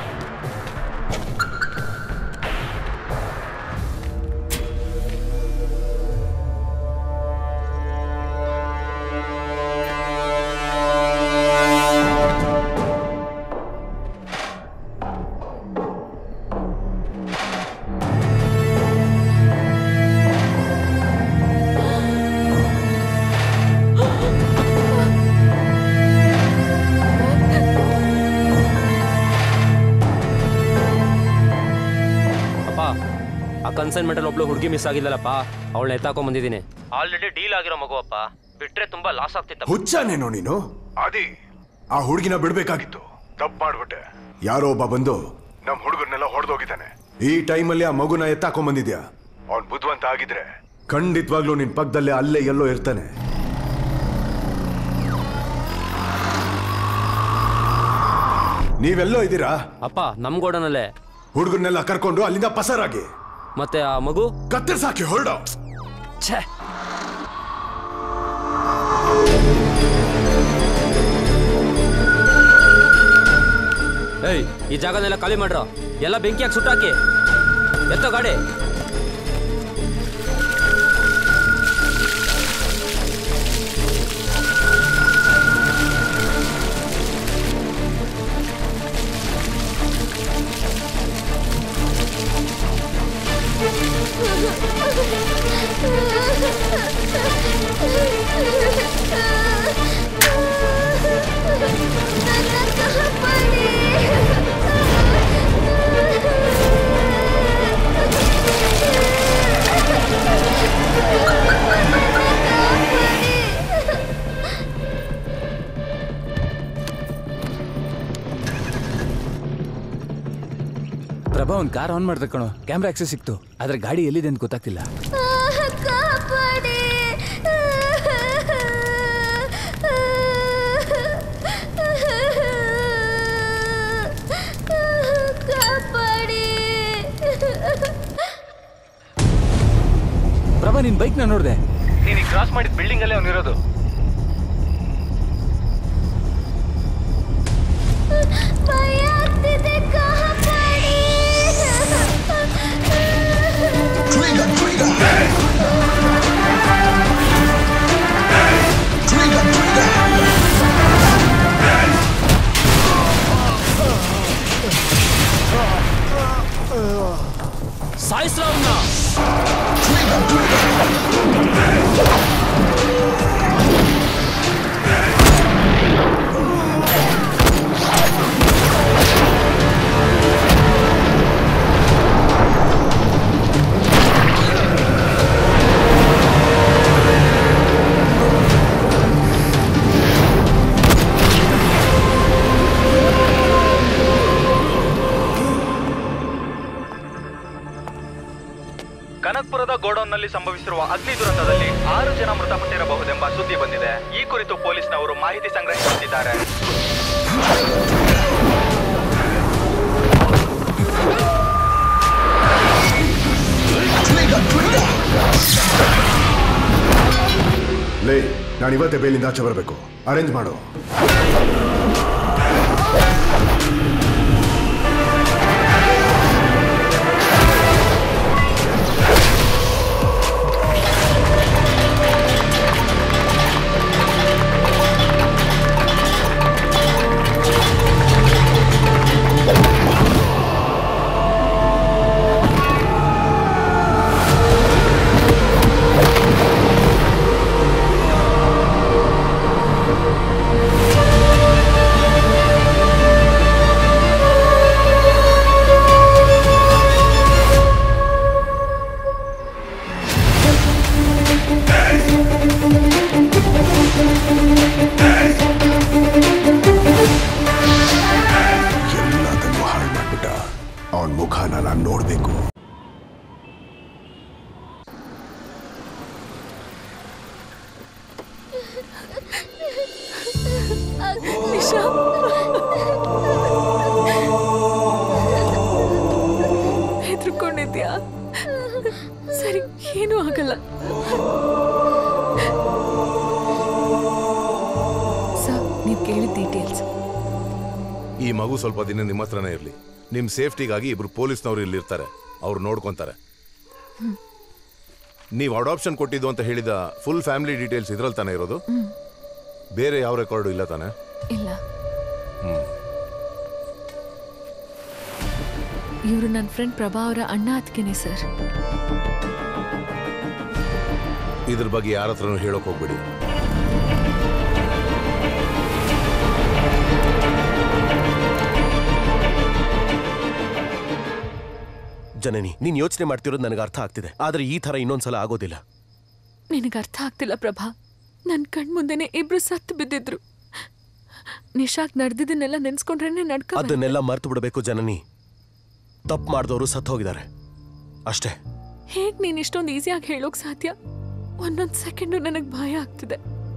ಅಪ್ಪ ಆ ಕನ್ಸೈನ್ಮೆಂಟ್ ಅಲ್ಲಿ ಒಬ್ಳು ಹುಡುಗಿ ಮಿಸ್ ಆಗಿಲ್ಲಲ್ಲಪ್ಪ ಅವಳನ್ನ ಎತ್ತಾಕೊಂಡ್ ಬಂದಿದ್ದೀನಿ ಆಲ್ರೆಡಿ ಡೀಲ್ ಆಗಿರೋ ಮಗು ಅಪ್ಪ ಬಿಟ್ರೆ ತುಂಬಾ ಲಾಸ್ ಆಗ್ತಿತ್ತು ಹುಚ್ಚಾನೇನೋ ನೀನು ಅದಿ ಆ ಹುಡುಗಿನ ಬಿಡ್ಬೇಕಾಗಿತ್ತು ತಪ್ಪು ಮಾಡ್ಬಿಟ್ಟೆ ಯಾರೋ ಒಬ್ಬ ಬಂದು ನಮ್ ಹುಡುಗರ್ನೆಲ್ಲ ಹೊಡೆದೋಗಿದ್ದಾನೆ ಈ ಟೈಮಲ್ಲಿ ಆ ಮಗುನ ಎತ್ತಾಕೊಂಡ್ ಬಂದಿದ್ಯಾ ಅವ್ನ್ ಬುದ್ಧಿವಂತ ಆಗಿದ್ರೆ ಖಂಡಿತವಾಗ್ಲೂ ನಿನ್ ಪಕ್ಕದಲ್ಲೇ ಅಲ್ಲೇ ಎಲ್ಲೋ ಇರ್ತಾನೆ ನೀವೆಲ್ಲೋ ಇದ್ದೀರಾ ಅಪ್ಪ ನಮ್ ಗೋಡನಲ್ಲೇ ಹುಡುಗರ್ನೆಲ್ಲ ಕರ್ಕೊಂಡು ಅಲ್ಲಿಂದ ಪಸರಾಗಿ ಮತ್ತೆ ಆ ಮಗು ಕತ್ತರಿಸಾಕಿ ಹೊರಡೋ ಛೇ ಏಯ್ ಈ ಜಾಗನೆಲ್ಲ ಖಾಲಿ ಮಾಡ್ರ ಎಲ್ಲ ಬೆಂಕಿಯಾಗಿ ಸುಟ್ಟಾಕಿ ಎತ್ತೋ ಗಾಡಿ ಪ್ರಭಾ ಒಂದು ಕಾರ್ ಆನ್ ಮಾಡ್ದೆ ಕಣೋ ಕ್ಯಾಮ್ರಾ ಆಕ್ಸೆಸ್ ಸಿಕ್ತು ಆದ್ರೆ ಗಾಡಿ ಎಲ್ಲಿದೆ ಅಂತ ಗೊತ್ತಾಗ್ತಿಲ್ಲ ಪ್ರಭಾ ನಿನ್ ಬೈಕ್ ನ ನೋಡ್ದೆ ನೀನು ಕ್ರಾಸ್ ಮಾಡಿದ ಬಿಲ್ಡಿಂಗ್ ಅಲ್ಲೇ ಅವನಿರೋದು ಭಯ ಆಗ್ತಿದೆ ಕಾಪಾಡಿ ಸಾಯಿಸ್ರವ್ನ ಕನಕ್ಪುರದ ಗೋಡೌನ್ನಲ್ಲಿ ಸಂಭವಿಸಿರುವ ಅಗ್ನಿ ದುರಂತದಲ್ಲಿ ಆರು ಜನ ಮೃತಪಟ್ಟಿರಬಹುದೆಂಬ ಸುದ್ದಿ ಬಂದಿದೆ ಈ ಕುರಿತು ಪೊಲೀಸ್ನವರು ಮಾಹಿತಿ ಸಂಗ್ರಹಿಸುತ್ತಿದ್ದಾರೆ ಲೇ ನಾನು ಇವತ್ತೇ ಬೇಲಿಂದ ಆಚೆ ಬರಬೇಕು ಅರೇಂಜ್ ಮಾಡು ಆ ಹೆದರ್ಕೊಂಡಿದ್ಯಾ ಸರಿ ಏನೂ ಆಗಲ್ಲ ಸರ್ ನೀವು ಕೇಳಿದ ಡೀಟೇಲ್ಸ್ ಈ ಮಗು ಸ್ವಲ್ಪ ದಿನ ನಿಮ್ಮ ಹತ್ರನೇ ಇರಲಿ ನಿಮ್ಮ ಸೇಫ್ಟಿಗಾಗಿ ಇಬ್ರು ಪೊಲೀಸ್ನವರು ಇಲ್ಲಿರ್ತಾರೆ ಅವ್ರು ನೋಡ್ಕೊಂತಾರೆ ನೀವು ಅಡಾಪ್ಷನ್ ಕೊಟ್ಟಿದ್ದು ಅಂತ ಹೇಳಿದ ಫುಲ್ ಫ್ಯಾಮಿಲಿ ಡೀಟೇಲ್ಸ್ ಇದ್ರಲ್ಲಿ ತಾನೇ ಇರೋದು ಬೇರೆ ಯಾವ ರೆಕಾರ್ಡು ಇಲ್ಲ ತಾನೆ ಇಲ್ಲ ಹ್ಮ್ ಇವರು ನನ್ನ ಫ್ರೆಂಡ್ ಪ್ರಭಾ ಅವರ ಅಣ್ಣ ಅದಕ್ಕೇನೆ ಸರ್ ಇದ್ರ ಬಗ್ಗೆ ಯಾರ ಹತ್ರನೂ ಹೇಳೋಕೆ ಹೋಗ್ಬೇಡಿ ಜನನಿ ನೀನ್ ಯೋಚನೆ ಮಾಡ್ತಿರೋದು ನನಗೆ ಅರ್ಥ ಆಗ್ತಿದೆ ಆದ್ರೆ ಈ ತರ ಇನ್ನೊಂದ್ಸಲ ಆಗೋದಿಲ್ಲ ನಿನಗೆ ಅರ್ಥ ಆಗ್ತಿಲ್ಲ ಪ್ರಭಾ ನನ್ನ ಕಣ್ಮುಂದೆನೆ ಇಬ್ರು ಸತ್ತು ಬಿದ್ದಿದ್ರು ನಿಶಾಕ್ ನಡೆದಿದ್ದನ್ನೆಲ್ಲ ನೆನ್ಸ್ಕೊಂಡ್ರೇನೆ ನಡ್ಕ ಅದನ್ನೆಲ್ಲ ಮರ್ತು ಬಿಡಬೇಕು ಜನನಿ ತಪ್ಪು ಮಾಡಿದವರು ಸತ್ತು ಹೋಗಿದ್ದಾರೆ ಅಷ್ಟೇ ಹೇಗ್ ನೀನ್ ಇಷ್ಟೊಂದು ಈಸಿಯಾಗಿ ಹೇಳೋಕ್ ಸಾಧ್ಯ ಒಂದೊಂದ್ ಸೆಕೆಂಡು ನನಗ್ ಭಯ ಆಗ್ತಿದೆ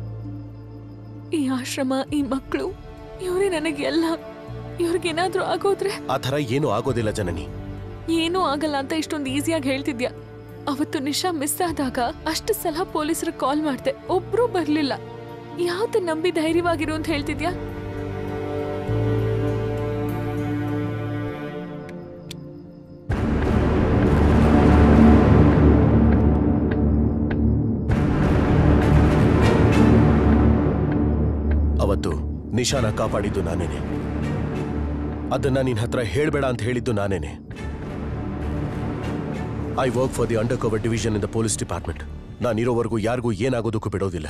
ಈ ಆಶ್ರಮ ಈ ಮಕ್ಕಳು ಇವರೇ ನನಗೆ ಎಲ್ಲ ಇವ್ರಿಗೇನಾದ್ರೂ ಆಗೋದ್ರೆ ಆ ಥರ ಏನೂ ಆಗೋದಿಲ್ಲ ಜನನಿ ಏನೂ ಆಗಲ್ಲ ಅಂತ ಇಷ್ಟೊಂದು ಈಸಿಯಾಗಿ ಹೇಳ್ತಿದ್ಯಾ ಅವತ್ತು ನಿಶಾ ಮಿಸ್ ಆದಾಗ ಅಷ್ಟು ಸಲ ಪೊಲೀಸರು ಕಾಲ್ ಮಾಡ್ದೆ ಒಬ್ರೂ ಬರ್ಲಿಲ್ಲ ಯಾವ್ದು ನಂಬಿ ಧೈರ್ಯವಾಗಿರು ಅಂತ ಹೇಳ್ತಿದ್ಯಾ ಅವತ್ತು ನಿಶಾನ ಕಾಪಾಡಿದ್ದು ನಾನೇನೆ ಅದನ್ನ ನಿನ್ ಹತ್ರ ಹೇಳ್ಬೇಡ ಅಂತ ಹೇಳಿದ್ದು ನಾನೇನೆ I work for the undercover division in the police department ನಾನಿರೋವರೆಗೂ ಯಾರಿಗೂ ಏನಾಗೋದಕ್ಕೂ ಬಿಡೋದಿಲ್ಲ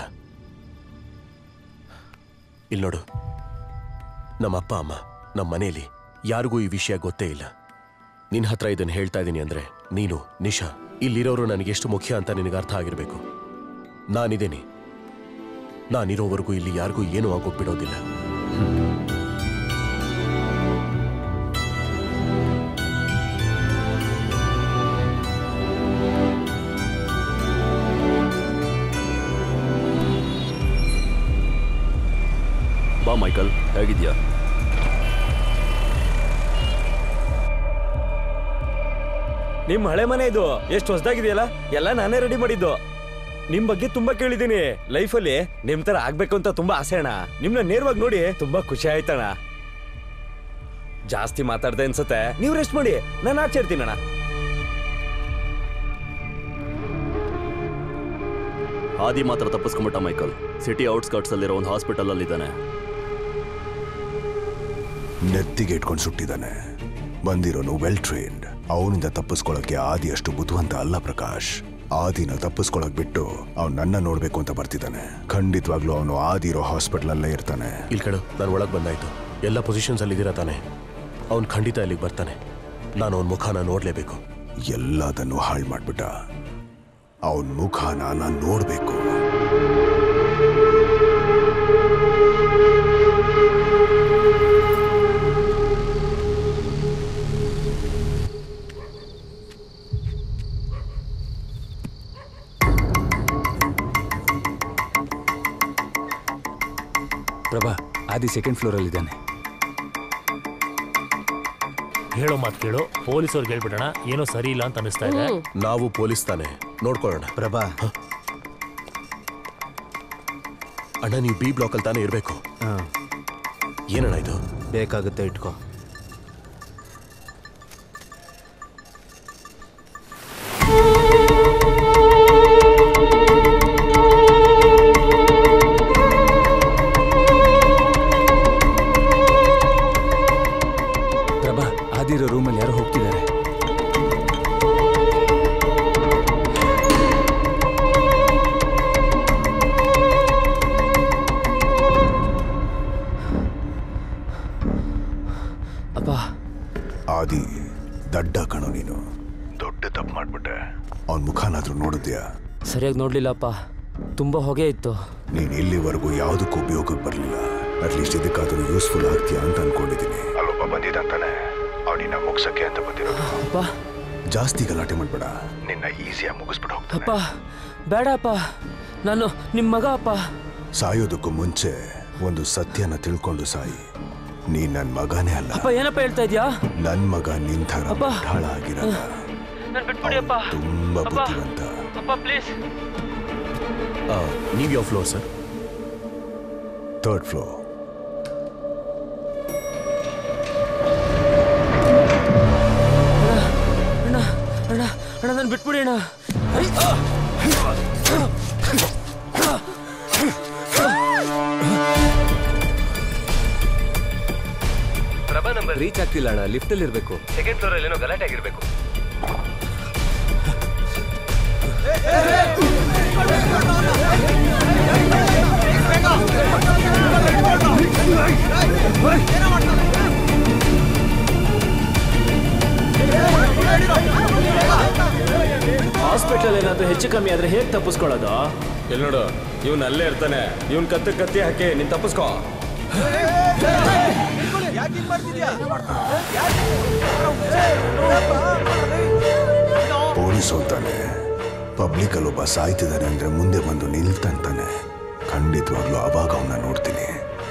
ಇಲ್ಲಿ ನೋಡು ನಮ್ಮ ಅಪ್ಪ ಅಮ್ಮ ನಮ್ಮ ಮನೆಯಲ್ಲಿ ಯಾರಿಗೂ ಈ ವಿಷಯ ಗೊತ್ತೇ ಇಲ್ಲ ನಿನ್ನ ಹತ್ರ ಇದನ್ನು ಹೇಳ್ತಾ ಇದ್ದೀನಿ ಅಂದ್ರೆ ನೀನು ನಿಶಾ ಇಲ್ಲಿರೋರು ನನಗೆ ಎಷ್ಟು ಮುಖ್ಯ ಅಂತ ನಿನಗೆ ಅರ್ಥ ಆಗಿರಬೇಕು ನಾನಿದ್ದೀನಿ ನಾನಿರೋವರೆಗೂ ಇಲ್ಲಿ ಯಾರಿಗೂ ಏನೂ ಆಗೋಕ್ ಬಿಡೋದಿಲ್ಲ ಬಾ ಮೈಕಲ್ ಹೇಗಿದ್ಯಾ ನಿಮ್ ಹಳೆ ಮನೆ ಇದು ಎಷ್ಟು ಹೊಸದಾಗಿದೆಯಲ್ಲ ಎಲ್ಲ ನಾನೇ ರೆಡಿ ಮಾಡಿದ್ದು ನಿಮ್ ಬಗ್ಗೆ ತುಂಬಾ ಕೇಳಿದೀನಿ ಲೈಫಲ್ಲಿ ನಿಮ್ ತರ ಆಗ್ಬೇಕು ಅಂತ ತುಂಬಾ ಆಸೆ ಅಣ್ಣ ನಿಮ್ನ ನೇರವಾಗಿ ನೋಡಿ ತುಂಬಾ ಖುಷಿ ಆಯ್ತಣ್ಣ ಜಾಸ್ತಿ ಮಾತಾಡ್ದೆ ಅನ್ಸತ್ತೆ ನೀವು ರೆಸ್ಟ್ ಮಾಡಿ ನಾನು ಆಚೆ ಇರ್ತೀನಣ್ಣ ಆದಿ ಮಾತ್ರ ತಪ್ಪಿಸ್ಕೊಂಬಿಟ್ಟ ಮೈಕಲ್ ಸಿಟಿ ಔಟ್ಸ್ಕರ್ಟ್ಸ್ ಅಲ್ಲಿರೋ ಒಂದು ಹಾಸ್ಪಿಟಲ್ ಅಲ್ಲಿ ಇದ್ದಾನೆ ನೆತ್ತಿಗೆ ಇಟ್ಕೊಂಡು ಸುಟ್ಟಿದ್ದಾನೆ ಬಂದಿರೋನು ವೆಲ್ ಟ್ರೈನ್ಡ್ ಅವನಿಂದ ತಪ್ಪಿಸ್ಕೊಳ್ಳೋಕೆ ಆದಿ ಅಷ್ಟು ಬುದ್ಧಿವಂತ ಅಲ್ಲ ಪ್ರಕಾಶ್ ಆದಿನ ತಪ್ಪಿಸ್ಕೊಳಕ್ ಬಿಟ್ಟು ಅವ್ನು ನನ್ನ ನೋಡ್ಬೇಕು ಅಂತ ಬರ್ತಿದ್ದಾನೆ ಖಂಡಿತವಾಗ್ಲೂ ಅವನು ಆದಿ ಇರೋ ಹಾಸ್ಪಿಟಲ್ ಅಲ್ಲೇ ಇರ್ತಾನೆ ಇಲ್ಲಿ ಕಡು ನಾನು ಒಳಗೆ ಬಂದಾಯ್ತು ಎಲ್ಲ ಪೊಸಿಷನ್ಸ್ ಅಲ್ಲಿ ಇದ್ದೀರಾ ತಾನೆ ಅವ್ನು ಖಂಡಿತ ಇಲ್ಲಿಗೆ ಬರ್ತಾನೆ ನಾನು ಅವನ ಮುಖನ ನೋಡ್ಲೇಬೇಕು ಎಲ್ಲದನ್ನು ಹಾಳು ಮಾಡ್ಬಿಟ್ಟ ಅವನ ಮುಖನ ನಾನು ನೋಡ್ಬೇಕು ಪ್ರಭಾ ಆದಿ ಸೆಕೆಂಡ್ ಫ್ಲೋರಲ್ಲಿ ಇದ್ದಾನೆ ಹೇಳೋ ಮಾತು ಕೇಳು ಪೊಲೀಸವ್ರಿಗೆ ಹೇಳ್ಬಿಡೋಣ ಏನೋ ಸರಿ ಇಲ್ಲ ಅಂತ ಅನಿಸ್ತಾ ಇದೆ ನಾವು ಪೊಲೀಸ್ ತಾನೆ ನೋಡ್ಕೊಳ್ಳೋಣ ಪ್ರಭಾ ಅಣ್ಣ ನೀವು ಬಿ ಬ್ಲಾಕಲ್ಲಿ ತಾನೇ ಇರಬೇಕು ಏನಣ್ಣ ಇದು ಬೇಕಾಗುತ್ತೆ ಇಟ್ಕೋ ಪ್ರಭಾ ಆದಿರೋ ರೂಮಲ್ಲಿ ಯಾರೋ ಹೋಗ್ತಿದ್ದಾರೆ ಅಪ್ಪ ಆದಿ ದಡ್ಡ ಕಣೋ ನೀನು ದೊಡ್ಡ ತಪ್ಪು ಮಾಡ್ಬಿಟ್ಟೆ ಅವನ ಮುಖನಾದ್ರೂ ನೋಡಿದ್ಯಾ ಸರಿಯಾಗಿ ನೋಡ್ಲಿಲ್ಲಪ್ಪ ತುಂಬಾ ಹೊಗೆ ಇತ್ತು ನೀನ್ ಇಲ್ಲಿವರೆಗೂ ಯಾವುದಕ್ಕೂ ಉಪಯೋಗಕ್ಕೆ ಬರಲಿಲ್ಲ ಅಟ್ಲೀಸ್ಟ್ ಇದಕ್ಕಾದ್ರೂ ಯೂಸ್ಫುಲ್ ಆಗ್ತೀಯಾ ಅಂತ ಅನ್ಕೊಂಡಿದ್ದೀನಿ ಅಲ್ಲೊಬ್ಬ ಬಂದಿದ್ದಂತಾನೆ ಅವನಿನ್ನ ಮುಗ್ಸಕ್ಕೆ ಅಂತ ಬಂದಿರೋದು ಅಪ್ಪ ಜಾಸ್ತಿ ಗಲಾಟೆ ಮಾಡ್ಬೇಡ ನಿನ್ನ ಈಸಿಯಾಗಿ ಮುಗಿಸ್ಬಿಟ್ಟು ಹೋಗ್ತಾನೆ ಅಪ್ಪ ಬೇಡ ಅಪ್ಪ ನಾನು ನಿಮ್ಮ ಮಗ ಅಪ್ಪ ಸಾಯೋದಕ್ಕೂ ಮುಂಚೆ ಒಂದು ಸತ್ಯನ ತಿಳ್ಕೊಂಡು ಸಾಯಿ ನೀ ನನ್ನ ಮಗನೇ ಅಲ್ಲ ಅಪ್ಪ ಏನಪ್ಪ ಹೇಳ್ತಾ ಇದ್ಯಾ ನನ್ನ ಮಗ ನಿನ್ ಥರ ಅಪ್ಪ. ಮುಟ್ಟಾಳ ಆಗಿರಲ್ಲ ನನ್ ಬಿಟ್ಬಿಡಿ ಅಪ್ಪ ತುಂಬಾ ಅಪ್ಪ ಬುದ್ಧಿವಂತ ಅಪ್ಪ ಪ್ಲೀಸ್ ನೀವು ಯಾವ ಫ್ಲೋರ್ ಸರ್ ಥರ್ಡ್ ಫ್ಲೋರ್ ಅಣ್ಣ ಅಣ್ಣ ಅಣ್ಣ ನನ್ ಬಿಟ್ಬಿಡಿ ಅಣ್ಣ ಪ್ರಭಾ ನಂಬರ್ ರೀಚ್ ಆಗ್ತಿಲ್ಲ ಅಣ್ಣ ಲಿಫ್ಟ್ ಅಲ್ಲಿ ಇರ್ಬೇಕು ಸೆಕೆಂಡ್ ಫ್ಲೋರ್ ಅಲ್ಲಿ ಏನೋ ಗಲಾಟೆ ಆಗಿರ್ಬೇಕು ಹಾಸ್ಪಿಟಲ್ ಏನಾದ್ರು ಹೆಚ್ಚು ಕಮ್ಮಿ ಆದ್ರೆ ಹೇಗೆ ತಪ್ಪಿಸ್ಕೊಳ್ಳೋದು ಎಲ್ಲಿ ನೋಡು ಇವ್ನು ಅಲ್ಲೇ ಇರ್ತಾನೆ ಇವ್ನ್ ಕತ್ತು ಕತ್ತಿ ಹಾಕಿ ನೀನ್ ತಪ್ಪಿಸ್ಕೋ ಪೊಲೀಸ್ ಅಂತಾನೆ ಪಬ್ಲಿಕ್ ಅಲ್ಲಿ ಒಬ್ಬ ಸಾಯ್ತಿದ್ದಾನೆ ಅಂದ್ರೆ ಮುಂದೆ ಬಂದು ನಿಲ್ತಂತಾನೆ ಖಂಡಿತವಾಗ್ಲೂ ಅವಾಗ ಅವನ್ನ ನೋಡ್ತೀನಿ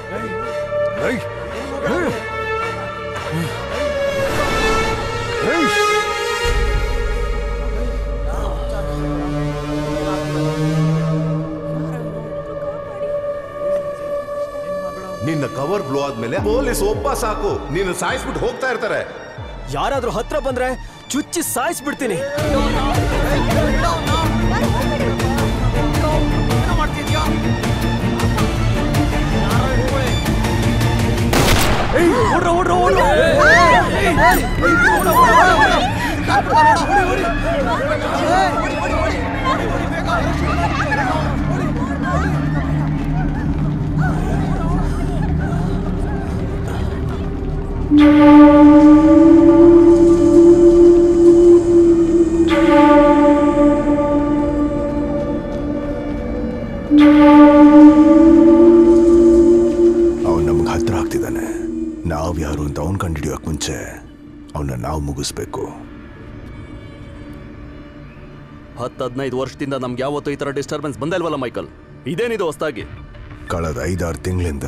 ನಿನ್ನ ಕವರ್ ಬ್ಲೋ ಆದ್ಮೇಲೆ ಪೊಲೀಸ್ ಒಬ್ಬ ಸಾಕು ನೀನು ಸಾಯಿಸ್ಬಿಟ್ಟು ಹೋಗ್ತಾ ಇರ್ತಾರೆ ಯಾರಾದ್ರೂ ಹತ್ರ ಬಂದ್ರೆ ಚುಚ್ಚಿ ಸಾಯಿಸ್ಬಿಡ್ತೀನಿ ಅವನ್ ನಮ್ಗೆ ಹತ್ರ ಆಗ್ತಿದ್ದಾನೆ ನಾವ್ ಯಾರು ಅಂತ ಅವನ್ ಕಂಡಿಡಿಯೋಕ್ ಮುಂಚೆ ಅವನ್ನ ನಾವು ಮುಗಿಸ್ಬೇಕು ಹತ್ತು ಹದಿನೈದು ವರ್ಷದಿಂದ ನಮ್ಗೆ ಯಾವತ್ತೂ ಈ ಥರ ಡಿಸ್ಟರ್ಬೆನ್ಸ್ ಬಂದೇ ಇಲ್ವಲ್ಲ ಮೈಕಲ್ ಇದೇನಿದು ಹೊಸ್ದಾಗಿ ಕಳೆದ ಐದಾರು ತಿಂಗಳಿಂದ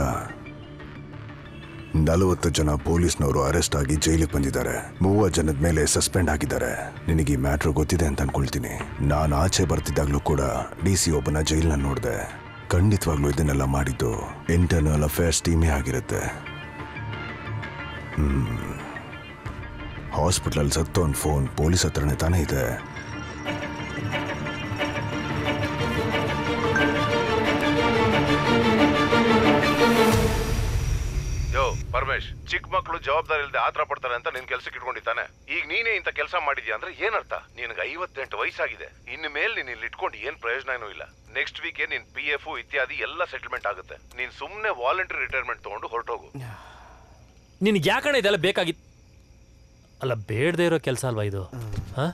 ನಲವತ್ತು ಜನ ಪೊಲೀಸ್ನವರು ಅರೆಸ್ಟ್ ಆಗಿ ಜೈಲಿಗೆ ಬಂದಿದ್ದಾರೆ ಮೂವತ್ತು ಜನದ ಮೇಲೆ ಸಸ್ಪೆಂಡ್ ಆಗಿದ್ದಾರೆ ನಿನಗೆ ಈ ಮ್ಯಾಟ್ರ್ ಗೊತ್ತಿದೆ ಅಂತ ಅನ್ಕೊಳ್ತೀನಿ ನಾನು ಆಚೆ ಬರ್ತಿದ್ದಾಗಲೂ ಕೂಡ ಡಿ ಸಿ ಒಬ್ಬನ ಜೈಲ್ನ ನೋಡಿದೆ ಖಂಡಿತವಾಗ್ಲೂ ಇದನ್ನೆಲ್ಲ ಮಾಡಿದ್ದು ಇಂಟರ್ನಲ್ ಅಫೇರ್ಸ್ ಟೀಮೇ ಆಗಿರುತ್ತೆ ಹ್ಮ್ ಹಾಸ್ಪಿಟಲ್ ಸತ್ತೋನ್ ಫೋನ್ ಪೊಲೀಸ್ ಹತ್ರನೇ ತಾನೇ ಇದೆ ಯೋ ಪರಮೇಶ್ ಚಿಕ್ಕ ಮಕ್ಕಳು ಜವಾಬ್ದಾರಿ ಇಲ್ಲದೆ ಆತರ ಪಡ್ತಾರೆ ಅಂತ ನಿನ್ ಕೆಲ್ಸಕ್ಕೆ ಇಟ್ಕೊಂಡಿದ್ದಾನೆ ಈಗ ನೀನೇ ಇಂಥ ಕೆಲಸ ಮಾಡಿದ್ಯಾ ಅಂದ್ರೆ ಏನರ್ಥ ನಿನಗೆ ಐವತ್ತೆಂಟು ವಯಸ್ಸಾಗಿದೆ ಇನ್ನು ಮೇಲೆ ನೀನ್ ಇಲ್ಲಿ ಇಟ್ಕೊಂಡು ಏನ್ ಪ್ರಯೋಜನನೂ ಇಲ್ಲ ನೆಕ್ಸ್ಟ್ ವೀಕೆ ನಿನ್ ಪಿ ಎಫ್ ಇತ್ಯಾದಿ ಎಲ್ಲ ಸೆಟಲ್ಮೆಂಟ್ ಆಗುತ್ತೆ ನೀನ್ ಸುಮ್ನೆ ವಾಲಂಟರಿ ರಿಟೈರ್ಮೆಂಟ್ ತಗೊಂಡು ಹೊರಟೋಗು ನಿನ್ಗೆ ಯಾಕಣ್ಣ ಇದೆಲ್ಲ ಬೇಕಾಗಿತ್ತು ಅಲ್ಲ ಬೇಡದೇ ಇರೋ ಕೆಲಸ ಅಲ್ವಾ ಇದು ಹಾ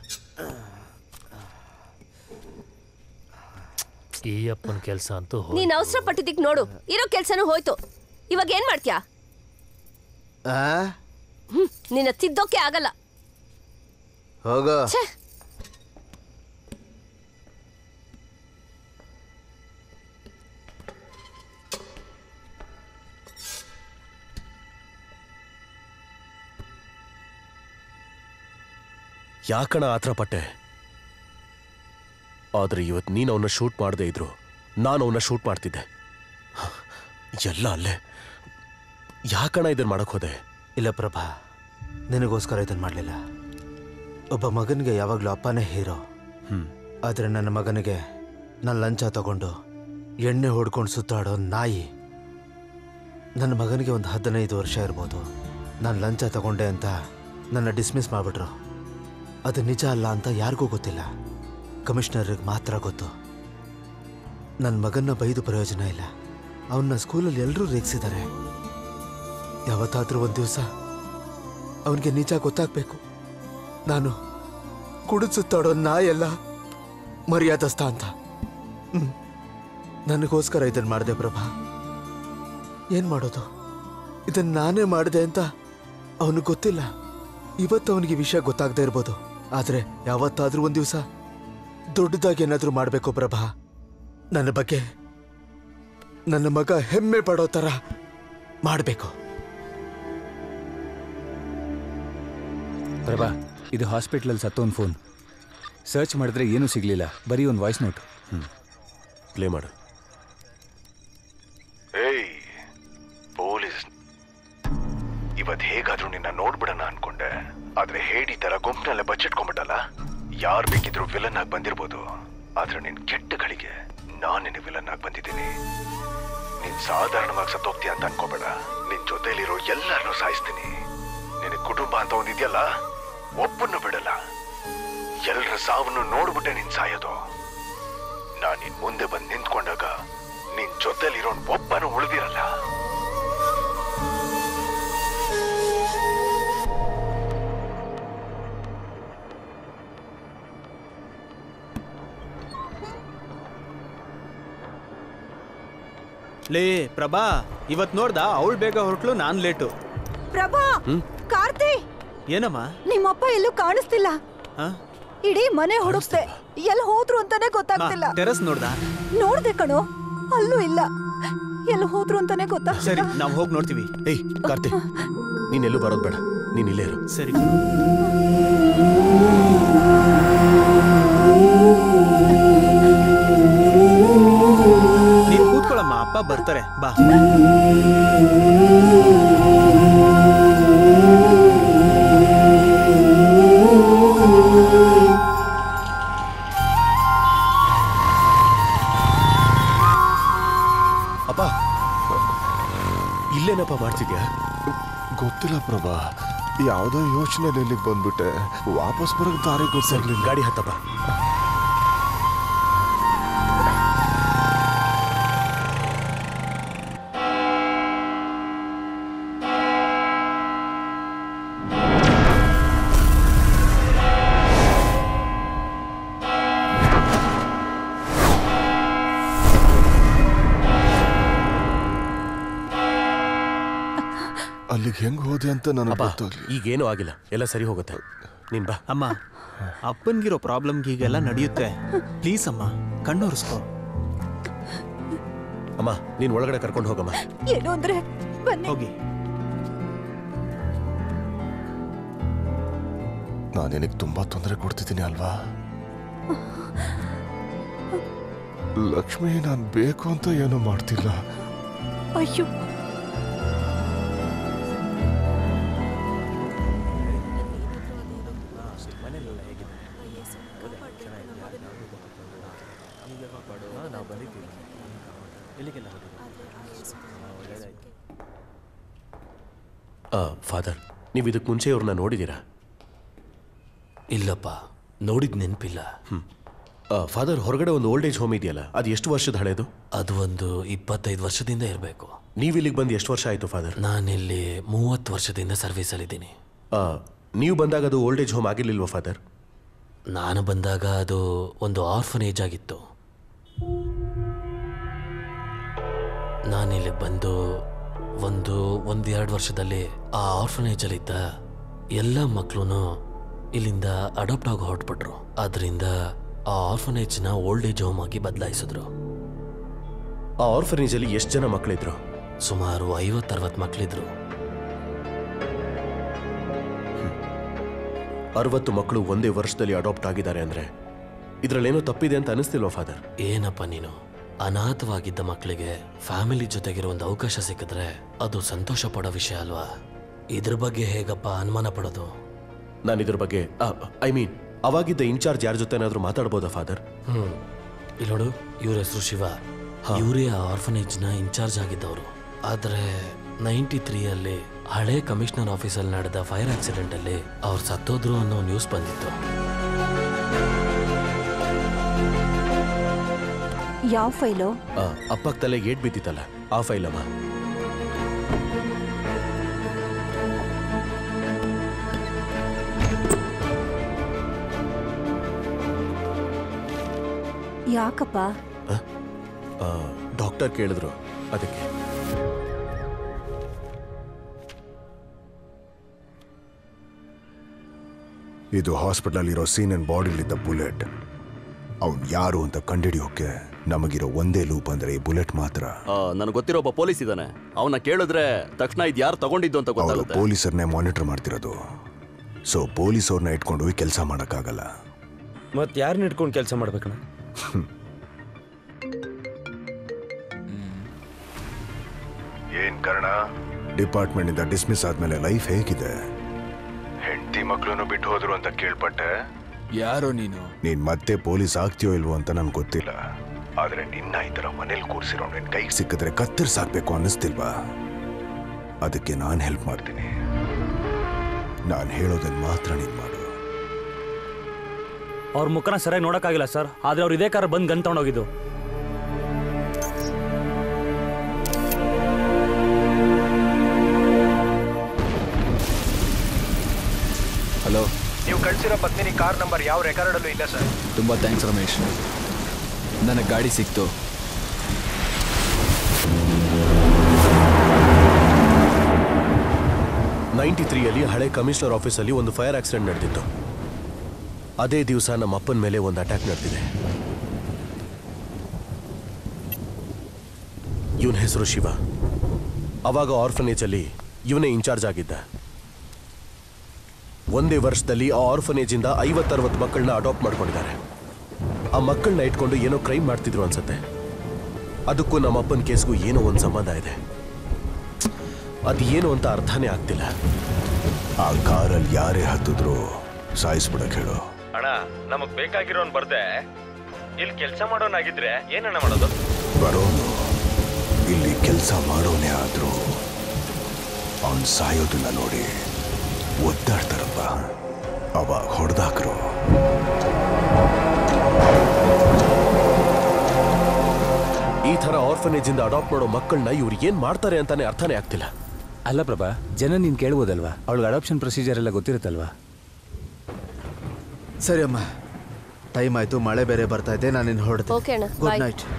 ಈ ಅಪ್ಪನ ಕೆಲಸ ಅಂತೂ ಹೋಯ್ತು. ನೀನ್ ಅವಸರ ಪಟ್ಟಿದ್ದಕ್ ನೋಡು ಇರೋ ಕೆಲ್ಸನೂ ಹೋಯ್ತು ಇವಾಗ ಏನ್ ಮಾಡ್ತೀಯಾ ಹ್ಮ್, ನಿನ್ನ ತಿದ್ದೋಕೆ ಆಗಲ್ಲ ಹೋಗೋ ಛೇ ಯಾಕಣ ಆತರ ಪಟ್ಟೆ ಆದ್ರೆ ಇವತ್ತು ನೀನು ಅವನ್ನ ಶೂಟ್ ಮಾಡದೇ ಇದ್ರು ನಾನು ಅವನ್ನ ಶೂಟ್ ಮಾಡ್ತಿದ್ದೆ ಎಲ್ಲ ಅಲ್ಲೇ ಯಾಕಣ ಇದನ್ನ ಮಾಡಕ್ ಹೋದೆ ಇಲ್ಲ ಪ್ರಭಾ ನಿನಗೋಸ್ಕರ ಇದನ್ನು ಮಾಡಲಿಲ್ಲ ಒಬ್ಬ ಮಗನಿಗೆ ಯಾವಾಗಲೂ ಅಪ್ಪನೇ ಹೀರೋ ಆದರೆ ನನ್ನ ಮಗನಿಗೆ ನಾನು ಲಂಚ ತಗೊಂಡು ಎಣ್ಣೆ ಹೊಡ್ಕೊಂಡು ಸುತ್ತಾಡೋ ನಾಯಿ ನನ್ನ ಮಗನಿಗೆ ಒಂದು ಹದಿನೈದು ವರ್ಷ ಇರ್ಬೋದು ನಾನು ಲಂಚ ತಗೊಂಡೆ ಅಂತ ನನ್ನ ಡಿಸ್ಮಿಸ್ ಮಾಡಿಬಿಟ್ರು ಅದು ನಿಜ ಅಲ್ಲ ಅಂತ ಯಾರಿಗೂ ಗೊತ್ತಿಲ್ಲ ಕಮಿಷನರ್ಗೆ ಮಾತ್ರ ಗೊತ್ತು ನನ್ನ ಮಗನ್ನ ಬೈದು ಪ್ರಯೋಜನ ಇಲ್ಲ ಅವನ್ನ ಸ್ಕೂಲಲ್ಲಿ ಎಲ್ಲರೂ ರೇಗಿಸಿದ್ದಾರೆ ಯಾವತ್ತಾದ್ರೂ ಒಂದು ದಿವಸ ಅವನಿಗೆ ನಿಜ ಗೊತ್ತಾಗಬೇಕು ನಾನು ಕುಡಿದು ಸುತ್ತಾಡೋ ನಾಯೆಲ್ಲ ಮರ್ಯಾದಸ್ಥ ಅಂತ ಹ್ಮ್. ನನಗೋಸ್ಕರ ಇದನ್ನು ಮಾಡಿದೆ ಪ್ರಭಾ ಏನು ಮಾಡೋದು ಇದನ್ನು ನಾನೇ ಮಾಡಿದೆ ಅಂತ ಅವನಿಗೆ ಗೊತ್ತಿಲ್ಲ ಇವತ್ತು ಅವನಿಗೆ ವಿಷಯ ಗೊತ್ತಾಗದೇ ಇರ್ಬೋದು ಆದರೆ ಯಾವತ್ತಾದ್ರೂ ಒಂದು ದಿವಸ ದೊಡ್ಡದಾಗಿ ಏನಾದರೂ ಮಾಡಬೇಕು ಪ್ರಭಾ ನನ್ನ ಬಗ್ಗೆ ನನ್ನ ಮಗ ಹೆಮ್ಮೆ ಪಡೋ ಥರ ಮಾಡಬೇಕು ಪ್ರಭಾ ಇದು ಹಾಸ್ಪಿಟ್ಲಲ್ಲಿ ಸತ್ತೋನ್ ಫೋನ್ ಸರ್ಚ್ ಮಾಡಿದ್ರೆ ಏನೂ ಸಿಗಲಿಲ್ಲ ಬರೀ ಒಂದು ವಾಯ್ಸ್ ನೋಟ್ ಪ್ಲೇ ಮಾಡು ಏಯ್ ಪೊಲೀಸ್ ಇವತ್ ಹೇಗಾದ್ರೂ ನಿನ್ನ ನೋಡ್ಬಿಡಣ ಅನ್ಕೊಂಡೆ ಆದ್ರೆ ಹೇಡಿ ತರ ಗುಂಪಿನಲ್ಲೇ ಬಚ್ಚಿಟ್ಕೊಂಡ್ಬಿಟ್ಟಲ್ಲ ಯಾರ್ ಬೇಕಿದ್ರು ವಿಲನ್ ಆಗಿ ಬಂದಿರ್ಬೋದು ಆದ್ರೆ ನಿನ್ ಕೆಟ್ಟಗಳಿಗೆ ನಾನ್ ನಿನ್ನ ವಿಲನ್ ಆಗಿ ಬಂದಿದ್ದೀನಿ ನೀನ್ ಸಾಧಾರಣವಾಗಿ ಸತ್ತೋಗ್ತೀಯ ಅಂತ ಅನ್ಕೋಬೇಡ ನಿನ್ ಜೊತೆಲಿರೋ ಎಲ್ಲರನ್ನೂ ಸಾಯಿಸ್ತೀನಿ ನಿನ್ನ ಕುಟುಂಬ ಅಂತ ಒಂದಿದೆಯಲ್ಲ ಒಬ್ಬನ್ನು ಬಿಡಲ್ಲ ಎಲ್ಲರ ಸಾವನ್ನು ನೋಡ್ಬಿಟ್ಟೆ ನೀನ್ ಸಾಯೋದು ನಾನ್ ನಿನ್ ಮುಂದೆ ಬಂದು ನಿಂತ್ಕೊಂಡಾಗ ನಿನ್ ಜೊತೆಲಿರೋ ಒಬ್ಬನು ಉಳಿದಿರಲ್ಲ ಲೇ ಪ್ರಭಾ ಇವತ್ ನೋಡ್ದ ಅವಳು ಬೇಗ ಹೊರಟ್ಲು ನಾನ್ ಲೇಟು ಪ್ರಭಾ ಕಾರ್ತಿ ಏನಮ್ಮ ನಿಮ್ಮಪ್ಪ ಎಲ್ಲೂ ಕಾಣಿಸ್ತಿಲ್ಲ ಆ? ಇಡೀ ಮನೆ ಹುಡುಕ್ತೆ ಎಲ್ಲಿ ಹೋದ್ರು ಅಂತಾನೆ ಗೊತ್ತಾಗ್ತಿಲ್ಲ ಟೆರಸ್ ನೋಡ್ದ ನೋಡ್ದೆ ಕಣೋ ಅಲ್ಲೂ ಇಲ್ಲ ಎಲ್ಲಿ ಹೋದ್ರು ಅಂತಾನೆ ಗೊತ್ತಾಗ್ತಿಲ್ಲ ಸರಿ ನಾವ್ ಹೋಗಿ ನೋಡ್ತೀವಿ ಏಯ್ ಕಾರ್ತಿ ನೀನೆಲ್ಲೂ ಬರೋದು ಬೇಡ ನೀನ್ ಇಲ್ಲೇ ಇರು ಸರಿ ನೀನ್ ಕೂತ್ಕೊಳ್ಳಮ್ಮ ಅಪ್ಪ ಬರ್ತಾರೆ ಬಾ ಅಪ್ಪ ಇಲ್ಲೇನಪ್ಪ ಮಾಡ್ತಿದ್ಯಾ ಗೊತ್ತಿಲ್ಲ ಪ್ರಭಾ ಯಾವುದೋ ಯೋಚನೆ ಇಲ್ಲಿಗೆ ಬಂದ್ಬಿಟ್ಟೆ ವಾಪಸ್ ಬರೋಕ್ ದಾರಿ ಗೊತ್ತಿರ್ಲಿಲ್ಲ ಗಾಡಿ ಹತ್ತಪ್ಪ ಅಲ್ಲಿಗೆ ಹೆಂಗ್ ಹೋದೆ ಅಂತ ನನಗೆ ಅಪ್ಪ ಗೊತ್ತಾಗ್ಲಿ ಈಗೇನೂ ಆಗಿಲ್ಲ ಎಲ್ಲ ಸರಿ ಹೋಗುತ್ತೆ ನೀನ್ ಬಾ ಅಮ್ಮ ಅಪ್ಪನ್ಗಿರೋ ಪ್ರಾಬ್ಲಮ್ ಹೀಗೆಲ್ಲ ನಡೆಯುತ್ತೆ ಪ್ಲೀಸ್ ಅಮ್ಮ ಕಣ್ಣೊರೆಸ್ಕೋ ಅಮ್ಮ ನೀನ್ ಒಳಗಡೆ ಕರ್ಕೊಂಡು ಹೋಗಮ್ಮ ಏನು ಅಂದ್ರೆ ಬನ್ನಿ ಹೋಗಿ ನಾನು ನಿನಗೆ ತುಂಬಾ ತೊಂದರೆ ಕೊಡ್ತಿದ್ದೀನಿ ಅಲ್ವಾ ಲಕ್ಷ್ಮಿ ನಾನು ಬೇಕು ಅಂತ ಏನೂ ಮಾಡ್ತಿಲ್ಲ ಅಯ್ಯೋ ಫಾದರ್ ನೀವು ಇದಕ್ಕೆ ಮುಂಚೆ ಇವ್ರನ್ನ ನೋಡಿದ್ದೀರಾ ಇಲ್ಲಪ್ಪ ನೋಡಿದ್ ನೆನಪಿಲ್ಲ ಫಾದರ್ ಹೊರಗಡೆ ಒಂದು ಓಲ್ಡ್ ಏಜ್ ಹೋಮ್ ಇದೆಯಲ್ಲ ಅದು ಎಷ್ಟು ವರ್ಷದ ಹಳೇದು ಅದು ಒಂದು ಇಪ್ಪತ್ತೈದು ವರ್ಷದಿಂದ ಇರಬೇಕು ನೀವು ಇಲ್ಲಿಗೆ ಬಂದು ಎಷ್ಟು ವರ್ಷ ಆಯಿತು ಫಾದರ್ ನಾನಿಲ್ಲಿ ಮೂವತ್ತು ವರ್ಷದಿಂದ ಸರ್ವೀಸಲ್ಲಿದ್ದೀನಿ ನೀವು ಬಂದಾಗ ಅದು ಓಲ್ಡ್ ಏಜ್ ಹೋಮ್ ಆಗಿರ್ಲಿಲ್ವಾ ಫಾದರ್ ನಾನು ಬಂದಾಗ ಅದು ಒಂದು ಆರ್ಫನೇಜ್ ಆಗಿತ್ತು ನಾನಿಲ್ಲಿ ಬಂದು ಒಂದು ಒಂದೆರಡು ವರ್ಷದಲ್ಲಿ ಆ ಆರ್ಫನೇಜಲ್ಲಿದ್ದ ಎಲ್ಲ ಮಕ್ಕಳು ಇಲ್ಲಿಂದ ಅಡಾಪ್ಟ್ ಆಗಿ ಹೊರಟ್ಬಿಟ್ರು ಅದರಿಂದ ಆ ಆರ್ಫನೇಜ್ನ ಓಲ್ಡ್ ಏಜ್ ಹೋಮ್ ಆಗಿ ಬದಲಾಯಿಸಿದ್ರು ಆ ಆರ್ಫನೇಜಲ್ಲಿ ಎಷ್ಟು ಜನ ಮಕ್ಕಳಿದ್ರು ಸುಮಾರು ಐವತ್ತರವತ್ತು ಮಕ್ಕಳಿದ್ರು ಅರವತ್ತು ಮಕ್ಕಳು ಒಂದೇ ವರ್ಷದಲ್ಲಿ ಅಡಾಪ್ಟ್ ಆಗಿದ್ದಾರೆ ಅಂದ್ರೆ ಇದ್ರಲ್ಲೇನೋ ತಪ್ಪಿದೆ ಅಂತ ಅನಿಸ್ತಿಲ್ವಾ ಫಾದರ್ ಏನಪ್ಪ ನೀನು ಅನಾಥವಾಗಿದ್ದ ಮಕ್ಕಳಿಗೆ ಫ್ಯಾಮಿಲಿ ಜೊತೆಗಿರೋ ಒಂದು ಅವಕಾಶ ಸಿಕ್ಕಿದ್ರೆ ಅದು ಸಂತೋಷ ಪಡೋ ವಿಷಯ ಅಲ್ವಾ ಇದ್ರ ಬಗ್ಗೆ ಹೇಗಪ್ಪ ಅನುಮಾನ ಪಡೋದು ನಾನು ಇದ್ರ ಬಗ್ಗೆ ಐ ಮೀನ್ ಅವಾಗಿದ್ದ ಇನ್ಚಾರ್ಜ್ ಯಾರ ಜೊತೆ ಏನಾದರೂ ಮಾತಾಡ್ಬೋದಾ ಫಾದರ್ ಹ್ಮ್ ಇಲ್ಲಿ ನೋಡು ಇವ್ರ ಹೆಸರು ಶಿವ ಇವರೇ ಆ ಆರ್ಫನೇಜ್ನ ಇನ್ಚಾರ್ಜ್ ಆಗಿದ್ದವರು ಆದರೆ ನೈಂಟಿ ತ್ರೀಯಲ್ಲಿ ಹಳೆ ಕಮಿಷನರ್ ಆಫೀಸಲ್ಲಿ ನಡೆದ ಫೈರ್ ಆಕ್ಸಿಡೆಂಟ್ ಅಲ್ಲಿ ಅವ್ರು ಸತ್ತೋದ್ರು ಅನ್ನೋ ನ್ಯೂಸ್ ಬಂದಿತ್ತು ಯಾವ ಫೈಲು ಅಪ್ಪಕ್ ತಲೆಗೆ ಏಟ್ ಬಿದ್ದಿತ್ತಲ್ಲ ಆ ಫೈಲ್ ಅಮ್ಮ ಯಾಕಪ್ಪ ಡಾಕ್ಟರ್ ಕೇಳಿದ್ರು ಅದಕ್ಕೆ ಇದು ಹಾಸ್ಪಿಟಲ್ ಇರೋ ಸೀನ್ ಅಂಡ್ ಬಾಡಿಲಿದ್ದ ಬುಲೆಟ್ ಅವ್ನು ಯಾರು ಅಂತ ಕಂಡಿಡಿಯೋಕೆ ನಮಗಿರೋ ಒಂದೇ ಲೂಪ್ ಅಂದ್ರೆ ಈ ಬುಲೆಟ್ ಮಾತ್ರ ನನಗೆ ಗೊತ್ತಿರೋ ಒಬ್ಬ ಪೊಲೀಸ್ ಇದ್ದಾನೆ ಅವನ್ನ ಕೇಳಿದ್ರೆ ತಕ್ಷಣ ಇದು ಯಾರು ತಗೊಂಡಿದ್ದು ಅಂತ ಅವರು ಗೊತ್ತಾಗುತ್ತೆ ಪೊಲೀಸರನ್ನೇ ಮಾನಿಟರ್ ಮಾಡ್ತಿರೋದು ಸೊ ಪೊಲೀಸ್ ಅವ್ರನ್ನ ಇಟ್ಕೊಂಡು ಹೋಗಿ ಕೆಲಸ ಮಾಡೋಕ್ಕಾಗಲ್ಲ ಮತ್ತೆ ಯಾರನ್ನ ಇಟ್ಕೊಂಡು ಕೆಲಸ ಮಾಡ್ಬೇಕಣ್ಣ ಏನ್ ಕಾರಣ ಡಿಪಾರ್ಟ್ಮೆಂಟ್ ಇಂದ ಡಿಸ್ಮಿಸ್ ಆದ್ಮೇಲೆ ಲೈಫ್ ಹೇಗಿದೆ ಹೆಂಡತಿ ಮಕ್ಳನ್ನು ಬಿಟ್ಟು ಹೋದ್ರು ಅಂತ ಕೇಳ್ಪಟ್ಟೆ ಯಾರೋ ನೀನು ನೀನ್ ಮತ್ತೆ ಪೊಲೀಸ್ ಆಗ್ತೀಯೋ ಇಲ್ವೋ ಅಂತ ನನ್ಗೆ ಗೊತ್ತಿಲ್ಲ ಆದ್ರೆ ನಿನ್ನ ಈ ತರ ಮನೇಲಿ ಕೂರ್ಸಿರೋ ನಿನ್ ಕೈಗೆ ಸಿಕ್ಕಿದ್ರೆ ಕತ್ತರಿಸಾಕ್ಬೇಕು ಅನ್ನಿಸ್ತಿಲ್ವಾ ಅದಕ್ಕೆ ನಾನು ಹೆಲ್ಪ್ ಮಾಡ್ತೀನಿ ನಾನು ಹೇಳೋದನ್ನ ಮಾತ್ರ ನೀನ್ ಮಾಡು ಅವ್ರ ಮುಖನ ಸರಿಯಾಗಿ ನೋಡಕ್ಕಾಗಿಲ್ಲ ಸರ್ ಆದ್ರೆ ಅವ್ರು ಇದೇ ಕಾರ ಬಂದು ಗನ್ ತಗೊಂಡೋಗಿದ್ದು ಹಲೋ ನೀವು ಕಳ್ಸಿರೋ ಪತ್ನಿನಿ ಕಾರ್ ನಂಬರ್ ಯಾವ ರೆಕಾರ್ಡಲ್ಲೂ ಇಲ್ಲ ಸರ್ ತುಂಬ ಥ್ಯಾಂಕ್ಸ್ ರಮೇಶ್ ನನಗೆ ಗಾಡಿ ಸಿಕ್ತು ನೈಂಟಿ ತ್ರೀಯಲ್ಲಿ ಹಳೆ ಕಮಿಷನರ್ ಆಫೀಸಲ್ಲಿ ಒಂದು ಫೈರ್ ಆಕ್ಸಿಡೆಂಟ್ ನಡೆದಿತ್ತು ಅದೇ ದಿವಸ ನಮ್ಮ ಅಪ್ಪನ ಮೇಲೆ ಒಂದು ಅಟ್ಯಾಕ್ ನಡೆದಿದೆ ಇವನ ಹೆಸರು ಶಿವ ಅವಾಗ ಆರ್ಫನೇಜ್ ಅಲ್ಲಿ ಇವನೇ ಇನ್ಚಾರ್ಜ್ ಆಗಿದ್ದ ಒಂದೇ ವರ್ಷದಲ್ಲಿ ಆ ಆರ್ಫನೇಜ್ ಇಂದ ಐವತ್ತರವತ್ತು ಮಕ್ಕಳನ್ನ ಅಡಾಪ್ಟ್ ಮಾಡ್ಕೊಂಡಿದ್ದಾರೆ ಆ ಮಕ್ಕಳನ್ನ ಇಟ್ಕೊಂಡು ಏನೋ ಕ್ರೈಮ್ ಮಾಡ್ತಿದ್ರು ಅನ್ಸತ್ತೆ ಅದಕ್ಕೂ ನಮ್ಮ ಅಪ್ಪನ ಕೇಸ್ಗೂ ಏನೋ ಒಂದು ಸಂಬಂಧ ಇದೆ ಅದು ಏನು ಅಂತ ಅರ್ಥನೇ ಆಗ್ತಿಲ್ಲ ಆ ಕಾರಲ್ಲಿ ಯಾರೇ ಹತ್ತಿದ್ರು ಸಾಯಿಸ್ಬಿಡಕ್ ಹೇಳು ಅಣ್ಣ ನಮಗ್ ಬೇಕಾಗಿರೋನ್ ಬರ್ದೆ ಇಲ್ಲಿ ಕೆಲಸ ಮಾಡೋನಾಗಿದ್ರೆ ಏನಣ್ಣ ಮಾಡೋದು ಬರೋನು ಇಲ್ಲಿ ಕೆಲಸ ಮಾಡೋನೇ ಆದ್ರೂ ಅವನ್ ಸಾಯೋದನ್ನ ನೋಡಿ ಒದ್ದಾಡ್ತಾರಪ್ಪ ಅವಾಗ ಹೊಡೆದಾಕ್ರು ಈ ತರ ಆರ್ಫನೇಜ್ ಇಂದ ಅಡಾಪ್ಟ್ ಮಾಡೋ ಮಕ್ಕಳನ್ನ ಇವ್ರು ಏನ್ ಮಾಡ್ತಾರೆ ಅಂತಾನೆ ಅರ್ಥನೇ ಆಗ್ತಿಲ್ಲ ಅಲ್ಲ ಪ್ರಭಾ ಜನ ನೀನು ಕೇಳ್ಬೋದಲ್ವಾ ಅವಳಿಗೆ ಅಡಾಪ್ಷನ್ ಪ್ರೊಸೀಜರ್ ಎಲ್ಲ ಗೊತ್ತಿರುತ್ತಲ್ವಾ ಸರಿ ಅಮ್ಮ ಟೈಮ್ ಆಯ್ತು ಮಳೆ ಬೇರೆ ಬರ್ತಾ ಇದೆ ನಾನು ಇನ್ನು ಹೊರಡ್ತೀನಿ ಓಕೆ ಅಣ್ಣ ಗುಡ್ ಬಾಯ್ ನೈಟ್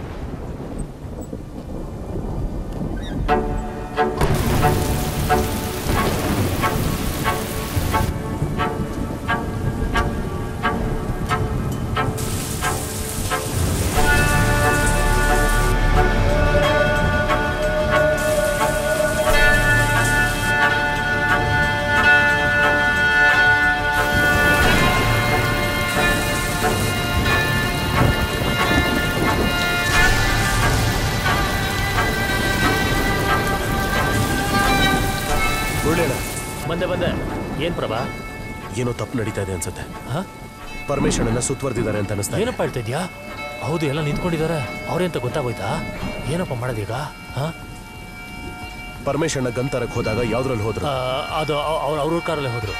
ಒಳ್ಳೆಯ ಬಂದೆ ಬಂದೆ ಏನ್ ಪ್ರಭಾ ಏನೋ ತಪ್ಪು ನಡೀತಾ ಇದೆ ಅನ್ಸುತ್ತೆ ಪರಮೇಶ್ ಅಣ್ಣನ ಸುತ್ತುವರೆದಿದ್ದಾರೆ ಅಂತ ಅನಿಸ್ತಾ ಇದೆ. ಏನಪ್ಪ ಹೇಳ್ತಾ ಇದ್ಯಾ ಹೌದು ಎಲ್ಲ ನಿಂತ್ಕೊಂಡಿದ್ದಾರೆ ಅವ್ರೇ ಅಂತ ಗೊತ್ತಾಗೋಯ್ತಾ ಏನಪ್ಪ ಮಾಡೋದೀಗ ಹಾ ಪರಮೇಶ್ ಅಣ್ಣ ಗನ್ ತರಕ್ ಹೋದಾಗ ಯಾವ್ದ್ರಲ್ಲಿ ಹೋದ್ರು ಆ, ಅದು ಅವ್ರ ಅವ್ರ ಕಾರಲ್ಲೇ ಹೋದ್ರು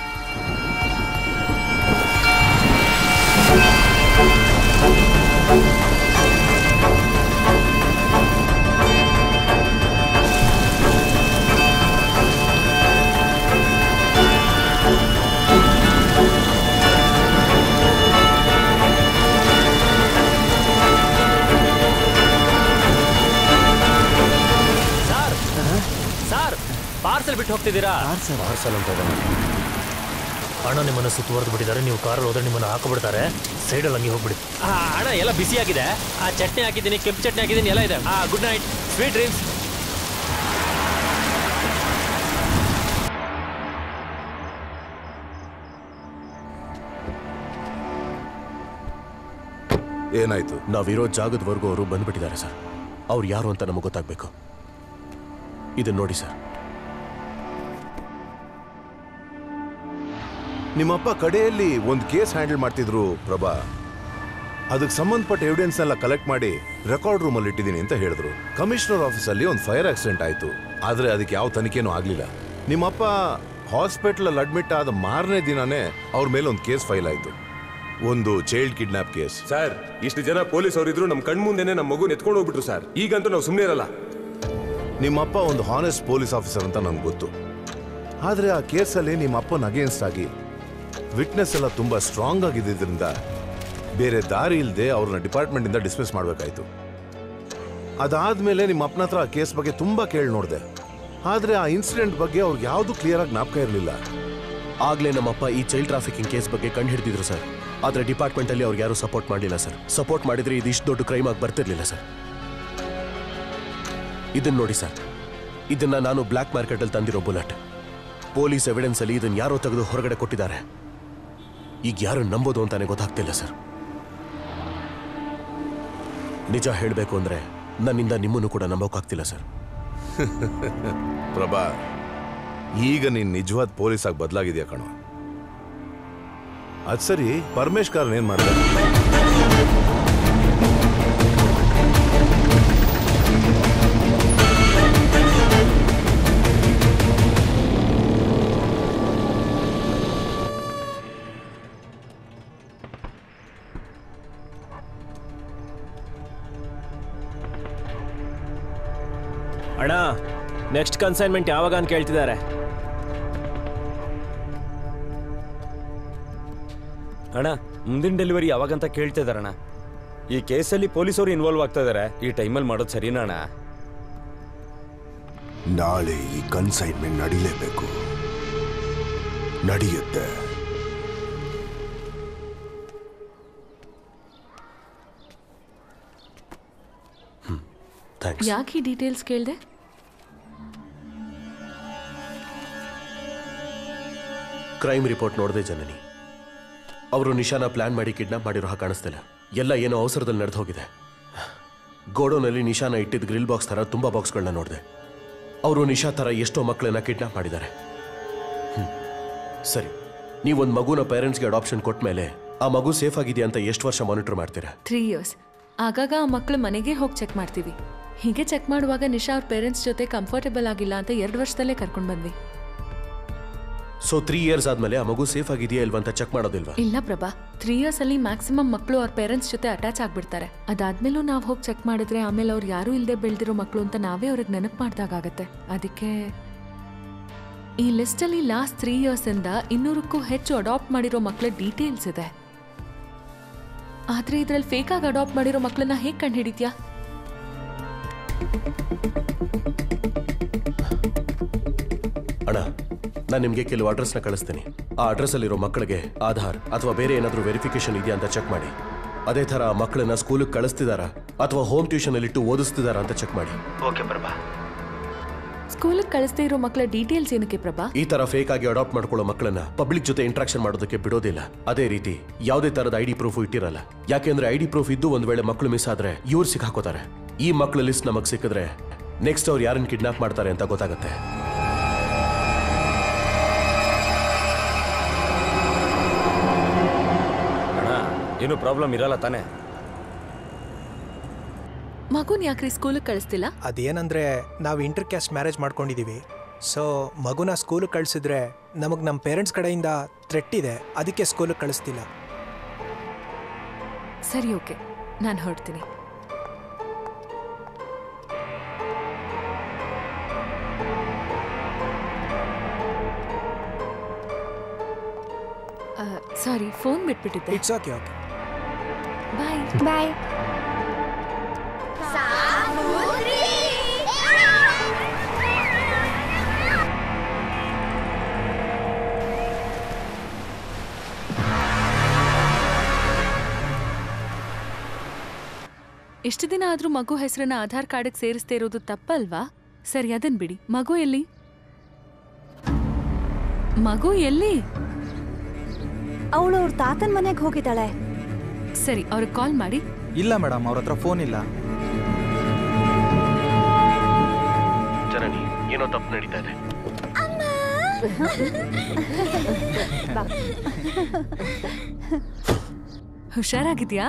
ಸರ್ ಸರ್ ಪಾರ್ಸಲ್ ಬಿಟ್ಟು ಹೋಗ್ತಿದ್ದೀರಾ ಪಾರ್ಸಲ್ ಅಂತ ಇದೆ. ಅಣ್ಣ ನಿಮ್ಮನ್ನ ಸುತ್ತುವರೆದು ಬಿಟ್ಟಿದ್ದಾರೆ ನೀವು ಕಾರಲ್ಲಿ ಹೋದ್ರೆ ನಿಮ್ಮನ್ನ ಹಾಕೊಬಿಡ್ತಾರೆ ಸೈಡಲ್ಲಿ ಹಂಗೆ ಹೋಗ್ಬಿಡಿ ಆ, ಅಣ್ಣ ಎಲ್ಲ ಬಿಸಿಯಾಗಿದೆ ಆ ಚಟ್ನಿ ಹಾಕಿದ್ದೀನಿ ಕೆಂಪು ಚಟ್ನಿ ಹಾಕಿದ್ದೀನಿ ಎಲ್ಲ ಇದೆ ಆ ಗುಡ್ ನೈಟ್ ಸ್ವೀಟ್ ಡ್ರೀಮ್ಸ್ ಏನಾಯ್ತು ನಾವಿರೋ ಜಾಗದವರೆಗೂ ಅವರು ಬಂದ್ಬಿಟ್ಟಿದ್ದಾರೆ ಸರ್ ಅವ್ರು ಯಾರು ಅಂತ ನಮಗೆ ಗೊತ್ತಾಗ್ಬೇಕು ಇದನ್ನ ನೋಡಿ ಸರ್ ನಿಮ್ಮಪ್ಪ ಕಡೆಯಲ್ಲಿ ಒಂದು ಕೇಸ್ ಹ್ಯಾಂಡಲ್ ಮಾಡ್ತಿದ್ರು ಪ್ರಭಾ ಅದಕ್ಕೆ ಸಂಬಂಧಪಟ್ಟ ಎವಿಡೆನ್ಸ್ ಎಲ್ಲ ಕಲೆಕ್ಟ್ ಮಾಡಿ ರೆಕಾರ್ಡ್ ರೂಮಲ್ಲಿ ಇಟ್ಟಿದ್ದೀನಿ ಅಂತ ಹೇಳಿದ್ರು ಕಮಿಷನರ್ ಆಫೀಸಲ್ಲಿ ಒಂದು ಫೈರ್ ಆಕ್ಸಿಡೆಂಟ್ ಆಯಿತು ಆದರೆ ಅದಕ್ಕೆ ಯಾವ ತನಿಖೆನೂ ಆಗಲಿಲ್ಲ ನಿಮ್ಮಪ್ಪ ಹಾಸ್ಪಿಟಲಲ್ಲಿ ಅಡ್ಮಿಟ್ ಆದ ಮಾರನೇ ದಿನನೇ ಅವ್ರ ಮೇಲೆ ಒಂದು ಕೇಸ್ ಫೈಲ್ ಆಯಿತು ಒಂದು ಚೈಲ್ಡ್ ಕಿಡ್ನಾಪ್ ಕೇಸ್ ಸರ್ ಇಷ್ಟು ಜನ ಪೊಲೀಸ್ ಅವರಿದ್ರು ನಮ್ಮ ಕಣ್ಮುಂದೆನೆ ನಮ್ಮ ಮಗು ಎತ್ಕೊಂಡು ಹೋಗ್ಬಿಟ್ರು ಸರ್ ಈಗಂತೂ ನಾವು ಸುಮ್ಮನೆ ಇರಲ್ಲ ನಿಮ್ಮಪ್ಪ ಒಂದು ಹಾನೆಸ್ಟ್ ಪೊಲೀಸ್ ಆಫೀಸರ್ ಅಂತ ನನಗೆ ಗೊತ್ತು ಆದರೆ ಆ ಕೇಸಲ್ಲಿ ನಿಮ್ಮ ಅಪ್ಪನ ಅಗೇನ್ಸ್ಟ್ ಆಗಿ ವಿಟ್ನೆಸ್ ಎಲ್ಲ ತುಂಬ ಸ್ಟ್ರಾಂಗ್ ಆಗಿದ್ದರಿಂದ ಬೇರೆ ದಾರಿ ಇಲ್ಲದೆ ಅವ್ರನ್ನ ಡಿಪಾರ್ಟ್ಮೆಂಟಿಂದ ಡಿಸ್ಮಿಸ್ ಮಾಡಬೇಕಾಯ್ತು ಅದಾದ್ಮೇಲೆ ನಿಮ್ಮ ಅಪ್ಪನ ಹತ್ರ ಆ ಕೇಸ್ ಬಗ್ಗೆ ತುಂಬ ಕೇಳಿ ನೋಡಿದೆ ಆದರೆ ಆ ಇನ್ಸಿಡೆಂಟ್ ಬಗ್ಗೆ ಅವ್ರಿಗೆ ಯಾವುದು ಕ್ಲಿಯರ್ ಆಗಿ ಜ್ಞಾಪಕ ಇರಲಿಲ್ಲ ಆಗ್ಲೇ ನಮ್ಮಪ್ಪ ಈ ಚೈಲ್ಡ್ ಟ್ರಾಫಿಕಿಂಗ್ ಕೇಸ್ ಬಗ್ಗೆ ಕಂಡು ಹಿಡಿದಿದ್ರು ಸರ್ ಆದ್ರೆ ಡಿಪಾರ್ಟ್ಮೆಂಟ್ ಅಲ್ಲಿ ಅವ್ರಿಗೆ ಯಾರು ಸಪೋರ್ಟ್ ಮಾಡಲಿಲ್ಲ ಸರ್ ಸಪೋರ್ಟ್ ಮಾಡಿದ್ರೆ ಇದು ಇಷ್ಟು ದೊಡ್ಡ ಕ್ರೈಮ್ ಆಗಿ ಬರ್ತಿರ್ಲಿಲ್ಲ ಸರ್ ಇದನ್ನ ನೋಡಿ ಸರ್ ಇದನ್ನ ನಾನು ಬ್ಲ್ಯಾಕ್ ಮಾರ್ಕೆಟ್ ಅಲ್ಲಿ ತಂದಿರೋ ಬುಲೆಟ್ ಪೊಲೀಸ್ ಎವಿಡೆನ್ಸ್ ಅಲ್ಲಿ ಇದನ್ನ ಯಾರೋ ತೆಗೆದು ಹೊರಗಡೆ ಕೊಟ್ಟಿದ್ದಾರೆ ಈಗ ಯಾರು ನಂಬೋದು ಅಂತಾನೆ ಗೊತ್ತಾಗ್ತಿಲ್ಲ ಸರ್ ನಿಜ ಹೇಳಬೇಕು ಅಂದ್ರೆ ನನ್ನಿಂದ ನಿಮ್ಮನ್ನು ಕೂಡ ನಂಬೋಕ್ಕಾಗ್ತಿಲ್ಲ ಸರ್ ಪ್ರಭಾ ಈಗ ನೀನ್ ನಿಜವಾದ ಪೊಲೀಸ್ ಆಗಿ ಬದಲಾಗಿದ್ಯಾ ಕಣೋ ಅದ್ ಸರಿ ಪರಮೇಶ್ ಕಾರನ್ ಏನ್ ಮಾಡ್ದ ಅಣ್ಣ ನೆಕ್ಸ್ಟ್ ಕನ್ಸೈನ್ಮೆಂಟ್ ಯಾವಾಗ ಅಂತ ಕೇಳ್ತಿದ್ದಾರೆ ಅಣ್ಣ ಮುಂದಿನ ಡೆಲಿವರಿ ಯಾವಾಗಂತ ಕೇಳ್ತಿದಾರಣ್ಣ ಈ ಕೇಸಲ್ಲಿ ಪೊಲೀಸರು ಇನ್ವಾಲ್ವ್ ಆಗ್ತಾ ಇದಾರೆ ಈ ಟೈಮಲ್ಲಿ ಮಾಡೋದು ಸರಿನಾ ಅಣ್ಣ ನಾಳೆ ಈ ಕನ್ಸೈನ್ಮೆಂಟ್ ನಡಿಲೇಬೇಕು ನಡೆಯುತ್ತೆ ಯಾಕೆ ಈ ಡೀಟೇಲ್ಸ್ ಕೇಳಿದೆ ಕ್ರೈಮ್ ರಿಪೋರ್ಟ್ ನೋಡಿದೆ ಜನನಿ ಅವರು ನಿಶಾನ ಪ್ಲಾನ್ ಮಾಡಿ ಕಿಡ್ನಾಪ್ ಮಾಡಿರೋ ಹಾಗೆ ಕಾಣಿಸ್ತಿಲ್ಲ ಎಲ್ಲ ಏನೋ ಅವಸರದಲ್ಲಿ ನಡೆದು ಹೋಗಿದೆ ಗೋಡೋನಲ್ಲಿ ನಿಶಾನ ಇಟ್ಟಿದ್ದ ಗ್ರಿಲ್ ಬಾಕ್ಸ್ ಥರ ತುಂಬ ಬಾಕ್ಸ್ಗಳನ್ನ ನೋಡಿದೆ ಅವರು ನಿಶಾ ಥರ ಎಷ್ಟೋ ಮಕ್ಕಳನ್ನ ಕಿಡ್ನಾಪ್ ಮಾಡಿದ್ದಾರೆ ಹ್ಮ್. ಸರಿ ನೀವೊಂದು ಮಗುನ ಪೇರೆಂಟ್ಸ್ಗೆ ಅಡಾಪ್ಷನ್ ಕೊಟ್ಟ ಮೇಲೆ ಆ ಮಗು ಸೇಫ್ ಆಗಿದೆಯಾ ಅಂತ ಎಷ್ಟು ವರ್ಷ ಮಾನಿಟರ್ ಮಾಡ್ತೀರಾ ತ್ರೀ ಇಯರ್ಸ್ ಆಗಾಗ ಆ ಮಕ್ಕಳು ಮನೆಗೆ ಹೋಗಿ ಚೆಕ್ ಮಾಡ್ತೀವಿ ಹೀಗೆ ಚೆಕ್ ಮಾಡುವಾಗ ನಿಶಾ ಅವ್ರ ಪೇರೆಂಟ್ಸ್ ಜೊತೆ ಕಂಫರ್ಟಬಲ್ ಆಗಿಲ್ಲ ಅಂತ ಎರಡು ವರ್ಷದಲ್ಲೇ ಕರ್ಕೊಂಡು ಬಂದ್ವಿ ಸೊ ತ್ರೀ ಇಯರ್ಸ್ ಆದ್ಮೇಲೆ ಆ ಮಗು ಸೇಫ್ ಆಗಿದೆಯಾ ಇಲ್ವಾ ಅಂತ ಚೆಕ್ ಮಾಡೋದಿಲ್ವಾ ಇಲ್ಲ ಪ್ರಭಾ ತ್ರೀ ಇಯರ್ಸ್ ಅಲ್ಲಿ ಮ್ಯಾಕ್ಸಿಮಮ್ ಮಕ್ಕಳು ಅವ್ರ ಪೇರೆಂಟ್ಸ್ ಜೊತೆ ಅಟ್ಯಾಚ್ ಆಗ್ಬಿಡ್ತಾರೆ ಅದಾದ್ಮೇಲೂ ನಾವು ಹೋಗಿ ಚೆಕ್ ಮಾಡಿದ್ರೆ ಆಮೇಲೆ ಅವ್ರು ಯಾರೂ ಇಲ್ಲದೆ ಬೆಳೆದಿರೋ ಮಕ್ಕಳು ಅಂತ ನಾವೇ ಅವ್ರಿಗೆ ನೆನಪು ಮಾಡ್ದಾಗತ್ತೆ ಅದಕ್ಕೆ ಈ ಲಿಸ್ಟಲ್ಲಿ ಲಾಸ್ಟ್ ತ್ರೀ ಇಯರ್ಸ್ ಇಂದ ಇನ್ನೂರಕ್ಕೂ ಹೆಚ್ಚು ಅಡಾಪ್ಟ್ ಮಾಡಿರೋ ಮಕ್ಕಳ ಡೀಟೇಲ್ಸ್ ಇದೆ ಆದ್ರೆ ಇದ್ರಲ್ಲಿ ಫೇಕ್ ಆಗಿ ಅಡಾಪ್ಟ್ ಮಾಡಿರೋ ಮಕ್ಕಳನ್ನ ಹೇಗೆ ಕಂಡುಹಿಡಿತ್ಯಾ ಅಣ್ಣ ನಾನು ನಿಮಗೆ ಕೆಲವು ಅಡ್ರೆಸ್ನ ಕಳಿಸ್ತೀನಿ ಆ ಅಡ್ರೆಸ್ಸಲ್ಲಿರೋ ಮಕ್ಕಳಿಗೆ ಆಧಾರ್ ಅಥವಾ ಬೇರೆ ಏನಾದರೂ ವೆರಿಫಿಕೇಶನ್ ಇದೆಯಾ ಅಂತ ಚೆಕ್ ಮಾಡಿ ಅದೇ ಥರ ಆ ಮಕ್ಕಳನ್ನ ಸ್ಕೂಲಿಗೆ ಕಳಿಸ್ತಿದಾರಾ ಅಥವಾ ಹೋಮ್ ಟ್ಯೂಷನಲ್ಲಿಟ್ಟು ಓದಿಸ್ತಿದಾರಾ ಅಂತ ಚೆಕ್ ಮಾಡಿ ಓಕೆ ಪ್ರಭಾ ಸ್ಕೂಲಿಗೆ ಕಳಿಸ್ದೇ ಇರೋ ಮಕ್ಕಳ ಡೀಟೇಲ್ಸ್ ಏನಕ್ಕೆ ಪ್ರಭಾ ಈ ತರ ಫೇಕ್ ಆಗಿ ಅಡಾಪ್ಟ್ ಮಾಡ್ಕೊಳ್ಳೋ ಮಕ್ಕಳನ್ನ ಪಬ್ಲಿಕ್ ಜೊತೆ ಇಂಟ್ರಾಕ್ಷನ್ ಮಾಡೋದಕ್ಕೆ ಬಿಡೋದಿಲ್ಲ ಅದೇ ರೀತಿ ಯಾವುದೇ ತರದ ಐಡಿ ಪ್ರೂಫ್ ಇಟ್ಟಿರಲ್ಲ ಯಾಕೆಂದ್ರೆ ಐಡಿ ಪ್ರೂಫ್ ಇದ್ದು ಒಂದ್ ವೇಳೆ ಮಕ್ಕಳು ಮಿಸ್ ಆದ್ರೆ ಇವ್ರು ಸಿಕ್ಕಾಕೋತಾರೆ ಈ ಮಕ್ಕಳ ಲಿಸ್ಟ್ ನಮಗ್ ಸಿಕ್ಕಿದ್ರೆ ನೆಕ್ಸ್ಟ್ ಅವ್ರು ಯಾರನ್ನ ಕಿಡ್ನಾಪ್ ಮಾಡ್ತಾರೆ ಅಂತ ಗೊತ್ತಾಗುತ್ತೆ ಅಣ್ಣ ಏನು ಪ್ರಾಬ್ಲಮ್ ಇರಲ್ಲ ತಾನೇ ಮಗುನ್ ಯಾಕ್ರಿ ಸ್ಕೂಲಿಗೆ ಕಳಿಸ್ತಿಲ್ಲ ಅದೇನಂದ್ರೆ ನಾವು ಇಂಟರ್ ಕ್ಯಾಸ್ಟ್ ಮ್ಯಾರೇಜ್ ಮಾಡ್ಕೊಂಡಿದ್ದೀವಿ ಸೊ ಮಗುನ ಸ್ಕೂಲಿಗೆ ಕಳಿಸಿದ್ರೆ ನಮಗೆ ನಮ್ಮ ಪೇರೆಂಟ್ಸ್ ಕಡೆಯಿಂದ ಥ್ರೆಟ್ ಇದೆ ಅದಕ್ಕೆ ಸ್ಕೂಲಿಗೆ ಕಳಿಸ್ತಿಲ್ಲ ಸರಿ ಓಕೆ ನಾನು ಹೊರಡ್ತೀನಿ ಸಾರಿ ಫೋನ್ ಬಿಟ್ಬಿಟ್ಟಿದ್ದೆ it's okay okay bye bye ಇಷ್ಟು ದಿನ ಆದ್ರೂ ಮಗು ಹೆಸರನ್ನ ಆಧಾರ್ ಕಾರ್ಡ್ಗೆ ಸೇರಿಸ್ದೇ ಇರೋದು ತಪ್ಪಲ್ವಾ ಸರಿ ಅದನ್ ಬಿಡಿ ಮಗು ಎಲ್ಲಿ ಮಗು ಎಲ್ಲಿ ಅವಳು ಅವ್ರ ತಾತನ ಮನೆಗೆ ಹೋಗಿದ್ದಾಳೆ ಸರಿ ಅವ್ರಿಗೆ ಕಾಲ್ ಮಾಡಿ ಇಲ್ಲ ಮೇಡಮ್ ಅವ್ರ ಹತ್ರ ಫೋನ್ ಇಲ್ಲ ಜನನಿ ಏನೋ ತಪ್ಪು ನಡೀತಾ ಇದೆ ಹುಷಾರಾಗಿದ್ಯಾ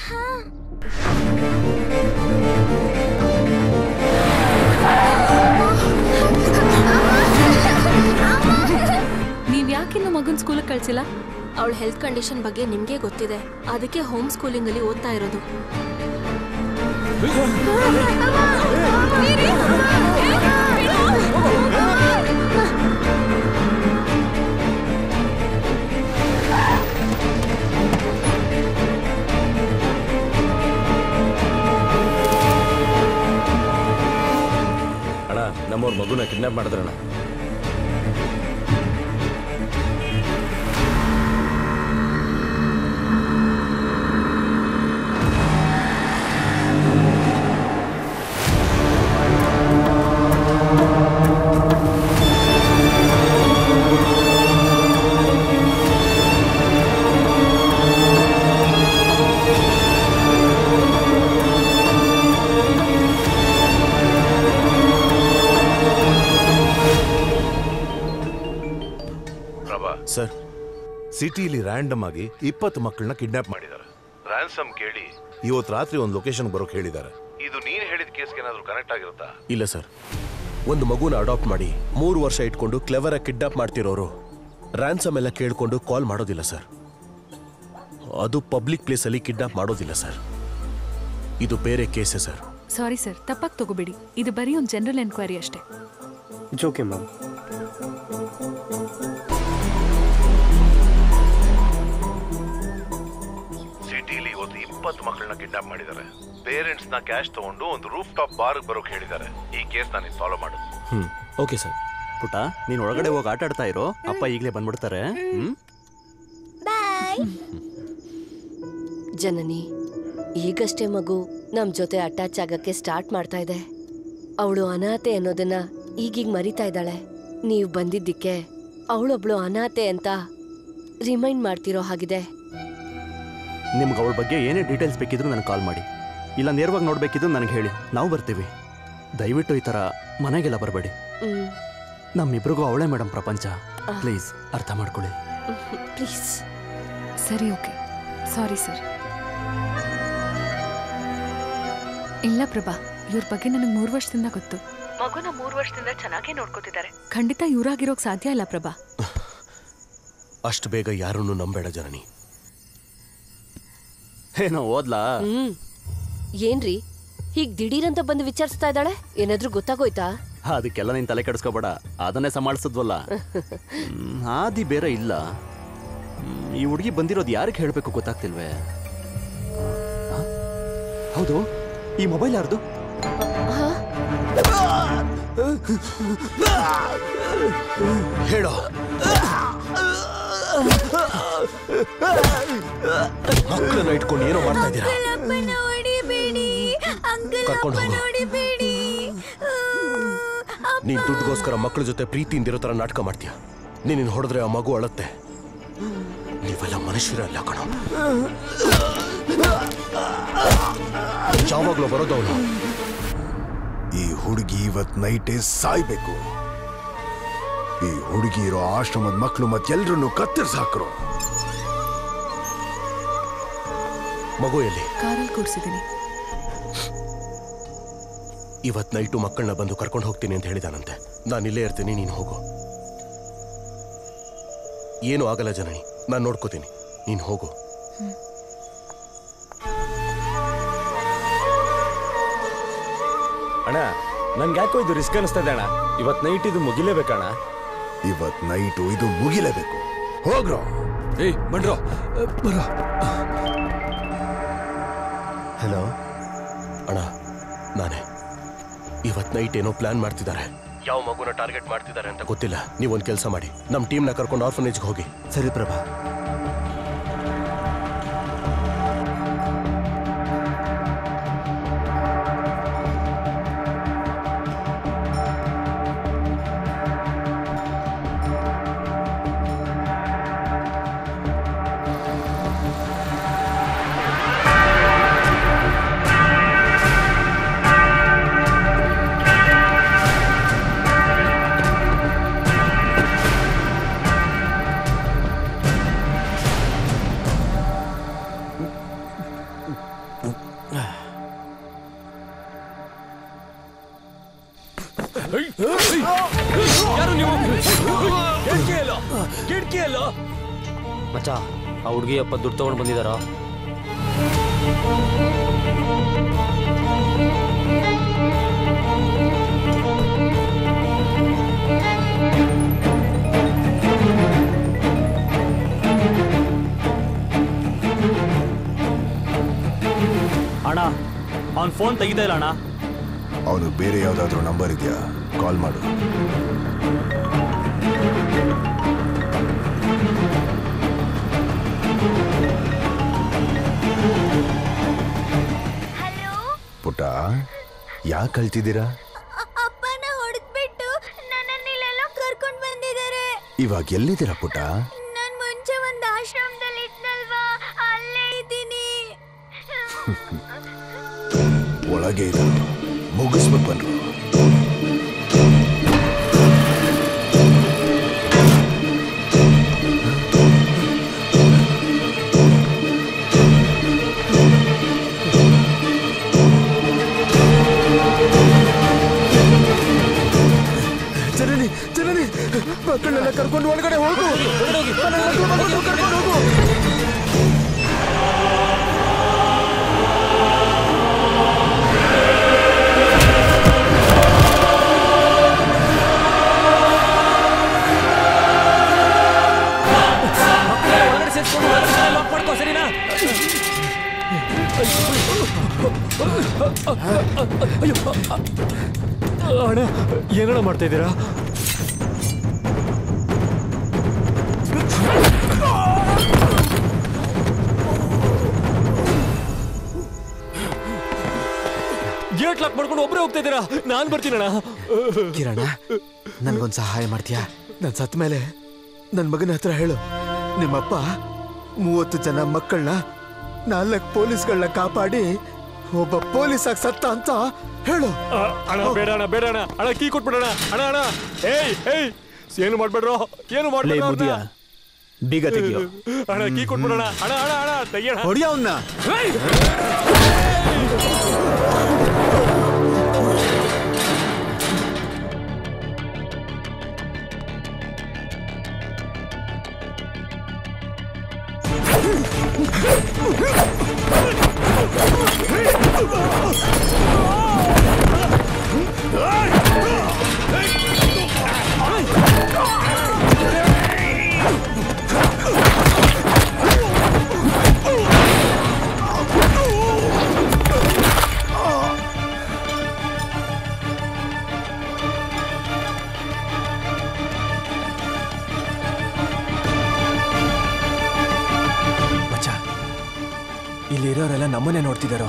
ನೀವ್ ಯಾಕಿನ್ನು ಮಗನ್ ಸ್ಕೂಲಿಗೆ ಕಳ್ಸಿಲ್ಲ ಅವಳ ಹೆಲ್ತ್ ಕಂಡೀಷನ್ ಬಗ್ಗೆ ನಿಮ್ಗೆ ಗೊತ್ತಿದೆ ಅದಕ್ಕೆ ಹೋಮ್ ಸ್ಕೂಲಿಂಗ್ ಅಲ್ಲಿ ಓದ್ತಾ ಇರೋದು ಅಣ್ಣ ನಮ್ಮವ್ರ ಮಗುನ ಕಿಡ್ನಾಪ್ ಮಾಡಿದ್ರಣ್ಣ ಸರ್ ಸಿಟಿಲಿ ರ್ಯಾಂಡಮ್ ಆಗಿ ಇಪ್ಪತ್ತು ಮಕ್ಕಳನ್ನ ಕಿಡ್ನಾಪ್ ಮಾಡಿದ್ದಾರೆ ರ್ಯಾನ್ಸಮ್ ಕೇಳಿ ಇವತ್ತು ರಾತ್ರಿ ಒಂದು ಲೊಕೇಶನ್ ಬರೋಕ್ ಹೇಳಿದ್ದಾರೆ ಇದು ನೀನ್ ಹೇಳಿದ ಕೇಸ್ಗೆ ಏನಾದ್ರು ಕನೆಕ್ಟ್ ಆಗಿರುತ್ತಾ ಇಲ್ಲ ಸರ್ ಒಂದು ಮಗುನ ಅಡಾಪ್ಟ್ ಮಾಡಿ ಮೂರು ವರ್ಷ ಇಟ್ಕೊಂಡು ಕ್ಲೆವರ ಕಿಡ್ನಾಪ್ ಮಾಡ್ತಿರೋರು ರ್ಯಾನ್ಸಮ್ ಎಲ್ಲ ಕೇಳ್ಕೊಂಡು ಕಾಲ್ ಮಾಡೋದಿಲ್ಲ ಸರ್ ಅದು ಪಬ್ಲಿಕ್ ಪ್ಲೇಸಲ್ಲಿ ಕಿಡ್ನಾಪ್ ಮಾಡೋದಿಲ್ಲ ಸರ್ ಇದು ಬೇರೆ ಕೇಸೇ ಸರ್ ಸಾರಿ ಸರ್ ತಪ್ಪಾಗಿ ತಗೋಬೇಡಿ ಇದು ಬರೀ ಒಂದು ಜನರಲ್ ಎನ್ಕ್ವೈರಿ ಅಷ್ಟೇ ಇಟ್ಸ್ ಓಕೆ ಮ್ಯಾಮ್ ಸಿಟಿಲಿ ಇವತ್ತು ಇಪ್ಪತ್ತು ಮಕ್ಕಳನ್ನ ಕಿಡ್ನಾಪ್ ಮಾಡಿದ್ದಾರೆ ಪೇರೆಂಟ್ಸ್ ನ ಕ್ಯಾಶ್ ತಗೊಂಡು ಒಂದು ರೂಫ್ ಟಾಪ್ ಬಾರ್ ಬರೋಕ್ ಹೇಳಿದ್ದಾರೆ ಈ ಕೇಸ್ ನಾನು ಫಾಲೋ ಮಾಡು ಹ್ಮ್ ಓಕೆ ಸರ್ ಪುಟ ನೀನ್ ಒಳಗಡೆ ಹೋಗಿ ಆಟ ಆಡ್ತಾ ಇರೋ ಅಪ್ಪ ಈಗಲೇ ಬಂದ್ಬಿಡ್ತಾರೆ ಹ್ಮ್ ಬಾಯ್ ಜನನಿ ಈಗಷ್ಟೇ ಮಗು ನಮ್ ಜೊತೆ ಅಟ್ಯಾಚ್ ಆಗಕ್ಕೆ ಸ್ಟಾರ್ಟ್ ಮಾಡ್ತಾ ಇದೆ ಅವಳು ಅನಾಥೆ ಅನ್ನೋದನ್ನ ಈಗೀಗ ಮರಿತಾ ಇದ್ದಾಳೆ ನೀವು ಬಂದಿದ್ದಕ್ಕೆ ಅವಳೊಬ್ಳು ಅನಾಥೆ ಅಂತ ರಿಮೈಂಡ್ ಮಾಡ್ತಿರೋ ಹಾಗಿದೆ ನಿಮ್ಗೆ ಅವಳ ಬಗ್ಗೆ ಏನೇ ಡೀಟೇಲ್ಸ್ ಬೇಕಿದ್ರು ನನಗೆ ಕಾಲ್ ಮಾಡಿ ಇಲ್ಲ ನೇರವಾಗಿ ನೋಡ್ಬೇಕಿದ್ರು ನನಗೆ ಹೇಳಿ ನಾವು ಬರ್ತೀವಿ ದಯವಿಟ್ಟು ಈ ಥರ ಮನೆಗೆಲ್ಲ ಬರಬೇಡಿ ಹ್ಮ್ ನಮ್ಮಿಬ್ರಿಗೂ ಅವಳೇ ಮೇಡಮ್ ಪ್ರಪಂಚ ಪ್ಲೀಸ್ ಅರ್ಥ ಮಾಡ್ಕೊಳ್ಳಿ ಪ್ಲೀಸ್ ಸರಿ ಓಕೆ ಸಾರಿ ಸರ್ ಇಲ್ಲ ಪ್ರಭಾ ಇವ್ರ ಬಗ್ಗೆ ನನಗೆ ಮೂರು ವರ್ಷದಿಂದ ಗೊತ್ತು ಮಗುನ ಮೂರು ವರ್ಷದಿಂದ ಚೆನ್ನಾಗೇ ನೋಡ್ಕೋತಿದ್ದಾರೆ ಖಂಡಿತ ಇವ್ರಾಗಿರೋಕ್ ಸಾಧ್ಯ ಇಲ್ಲ ಪ್ರಭಾ ಅಷ್ಟು ಬೇಗ ಯಾರನ್ನು ನಂಬೇಡ ಜನನಿ ಏನೋ ಓದ್ಲಾ ಹ್ಮ್ ಏನ್ರಿ ಹೀಗ್ ದಿಢೀರಂತ ಬಂದು ವಿಚಾರಿಸ್ತಾ ಇದ್ದಾಳೆ ಏನಾದ್ರೂ ಗೊತ್ತಾಗೋಯ್ತಾ ಅದಕ್ಕೆಲ್ಲ ನೀನ್ ತಲೆ ಕೆಡಿಸ್ಕೋಬೇಡ ಅದನ್ನೇ ಸಂಭಾಳಿಸಿದ್ವಲ್ಲ ಹ್ಮ್, ಆದಿ ಬೇರೆ ಇಲ್ಲ ಹ್ಮ್, ಈ ಹುಡುಗಿ ಬಂದಿರೋದು ಯಾರಿಗೆ ಹೇಳಬೇಕು ಗೊತ್ತಾಗ್ತಿಲ್ವೇ ಹ? ಹೌದು ಈ ಮೊಬೈಲ್ ಯಾರ್ದು ಹೇಳೋ ಮಕ್ಕಳನ್ನ ಇಟ್ಕೊಂಡು ಏನೋ ಮಾಡ್ತಾ ಇದ್ದೀರಾ ಅಪ್ಪನ ಹೊಡಿಬೇಡಿ ಅಂಕಲ್ ಕರ್ಕೊಂಡು ಅಪ್ಪನ ಹೋಗು. ಹೊಡಿಬೇಡಿ ನೀನ್ ದುಡ್ಡುಗೋಸ್ಕರ ಮಕ್ಕಳ ಜೊತೆ ಪ್ರೀತಿಯಿಂದಿರೋ ತರ ನಾಟಕ ಮಾಡ್ತೀಯ ನೀನ್ ಹೊಡೆದ್ರೆ ಆ ಮಗು ಅಳತ್ತೆ ನೀವೆಲ್ಲ ಮನುಷ್ಯರಲ್ಲ ಕಣ ಯಾವಾಗ್ಲೂ ಬರೋದು ಅವನು ಈ ಹುಡುಗಿ ಇವತ್ ನೈಟೇ ಸಾಯ್ಬೇಕು ಈ ಹುಡುಗಿ ಇರೋ ಆಶ್ರಮದ ಮಕ್ಕಳು ಮತ್ತೆಲ್ರನ್ನು ಕತ್ತರಿಸಿ ಹಾಕ್ರು ಮಗು ಎಲ್ಲಿ ಕಾರಲ್ಲಿ ಕೂರಿಸಿದ್ದೀನಿ ಇವತ್ ನೈಟು ಮಕ್ಕಳನ್ನ ಬಂದು ಕರ್ಕೊಂಡು ಹೋಗ್ತೀನಿ ಅಂತ ಹೇಳಿದಾನಂತೆ ನಾನು ಇಲ್ಲೇ ಇರ್ತೀನಿ ನೀನು ಹೋಗು ಏನು ಆಗಲ್ಲ ಜನನಿ ನಾನು ನೋಡ್ಕೋತೀನಿ ನೀನು ಹೋಗು ಅಣ್ಣ ನನ್ಗೆ ಯಾಕೋ ಇದು ರಿಸ್ಕ್ ಅನಿಸ್ತಾ ಇದೆ ಅಣ್ಣ ಇವತ್ ನೈಟ್ ಇದು ಮುಗಿಲೇಬೇಕಣ್ಣ ಇವತ್ ನೈಟು ಇದು ಮುಗಿಲೇಬೇಕು ಹೋಗ್ರೋ ಏಯ್ ಬನ್ರೋ ಬರೋ ಹಲೋ ಅಣ್ಣ ನಾನೇ ಇವತ್ ನೈಟ್ ಏನೋ ಪ್ಲಾನ್ ಮಾಡ್ತಿದ್ದಾರೆ ಯಾವ ಮಗುನ ಟಾರ್ಗೆಟ್ ಮಾಡ್ತಿದ್ದಾರೆ ಅಂತ ಗೊತ್ತಿಲ್ಲ ನೀವೊಂದು ಕೆಲಸ ಮಾಡಿ ನಮ್ಮ ಟೀಮ್ನ ಕರ್ಕೊಂಡು ಆರ್ಫನೇಜ್ಗೆ ಹೋಗಿ ಸರಿ ಪ್ರಭಾ ಯಾರು ನೀವು ಕಿಟಕಿ ಎಲ್ಲೋ ಕಿಟಕಿ ಎಲ್ಲೋ ಮಚ್ಚ ಆ ಹುಡುಗಿ ಅಪ್ಪ ದುಡ್ಡು ತಗೊಂಡು ಬಂದಿದಾರ ಅಣ್ಣ ಅವ್ನ ಫೋನ್ ತೆಗಿತಾ ಇಲ್ಲ ಅಣ್ಣ ಅವನು ಬೇರೆ ಯಾವ್ದಾದ್ರು ನಂಬರ್ ಇದೆಯಾ ಕಾಲ್ ಮಾಡು ಪುಟ್ಟ ಯಾಕೆ ಕಳ್ತಿದ್ದೀರಾ ಅಪ್ಪನ ಹೊಡೆದ್ಬಿಟ್ಟು ನನ್ನನ್ನ ಇಲ್ಲೆಲ್ಲ ಕರ್ಕೊಂಡ್ ಬಂದಿದ್ದಾರೆ ಇವಾಗ ಎಲ್ಲಿದ್ದೀರಾ ಪುಟ್ಟ ನಾನ್ ಮುಂಚೆ ಒಂದ್ ಆಶ್ರಮದಲ್ಲಿ ಇದ್ನಲ್ವಾ ಅಲ್ಲೇ ಇದ್ದೀನಿ ಒಳಗೆ ಇದು ಮುಗಿಸ್ಬಿಟ್ಟು ಬನ್ರು ಮಕ್ಕಳನ್ನೆಲ್ಲ ಕರ್ಕೊಂಡು ಒಳಗಡೆ ಹೋಗು ನನ್ನ ಮಕ್ಳು ಮಗು ಕರ್ಕೊಂಡು ಹೋಗು ಒಳಗಡೆ ಸೇರ್ಸ್ಕೊಂಡು ಹೊರಗಡೆ ಲಾಕ್ ಮಾಡ್ಕೋ ಸರಿನಾ ಅಣ್ಣ ಏನಣ್ಣ ಮಾಡ್ತಾ ಇದ್ದೀರಾ ಗೇಟ್ ಲಾಕ್ ಮಾಡ್ಕೊಂಡು ಒಬ್ಬರೇ ಹೋಗ್ತಾ ಇದ್ದೀರಾ ನಾನ್ ಬರ್ತೀನಣ್ಣ ಕಿರಣ ನನ್ಗೊಂದು ಸಹಾಯ ಮಾಡ್ತೀಯಾ ನಾನು ಸತ್ತ ಮೇಲೆ ನನ್ನ ಮಗನ ಹತ್ರ ಹೇಳು ನಿಮ್ಮಪ್ಪ ಮೂವತ್ತು ಜನ ಮಕ್ಕಳನ್ನ ನಾಲ್ಕು ಪೊಲೀಸ್ಗಳನ್ನ ಕಾಪಾಡಿ ಒಬ್ಬ ಪೊಲೀಸ್ ಆಗಿ ಸತ್ತ ಅಂತ ಹೇಳು ಅಣ್ಣ ಬೇಡ ಅಣ್ಣ ಬೇಡ ಅಣ್ಣ ಅಣ್ಣ ಕೀ ಕೊಟ್ಬಿಡೋಣ ಅಣ್ಣ ಅಣ್ಣ ಏಯ್ ಏಯ್ ಏನು ಮಾಡ್ಬೇಡ್ರೋ ಏನು ಮಾಡ್ಬೇಡ್ರೋ ಅವ್ರ್ನ. ಬೀಗ ತೆಗಿಯೋ ಅಣ್ಣ ಕೀ ಕೊಟ್ಬಿಡೋಣ ಅಣ್ಣ ಅಣ್ಣ ಅಣ್ಣ ತೆಗಿಯೋಣ ಹೊಡಿಯೋ ಅವನ್ನ ಮಚ್ಚ ಇಲ್ಲಿರೋರೆಲ್ಲ ನಮ್ಮನ್ನೇ ನೋಡ್ತಿದ್ದಾರೋ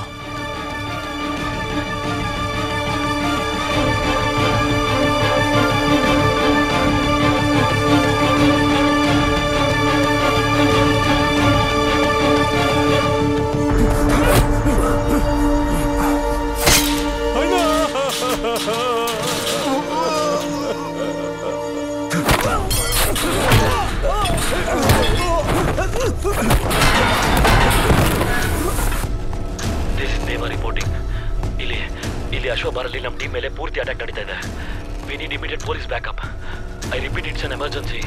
ದಿಸ್ ಇಸ್ ದೇವ ರಿಪೋರ್ಟಿಂಗ್ ಇಲ್ಲಿ ಇಲ್ಲಿ ಅಶೋಬಾರಲ್ಲಿ ನಮ್ಮ ಟೀಮ್ ಮೇಲೆ ಪೂರ್ತಿ ಅಟ್ಯಾಕ್ ನಡೀತಾ ಇದೆ we need immediate police backup I repeat it's an emergency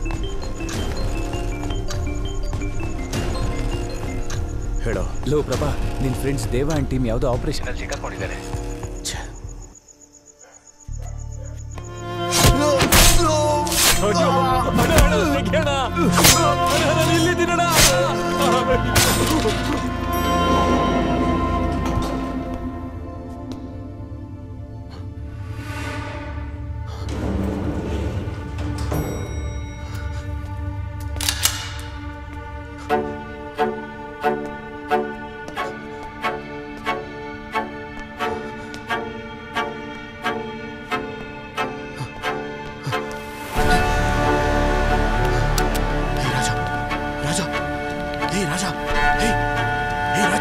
ಹೇಳೋ ಲೋ ಪ್ರಭಾ ನಿನ್ ಫ್ರೆಂಡ್ಸ್ ದೇವ ಅಂಡ್ ಟೀಮ್ ಯಾವುದೋ ಆಪರೇಷನ್ ಅಲ್ಲಿ ಸಿಕ್ಕಾಕೊಂಡಿದ್ದಾರೆ ಅಯ್ಯೋ, ಅಣ್ಣ, ಅಣ್ಣ, ತೆಗಿಯೋಣ. ಅಣ್ಣ, ನಾನು ಇಲ್ಲಿದ್ದೀನಣ್ಣ. ರಾಜ ರಾಜ ಹೇ ರಾಜ ಹೇ ಹೇ ರಾಜ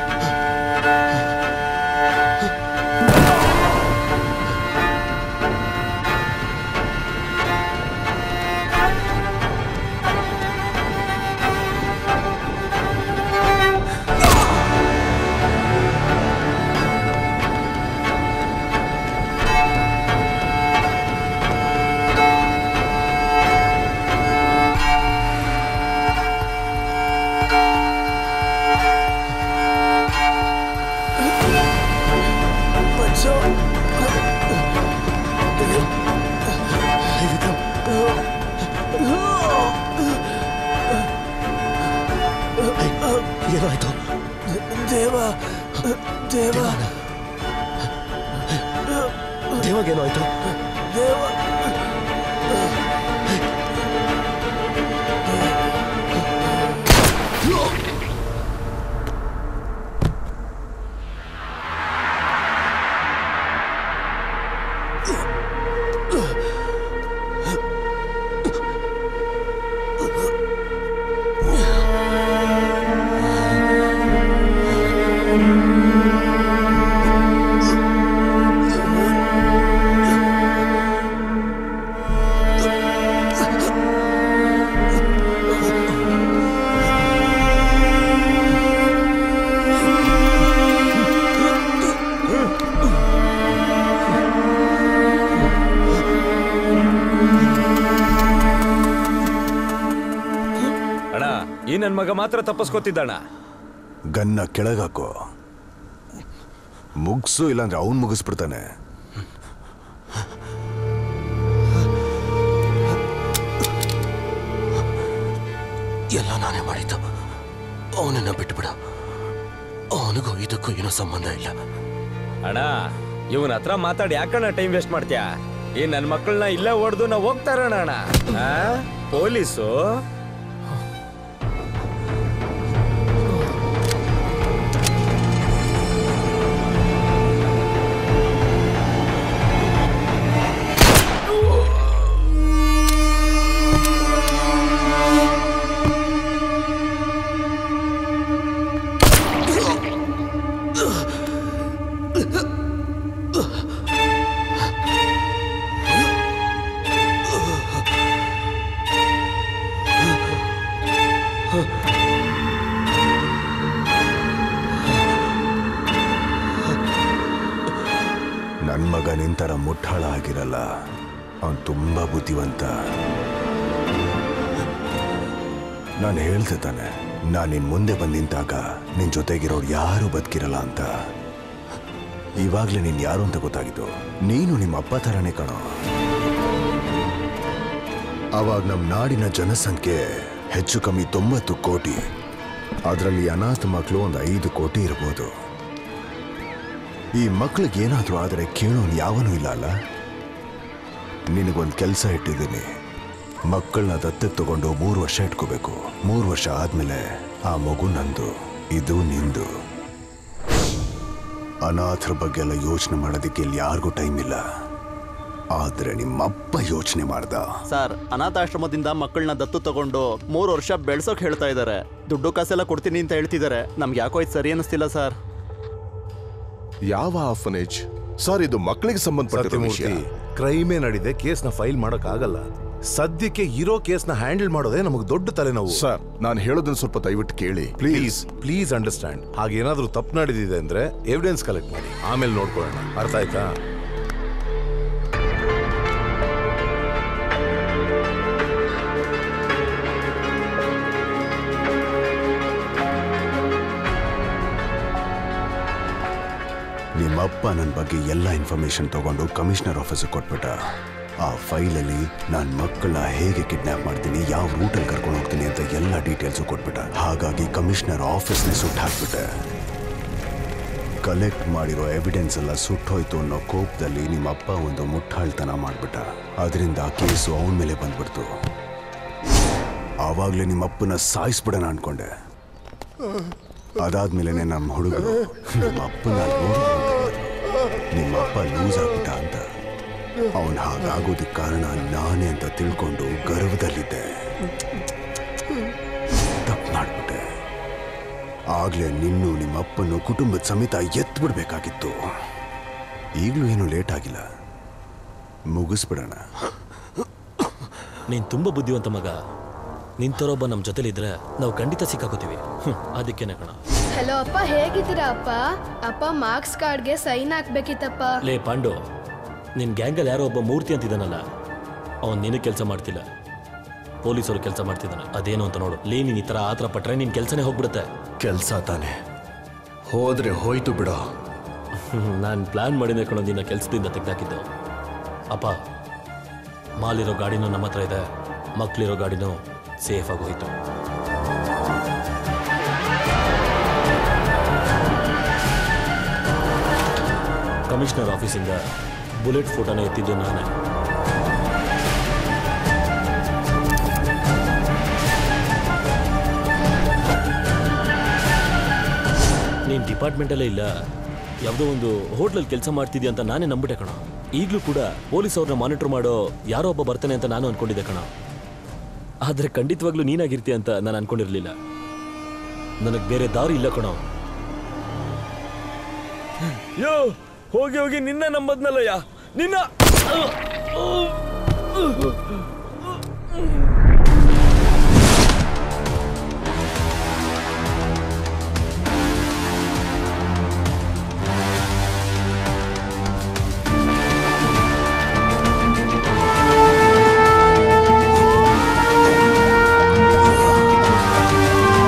ಏನಾಯ್ತು ದೇವ ದೇವ ದೇವಾಗೇನಾಯ್ತು ದೇವ ಆ ನನ್ನ ಮಗ ಮಾತ್ರ ತಪ್ಪಿಸ್ಕೊತಿದ್ದಣ್ಣ ಗನ್ನ ಕೆಳಗಾಕೋ ಮುಗ್ಸು ಇಲ್ಲಾಂದ್ರೆ ಅವನ್ ಮುಗಿಸ್ಬಿಡ್ತಾನೆ ಎಲ್ಲ ನಾನೇ ಮಾಡಿದ್ದು ಅವನನ್ನ ಬಿಟ್ಬಿಡ ಅವನಿಗೂ ಇದಕ್ಕೂ ಏನೋ ಸಂಬಂಧ ಇಲ್ಲ ಅಣ್ಣ ಇವನ ಹತ್ರ ಮಾತಾಡಿ ಯಾಕಣ್ಣ ಟೈಮ್ ವೇಸ್ಟ್ ಮಾಡ್ತೀಯಾ ಈ ನನ್ನ ಮಕ್ಕಳನ್ನ ಇಲ್ಲೇ ಹೊಡೆದು ನಾವು ಹೋಗ್ತಾರಣ ಅಣ್ಣ ಆ? ಪೊಲೀಸು ನನ್ ಮಗ ನಿಂತರ ಮುಟ್ಟಾಳ ಆಗಿರಲ್ಲ ಅವನ್ ತುಂಬಾ ಬುದ್ಧಿವಂತ ನಾನು ಹೇಳ್ದೆ ತಾನೆ ನಾನು ನಿನ್ ಮುಂದೆ ಬಂದ್ ನಿಂತಾಗ ನಿನ್ ಜೊತೆಗಿರೋರು ಯಾರು ಬದುಕಿರಲ್ಲ ಅಂತ ಇವಾಗ್ಲೇ ನೀನ್ ಯಾರು ಅಂತ ಗೊತ್ತಾಗಿದ್ದು ನೀನು ನಿಮ್ಮ ಅಪ್ಪ ಥರನೇ ಕಣೋ ಅವಾಗ ನಮ್ಮ ನಾಡಿನ ಜನಸಂಖ್ಯೆ ಹೆಚ್ಚು ಕಮ್ಮಿ ತೊಂಬತ್ತು ಕೋಟಿ ಅದರಲ್ಲಿ ಅನಾಥ ಮಕ್ಕಳು ಒಂದು ಐದು ಕೋಟಿ ಇರ್ಬೋದು ಈ ಮಕ್ಳಿಗೆ ಏನಾದ್ರೂ ಆದರೆ ಕೇಳೋನು ಯಾವನೂ ಇಲ್ಲ ಅಲ್ಲ ನಿನಗೊಂದು ಕೆಲಸ ಇಟ್ಟಿದ್ದೀನಿ ಮಕ್ಕಳನ್ನ ದತ್ತಕ್ಕೆ ತಗೊಂಡು ಮೂರು ವರ್ಷ ಇಟ್ಕೋಬೇಕು ಮೂರು ವರ್ಷ ಆದ್ಮೇಲೆ ಆ ಮಗು ನಂದು ಇದು ನಿಂದು ಅನಾಥರ ಬಗ್ಗೆ ಎಲ್ಲ ಯೋಚನೆ ಮಾಡೋದಕ್ಕೆ ಇಲ್ಲಿ ಯಾರಿಗೂ ಟೈಮ್ ಇಲ್ಲ ಆದ್ರೆ ನಿಮ್ಮಪ್ಪ ಯೋಚನೆ ಮಾಡ್ದ ಸರ್ ಅನಾಥಾಶ್ರಮದಿಂದ ಮಕ್ಕಳನ್ನ ದತ್ತು ತಗೊಂಡು ಮೂರು ವರ್ಷ ಬೆಳ್ಸೋಕ್ ಹೇಳ್ತಾ ಇದ್ದಾರೆ ದುಡ್ಡು ಕಾಸೆಲ್ಲ ಕೊಡ್ತೀನಿ ಅಂತ ಹೇಳ್ತಿದ್ದಾರೆ ನಮ್ಗೆ ಯಾಕೋ ಇದು ಸರಿ ಅನ್ನಿಸ್ತಿಲ್ಲ ಸರ್ ಯಾವ ಆಫನೇಜ್ ಸರ್ ಇದು ಮಕ್ಕಳಿಗೆ ಸಂಬಂಧಪಟ್ಟಿರೋ ವಿಷಯ ಕ್ರೈಮೇ ನಡೀದೆ ಕೇಸ್ನ ಫೈಲ್ ಮಾಡಕ್ ಆಗಲ್ಲ ಸದ್ಯಕ್ಕೆ ಇರೋ ಕೇಸ್ನ ಹ್ಯಾಂಡಲ್ ಮಾಡೋದೇ ನಮಗೆ ದೊಡ್ಡ ತಲೆನೋವು ಸರ್ ನಾನು ಹೇಳೋದನ್ನ ಸ್ವಲ್ಪ ದಯವಿಟ್ಟು ಕೇಳಿ ಪ್ಲೀಸ್ ಪ್ಲೀಸ್ ಅಂಡರ್ಸ್ಟ್ಯಾಂಡ್ ಹಾಗೇನಾದ್ರೂ ತಪ್ಪು ನಡೆದಿದೆ ಅಂದ್ರೆ ಎವಿಡೆನ್ಸ್ ಕಲೆಕ್ಟ್ ಮಾಡಿ ಆಮೇಲೆ ನೋಡ್ಕೊಳ್ಳೋಣ ಅರ್ಥ ಆಯ್ತಾ ನಿಮ್ಮಪ್ಪ ನನ್ನ ಬಗ್ಗೆ ಎಲ್ಲ ಇನ್ಫಾರ್ಮೇಶನ್ ತಗೊಂಡು ಕಮಿಷನರ್ ಆಫೀಸಿಗೆ ಕೊಟ್ಬಿಟ್ಟ ಆ ಫೈಲಲ್ಲಿ ನಾನು ಮಕ್ಕಳನ್ನ ಹೇಗೆ ಕಿಡ್ನಾಪ್ ಮಾಡ್ತೀನಿ ಯಾವ ರೂಟಲ್ಲಿ ಕರ್ಕೊಂಡು ಹೋಗ್ತೀನಿ ಅಂತ ಎಲ್ಲ ಡೀಟೇಲ್ಸು ಕೊಟ್ಬಿಟ್ಟ ಹಾಗಾಗಿ ಕಮಿಷನರ್ ಆಫೀಸ್ನೇ ಸುಟ್ಟು ಹಾಕ್ಬಿಟ್ಟೆ ಕಲೆಕ್ಟ್ ಮಾಡಿರೋ ಎವಿಡೆನ್ಸ್ ಎಲ್ಲ ಸುಟ್ಟೋಯ್ತು ಅನ್ನೋ ಕೋಪದಲ್ಲಿ ನಿಮ್ಮಪ್ಪ ಒಂದು ಮುಟ್ಟಾಳ್ತನ ಮಾಡ್ಬಿಟ್ಟ ಅದರಿಂದ ಆ ಕೇಸು ಅವನ ಮೇಲೆ ಬಂದ್ಬಿಡ್ತು ಆವಾಗಲೇ ನಿಮ್ಮಪ್ಪನ ಸಾಯಿಸ್ಬಿಡೋಣ ಅನ್ಕೊಂಡೆ ಅದಾದ್ಮೇಲೆ ನಮ್ಮ ಹುಡುಗರು ನಿಮ್ಮ ಅಪ್ಪನ ನೋಡಿ ನಿಮ್ಮ ಅಪ್ಪ ಲೂಸ್ ಆಗ್ಬಿಟ್ಟ ಅಂತ ಅವನ್ ಹಾಗಾಗೋದಕ್ಕೆ ಕಾರಣ ನಾನೇ ಅಂತ ತಿಳ್ಕೊಂಡು ಗರ್ವದಲ್ಲಿದ್ದೆ ತಪ್ಪು ಮಾಡ್ಬಿಟ್ಟೆ ಆಗ್ಲೇ ನಿನ್ನು ನಿಮ್ಮ ಅಪ್ಪನ್ನು ಕುಟುಂಬದ ಸಮೇತ ಎತ್ಬಿಡ್ಬೇಕಾಗಿತ್ತು ಈಗಲೂ ಏನು ಲೇಟ್ ಆಗಿಲ್ಲ ಮುಗಿಸ್ಬಿಡೋಣ ನೀನ್ ತುಂಬಾ ಬುದ್ಧಿವಂತ ಮಗ ನಿಂತರೊಬ್ಬ ನಮ್ಮ ಜೊತೆಲಿದ್ರೆ ನಾವು ಖಂಡಿತ ಸಿಕ್ಕಾಕೋತೀವಿ ಹ್ಮ್, ಅದಕ್ಕೇನೆ ಕಣ ಹಲೋ ಅಪ್ಪ ಹೇಗಿದ್ದೀರಾ ಅಪ್ಪ ಅಪ್ಪ ಮಾರ್ಕ್ಸ್ ಕಾರ್ಡ್ಗೆ ಸೈನ್ ಹಾಕ್ಬೇಕಿತ್ತಪ್ಪ ಲೇ ಪಾಂಡು ನಿನ್ ಗ್ಯಾಂಗಲ್ಲಿ ಯಾರೋ ಒಬ್ಬ ಮೂರ್ತಿ ಅಂತಿದ್ದಾನಲ್ಲ ಅವನ್ ನೀನು ಕೆಲಸ ಮಾಡ್ತಿಲ್ಲ ಪೊಲೀಸರು ಕೆಲಸ ಮಾಡ್ತಿದ್ದಾನೆ ಅದೇನು ಅಂತ ನೋಡು ಲೇ ನೀನ್ ಈ ಥರ ಆ ಥರ ಪಟ್ರೆ ನಿನ್ ಕೆಲಸನೇ ಹೋಗ್ಬಿಡುತ್ತೆ ಕೆಲಸ ತಾನೆ ಹೋದ್ರೆ ಹೋಯ್ತು ಬಿಡೋ ನಾನು ಪ್ಲಾನ್ ಮಾಡಿದೆ ಕಣೋ ನಿನ್ನ ಕೆಲಸದಿಂದ ತೆಗೆದಾಕಿದ್ದು ಅಪ್ಪ ಮಾಲಿರೋ ಗಾಡಿನೂ ನಮ್ಮ ಹತ್ರ ಇದೆ ಮಕ್ಳಿರೋ ಗಾಡಿನೂ ಸೇಫ್ ಆಗಿ ಹೋಯ್ತು ಕಮಿಷನರ್ ಆಫೀಸಿಂದ ಬುಲೆಟ್ ಫೋಟೋನ ಎತ್ತಿದ್ದು ನಾನೇ ನೀನು ಡಿಪಾರ್ಟ್ಮೆಂಟಲ್ಲೇ ಇಲ್ಲ ಯಾವುದೋ ಒಂದು ಹೋಟ್ಲಲ್ಲಿ ಕೆಲಸ ಮಾಡ್ತಿದ್ಯಾ ಅಂತ ನಾನೇ ನಂಬಿಟ್ಟೆ ಕಣ ಈಗಲೂ ಕೂಡ ಪೊಲೀಸ್ ಅವ್ರನ್ನ ಮಾನಿಟರ್ ಮಾಡೋ ಯಾರೋ ಒಬ್ಬ ಬರ್ತಾನೆ ಅಂತ ನಾನು ಅನ್ಕೊಂಡಿದ್ದೆ ಕಣ ಆದರೆ ಖಂಡಿತವಾಗ್ಲೂ ನೀನಾಗಿರ್ತೀಯ ಅಂತ ನಾನು ಅನ್ಕೊಂಡಿರ್ಲಿಲ್ಲ ನನಗೆ ಬೇರೆ ದಾರಿ ಇಲ್ಲ ಕಣೋ ಯೋ ಹೋಗಿ ಹೋಗಿ ನಿನ್ನ ನಂಬದ್ನಲ್ಲಯ್ಯ ನಿನ್ನ ಆ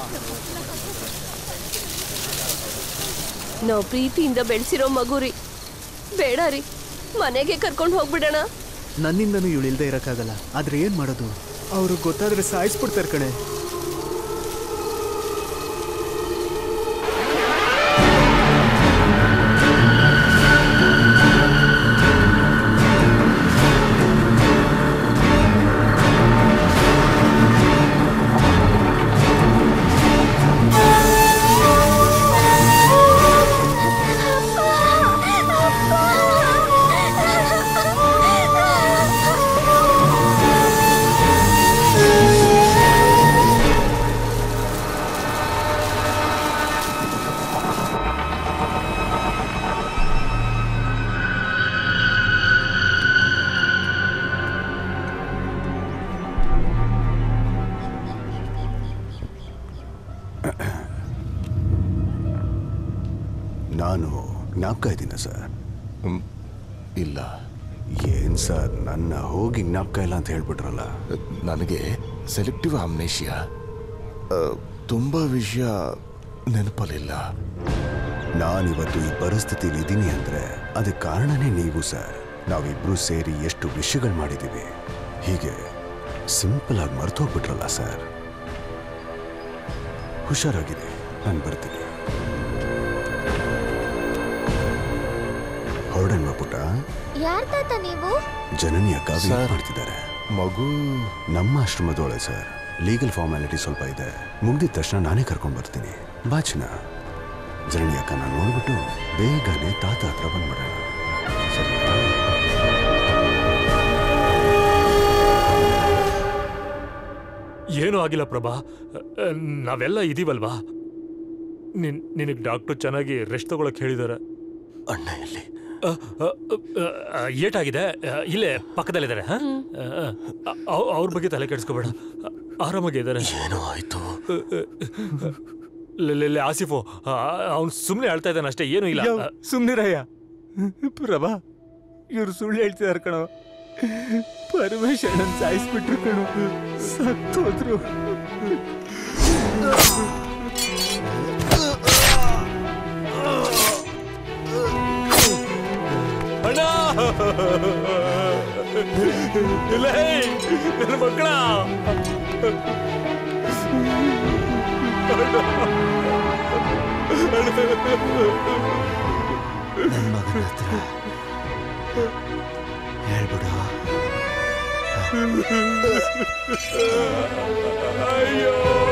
ನಾವು ಪ್ರೀತಿಯಿಂದ ಬೆಳೆಸಿರೋ ಮಗು ರೀ ಬೇಡ ರೀ ಮನೆಗೆ ಕರ್ಕೊಂಡು ಹೋಗ್ಬಿಡೋಣ ನನ್ನಿಂದನೂ ಇವಳು ಇಲ್ದೇ ಇರೋಕ್ಕಾಗಲ್ಲ ಆದ್ರೆ ಏನ್ ಮಾಡೋದು ಅವರು ಗೊತ್ತಾದ್ರೆ ಸಾಯಿಸ್ಬಿಡ್ತಾರೆ ಕಣೆ ನಾನು ಜ್ಞಾಪಕ ಇದ್ದೀನ ಸರ್ ಇಲ್ಲ ಏನ್ ಸರ್ ನನ್ನ ಹೋಗಿ ಜ್ಞಾಪಕ ಇಲ್ಲ ಅಂತ ಹೇಳ್ಬಿಟ್ರಲ್ಲ ನನಗೆ ಸೆಲೆಕ್ಟಿವ್ ಆಮ್ನೇಷಿಯಾ ತುಂಬಾ ವಿಷಯ ನೆನಪಲ್ಲಿಲ್ಲ ನಾನಿವತ್ತು ಈ ಪರಿಸ್ಥಿತಿಲಿ ಇದ್ದೀನಿ ಅಂದ್ರೆ ಅದಕ್ಕೆ ಕಾರಣನೇ ನೀವು ಸರ್ ನಾವಿಬ್ರು ಸೇರಿ ಎಷ್ಟು ವಿಷಯಗಳು ಮಾಡಿದ್ದೀವಿ ಹೀಗೆ ಸಿಂಪಲ್ ಆಗಿ ಮರ್ತೋಗ್ಬಿಟ್ರಲ್ಲ ಸರ್ ಹುಷಾರಾಗಿದೆ ನಾನು ಬರ್ತೀನಿ ಹೊರಡನ್ವಾ ಪುಟ್ಟ ಯಾರ್ ತಾತ ನೀವು ಜನನಿ ಅಕ್ಕ ವೇಟ್ ಮಾಡ್ತಿದ್ದಾರೆ ಮಗು ನಮ್ಮ ಆಶ್ರಮದೊಳೆ ಸರ್ ಲೀಗಲ್ ಫಾರ್ಮಾಲಿಟಿ ಸ್ವಲ್ಪ ಇದೆ ಮುಗ್ದಿದ ತಕ್ಷಣ ನಾನೇ ಕರ್ಕೊಂಡು ಬರ್ತೀನಿ ಬಾಚನ ಜನನಿ ಅಕ್ಕ ನಾನು ನೋಡ್ಬಿಟ್ಟು ಬೇಗನೆ ತಾತ ಹತ್ರ ಬಂದ್ಬಿಡೋಣ ಸರಿನಾ ಏನೂ ಆಗಿಲ್ಲ ಪ್ರಭಾ ಅ, ನಾವೆಲ್ಲ ಇದೀವಲ್ವಾ ನಿನ್ ನಿನಗೆ ಡಾಕ್ಟ್ರು ಚೆನ್ನಾಗಿ ರೆಸ್ಟ್ ತಗೊಳಕ್ ಹೇಳಿದ್ದಾರೆ ಅಣ್ಣ ಎಲ್ಲಿ ಏಟಾಗಿದೆ ಅ, ಇಲ್ಲೇ ಪಕ್ಕದಲ್ಲಿದ್ದಾರೆ ಹಾ ಅವ್ರ ಬಗ್ಗೆ ತಲೆ ಕೆಡಿಸ್ಕೋಬೇಡ ಆರಾಮಾಗಿದ್ದಾರೆ ಏನೋ ಆಯ್ತು ಲೆ ಆಸಿಫು ಅವ್ನು ಸುಮ್ಮನೆ ಹೇಳ್ತಾ ಇದ್ದಾನೆ ಅಷ್ಟೇ ಏನೂ ಇಲ್ಲ ಸುಮ್ನಿರಯ್ಯ ಪ್ರಭಾ ಇವ್ರು ಸುಳ್ಳು ಹೇಳ್ತಿದಾರೆ ಕಣೋ ಪರಮೇಶ್ವರನ್ ಸಾಯಿಸ್ಬಿಟ್ರು ಕಣೋ ಸತ್ತೋದ್ರು ಅಣ್ಣ ಇಲ್ಲ ನನ್ನ ಮಕ್ಕಳ ನನ್ನ ಮಗನ ಹತ್ರ ಹೇಳ್ಬಿಡು ಅಯ್ಯೋ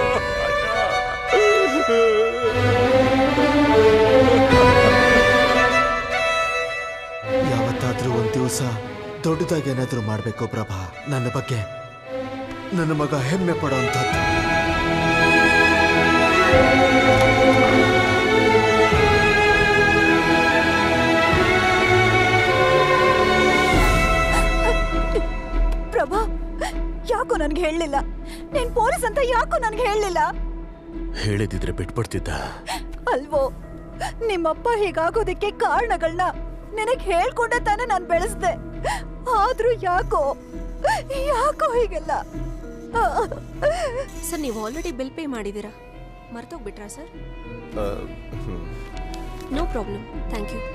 ಯಾವತ್ತಾದ್ರೂ ಒಂದ್ ದಿವಸ ದೊಡ್ಡದಾಗಿ ಏನಾದ್ರೂ ಮಾಡ್ಬೇಕು ಪ್ರಭಾ ನನ್ನ ಬಗ್ಗೆ ನನ್ನ ಮಗ ಹೆಮ್ಮೆ ಪಡೋ ಅಂಥದ್ದು ಪ್ರಭಾ ಯಾಕೋ ನನ್ಗೆ ಹೇಳಲಿಲ್ಲ ನೀನ್ ಪೊಲೀಸ್ ಅಂತ ಯಾಕೋ ನನ್ಗೆ ಹೇಳಲಿಲ್ಲ ಹೇಳಿದಿದ್ರೆ ಬಿಟ್ಬಿಡ್ತಿದ್ದ ಅಲ್ವೋ ನಿಮ್ಮಪ್ಪ ಹೀಗಾಗೋದಕ್ಕೆ ಕಾರಣಗಳನ್ನ ನಿನಗ್ ಹೇಳ್ಕೊಂಡೆ ತಾನೇ ನಾನು ಬೆಳೆಸ್ದೆ ಆದ್ರೂ ಯಾಕೋ ಯಾಕೋ ಹೀಗೆಲ್ಲ ಸರ್ ನೀವು ಆಲ್ರೆಡಿ ಬಿಲ್ ಪೇ ಮಾಡಿದ್ದೀರಾ ಮರ್ತೋಗ್ಬಿಟ್ರಾ sir no problem thank you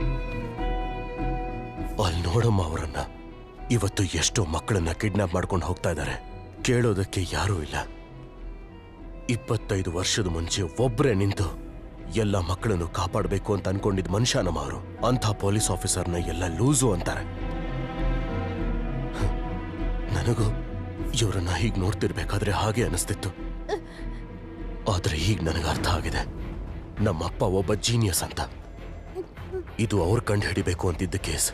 ಅಲ್ಲಿ ನೋಡಮ್ಮ ಅವರನ್ನ ಇವತ್ತು ಎಷ್ಟೋ ಮಕ್ಕಳನ್ನ ಕಿಡ್ನಾಪ್ ಮಾಡ್ಕೊಂಡು ಹೋಗ್ತಾ ಇದ್ದಾರೆ ಕೇಳೋದಕ್ಕೆ ಯಾರೂ ಇಲ್ಲ ಇಪ್ಪತ್ತೈದು ವರ್ಷದ ಮುಂಚೆ ಒಬ್ಬರೇ ನಿಂತು ಎಲ್ಲ ಮಕ್ಕಳನ್ನು ಕಾಪಾಡಬೇಕು ಅಂತ ಅನ್ಕೊಂಡಿದ್ ಮನುಷ್ಯ ನಮ್ಮ ಅವರು ಅಂಥ ಪೊಲೀಸ್ ಆಫೀಸರ್ನ ಎಲ್ಲ ಲೂಸು ಅಂತಾರೆ ಹ್ಮ್. ನನಗೂ ಇವರನ್ನ ಹೀಗೆ ನೋಡ್ತಿರ್ಬೇಕಾದ್ರೆ ಹಾಗೆ ಅನಿಸ್ತಿತ್ತು ಆದ್ರೆ ಈಗ ನನಗೆ ಅರ್ಥ ಆಗಿದೆ ನಮ್ಮಪ್ಪ ಒಬ್ಬ ಜೀನಿಯಸ್ ಅಂತ ಇದು ಅವ್ರ ಕಂಡು ಹಿಡಿಬೇಕು ಅಂತಿದ್ದ ಕೇಸ್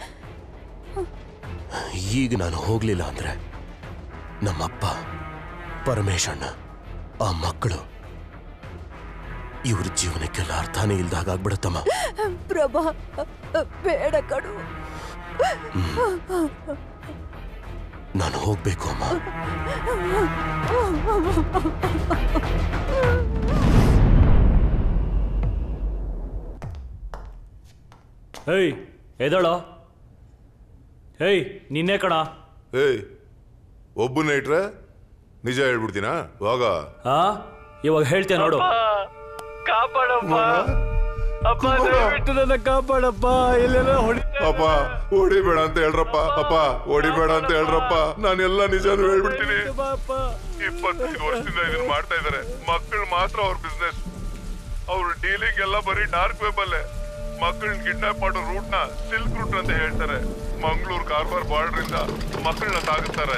ಈಗ ನಾನು ಹೋಗ್ಲಿಲ್ಲ ಅಂದ್ರೆ ನಮ್ಮಪ್ಪ ಪರಮೇಶ್ ಅಣ್ಣ ಆ ಮಕ್ಕಳು ಇವ್ರ ಜೀವನಕ್ಕೆಲ್ಲ ಅರ್ಥನೇ ಇಲ್ದಾಗ ಆಗ್ಬಿಡುತ್ತಮ್ಮ ಪ್ರಭಾ ಬೇಡ ಕಡು ನಾನು ಹೋಗ್ಬೇಕು ಅಮ್ಮ ಹೇಯ್ ಎದಳೋ ಹೇಯ್ ನಿನ್ನೆ ಕಣ ಏಯ್ ಒಬ್ಬನೇ ಇಟ್ರೆ ನಿಜ ಹೇಳ್ಬಿಡ್ತೀನಾ ವಾಗ ಹಾ ಇವಾಗ ಹೇಳ್ತೇನೆ ನೋಡು ಕಾಪಾಡಪ್ಪ ಅಪ್ಪ ದಯವಿಟ್ಟು ನನ್ನ ಕಾಪಾಡಪ್ಪ ಇಲ್ಲೆಲ್ಲ ಹೊಡಿ ಅಪ್ಪ ಹೊಡಿಬೇಡ ಅಂತ ಹೇಳ್ರಪ್ಪ ಅಪ್ಪ ಹೊಡಿಬೇಡ ಅಂತ ಹೇಳ್ರಪ್ಪ ನಾನೆಲ್ಲ ನಿಜಾನು ಹೇಳ್ಬಿಡ್ತೀನಿ ಇಪ್ಪತ್ತೈದು ವರ್ಷದಿಂದ ಇದನ್ನ ಮಾಡ್ತಾ ಇದಾರೆ ಮಕ್ಕಳು ಮಾತ್ರ ಅವ್ರ ಬಿಸ್ನೆಸ್ ಅವ್ರ ಡೀಲಿಂಗ್ ಎಲ್ಲ ಬರೀ ಡಾರ್ಕ್ ವೆಬ್ ಅಲ್ಲೇ ಮಕ್ಕಳನ್ನ ಕಿಡ್ನಾಪ್ ಮಾಡೋ ರೂಟ್ ನ ಸಿಲ್ಕ್ ರೂಟ್ ಅಂತ ಹೇಳ್ತಾರೆ ಮಂಗಳೂರು ಕಾರ್ಬಾರ್ ಬಾರ್ಡರ್ ಇಂದ ಮಕ್ಕಳನ್ನ ಸಾಗಿಸ್ತಾರೆ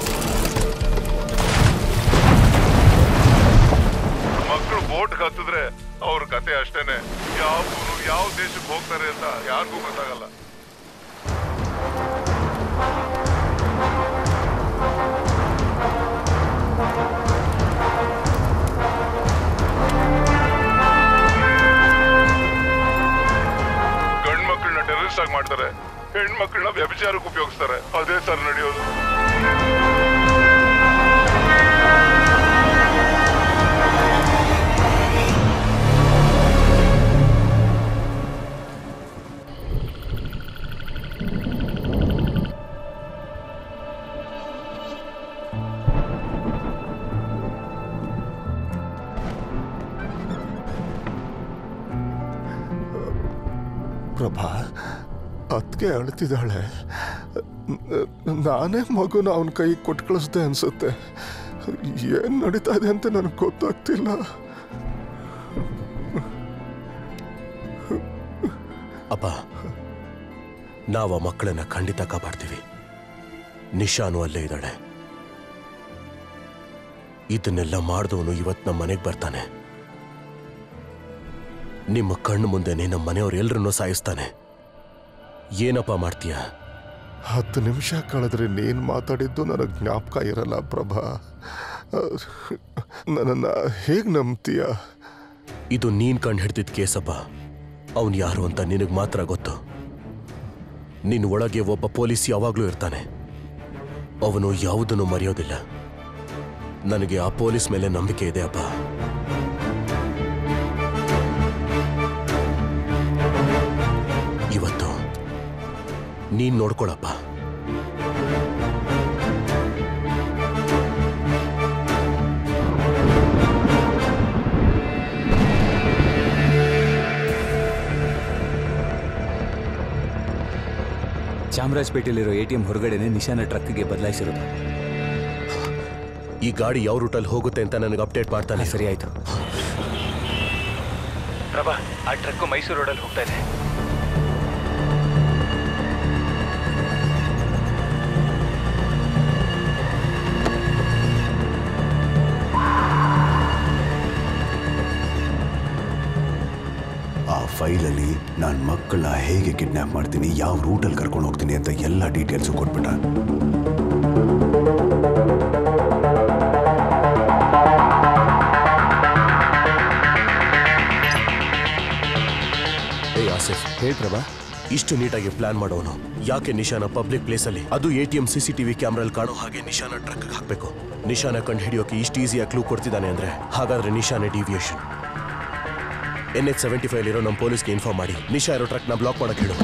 ಮಕ್ಕಳು ಬೋಟ್ ಹತ್ತಿದ್ರೆ ಅವ್ರ ಕತೆ ಅಷ್ಟೇನೆ ಯಾವ ಊರು ಯಾವ ದೇಶಕ್ಕೆ ಹೋಗ್ತಾರೆ ಅಂತ ಯಾರಿಗೂ ಗೊತ್ತಾಗಲ್ಲ ಗಂಡ್ ಮಕ್ಕಳನ್ನ ಟೆರರಿಸ್ಟ್ ಆಗಿ ಮಾಡ್ತಾರೆ ಹೆಣ್ಮಕ್ಳನ್ನ ವ್ಯಭಿಚಾರಕ್ಕೆ ಉಪಯೋಗಿಸ್ತಾರೆ ಅದೇ ಸರ್ ನಡೆಯೋದು ಪ್ರಭಾ ಅದಕ್ಕೆ ಅಳ್ತಿದ್ದಾಳೆ ನಾನೇ ಮಗುನ ಅವನ ಕೈ ಕೊಟ್ಟು ಕಳಿಸ್ದೆ ಅನ್ಸುತ್ತೆ ಏನು ನಡೀತಾ ಇದೆ ಅಂತ ನನಗೆ ಗೊತ್ತಾಗ್ತಿಲ್ಲ ಅಪ್ಪ ನಾವು ಆ ಮಕ್ಕಳನ್ನ ಖಂಡಿತ ಕಾಪಾಡ್ತೀವಿ ನಿಶಾನು ಅಲ್ಲೇ ಇದ್ದಾಳೆ ಇದನ್ನೆಲ್ಲ ಮಾಡಿದವನು ಇವತ್ತು ನಮ್ಮ ಮನೆಗೆ ಬರ್ತಾನೆ ನಿಮ್ಮ ಕಣ್ಣು ಮುಂದೆನೆ ನಮ್ಮ ಮನೆಯವ್ರು ಎಲ್ರನ್ನೂ ಸಾಯಿಸ್ತಾನೆ ಏನಪ್ಪ ಮಾಡ್ತೀಯ ಹತ್ತು ನಿಮಿಷ ಕಳೆದ್ರೆ ನೀನು ಮಾತಾಡಿದ್ದು ನನಗೆ ಜ್ಞಾಪಕ ಇರಲ್ಲ ಪ್ರಭಾ ನನ್ನನ್ನು ಹೇಗೆ ನಂಬ್ತೀಯ ಇದು ನೀನ್ ಕಂಡು ಹಿಡ್ದಿದ್ ಕೇಸಪ್ಪ ಅವನು ಯಾರು ಅಂತ ನಿನಗೆ ಮಾತ್ರ ಗೊತ್ತು ನಿನ್ನ ಒಳಗೆ ಒಬ್ಬ ಪೊಲೀಸ್ ಯಾವಾಗಲೂ ಇರ್ತಾನೆ ಅವನು ಯಾವುದನ್ನು ಮರೆಯೋದಿಲ್ಲ ನನಗೆ ಆ ಪೊಲೀಸ್ ಮೇಲೆ ನಂಬಿಕೆ ಇದೆ ಅಪ್ಪ ಇವತ್ತು ನೀನ್ ನೋಡ್ಕೊಳಪ್ಪ ಚಾಮರಾಜಪೇಟೆಯಲ್ಲಿರೋ ಎ ಟಿ ಎಂ ಹೊರಗಡೆನೆ ನಿಶಾನ ಟ್ರಕ್ಗೆ ಬದಲಾಯಿಸಿರೋದು ಈ ಗಾಡಿ ಯಾವ ರೂಟಲ್ಲಿ ಹೋಗುತ್ತೆ ಅಂತ ನನಗೆ ಅಪ್ಡೇಟ್ ಮಾಡ್ತಾನೆ ಸರಿ ಆಯ್ತು ಪ್ರಭಾ ಆ ಟ್ರಕ್ ಮೈಸೂರು ರೋಡಲ್ಲಿ ಹೋಗ್ತಾ ಇದೆ ಆ ಫೈಲಲ್ಲಿ ನಾನು ಮಕ್ಕಳನ್ನ ಹೇಗೆ ಕಿಡ್ನ್ಯಾಪ್ ಮಾಡ್ತೀನಿ ಯಾವ ರೂಟಲ್ಲಿ ಕರ್ಕೊಂಡು ಹೋಗ್ತೀನಿ ಅಂತ ಎಲ್ಲ ಡೀಟೇಲ್ಸು ಕೊಟ್ಬಿಟ್ಟ ಏ ಆಸಿಫ್ ಹೇಳ್ ಪ್ರಭಾ ಇಷ್ಟು ನೀಟಾಗಿ ಪ್ಲಾನ್ ಮಾಡೋನು ಯಾಕೆ ನಿಶಾನ ಪಬ್ಲಿಕ್ ಪ್ಲೇಸಲ್ಲಿ ಅದು A T M C C TV ಕ್ಯಾಮ್ರಲ್ಲಿ ಕಾಣೋ ಹಾಗೆ ನಿಶಾನ ಟ್ರಕ್ ಹಾಕಬೇಕು ನಿಶಾನ ಕಂಡು ಹಿಡಿಯೋಕೆ ಇಷ್ಟು ಈಸಿಯಾಗಿ ಕ್ಲೂ ಕೊಡ್ತಿದ್ದಾನೆ ಅಂದ್ರೆ ಹಾಗಾದ್ರೆ ನಿಶಾನ deviation N H seventy five ಇರೋ ನಮ್ಮ ಪೊಲೀಸ್ಗೆ ಇನ್ಫಾರ್ಮ್ ಮಾಡಿ ನಿಶಾ ಇರೋ ಟ್ರಕ್ನ ಬ್ಲಾಕ್ ಮಾಡಕ್ಕೆ ಹೇಳು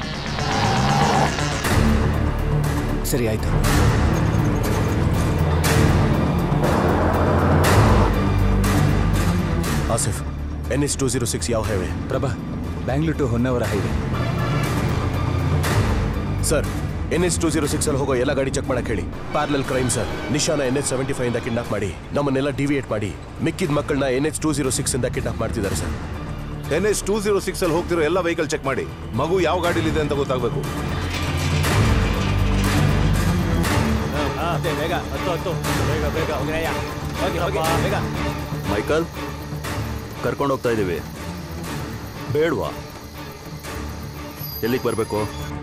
ಸರಿ ಆಯ್ತು Asif N H two zero six ಯಾವ highway Prabha Bangalore to Honnavar highway sir N H two zero six ಅಲ್ಲಿ ಹೋಗೋ ಎಲ್ಲ ಗಾಡಿ ಚೆಕ್ ಮಾಡಕ್ ಹೇಳಿ ಪ್ಯಾರಲಲ್ ಕ್ರೈಮ್ ಸರ್ ನಿಶಾನ ಎನ್ ಎಚ್ ಸೆವೆಂಟಿ ಫೈವ್ ಇಂದ ಕಿಡ್ನಾಪ್ ಮಾಡಿ ನಮ್ಮನ್ನೆಲ್ಲ ಡಿವಿಯೇಟ್ ಮಾಡಿ ಮಿಕ್ಕಿದ ಮಕ್ಕಳನ್ನ N H two zero six ಇಂದ ಕಿಡ್ನಾಪ್ ಮಾಡ್ತಿದ್ದಾರೆ sir N H two zero six ಅಲ್ಲಿ ಹೋಗ್ತಿರೋ ಎಲ್ಲ ವೆಹಿಕಲ್ ಚೆಕ್ ಮಾಡಿ ಮಗು ಯಾವ ಗಾಡಿಲಿದೆ ಅಂತ ಗೊತ್ತಾಗಬೇಕು ಬೇಗ ಹತ್ತು ಹತ್ತು ಬೇಗ ಬೇಗ ಹೋಗಿರಯ್ಯ ಹೋಗಿ ಹೋಗಿ ಬೇಗ ಮೈಕಲ್ ಕರ್ಕೊಂಡು ಹೋಗ್ತಾ ಇದ್ದೀವಿ ಬೇಡ್ವಾ ಎಲ್ಲಿಗೆ ಬರಬೇಕು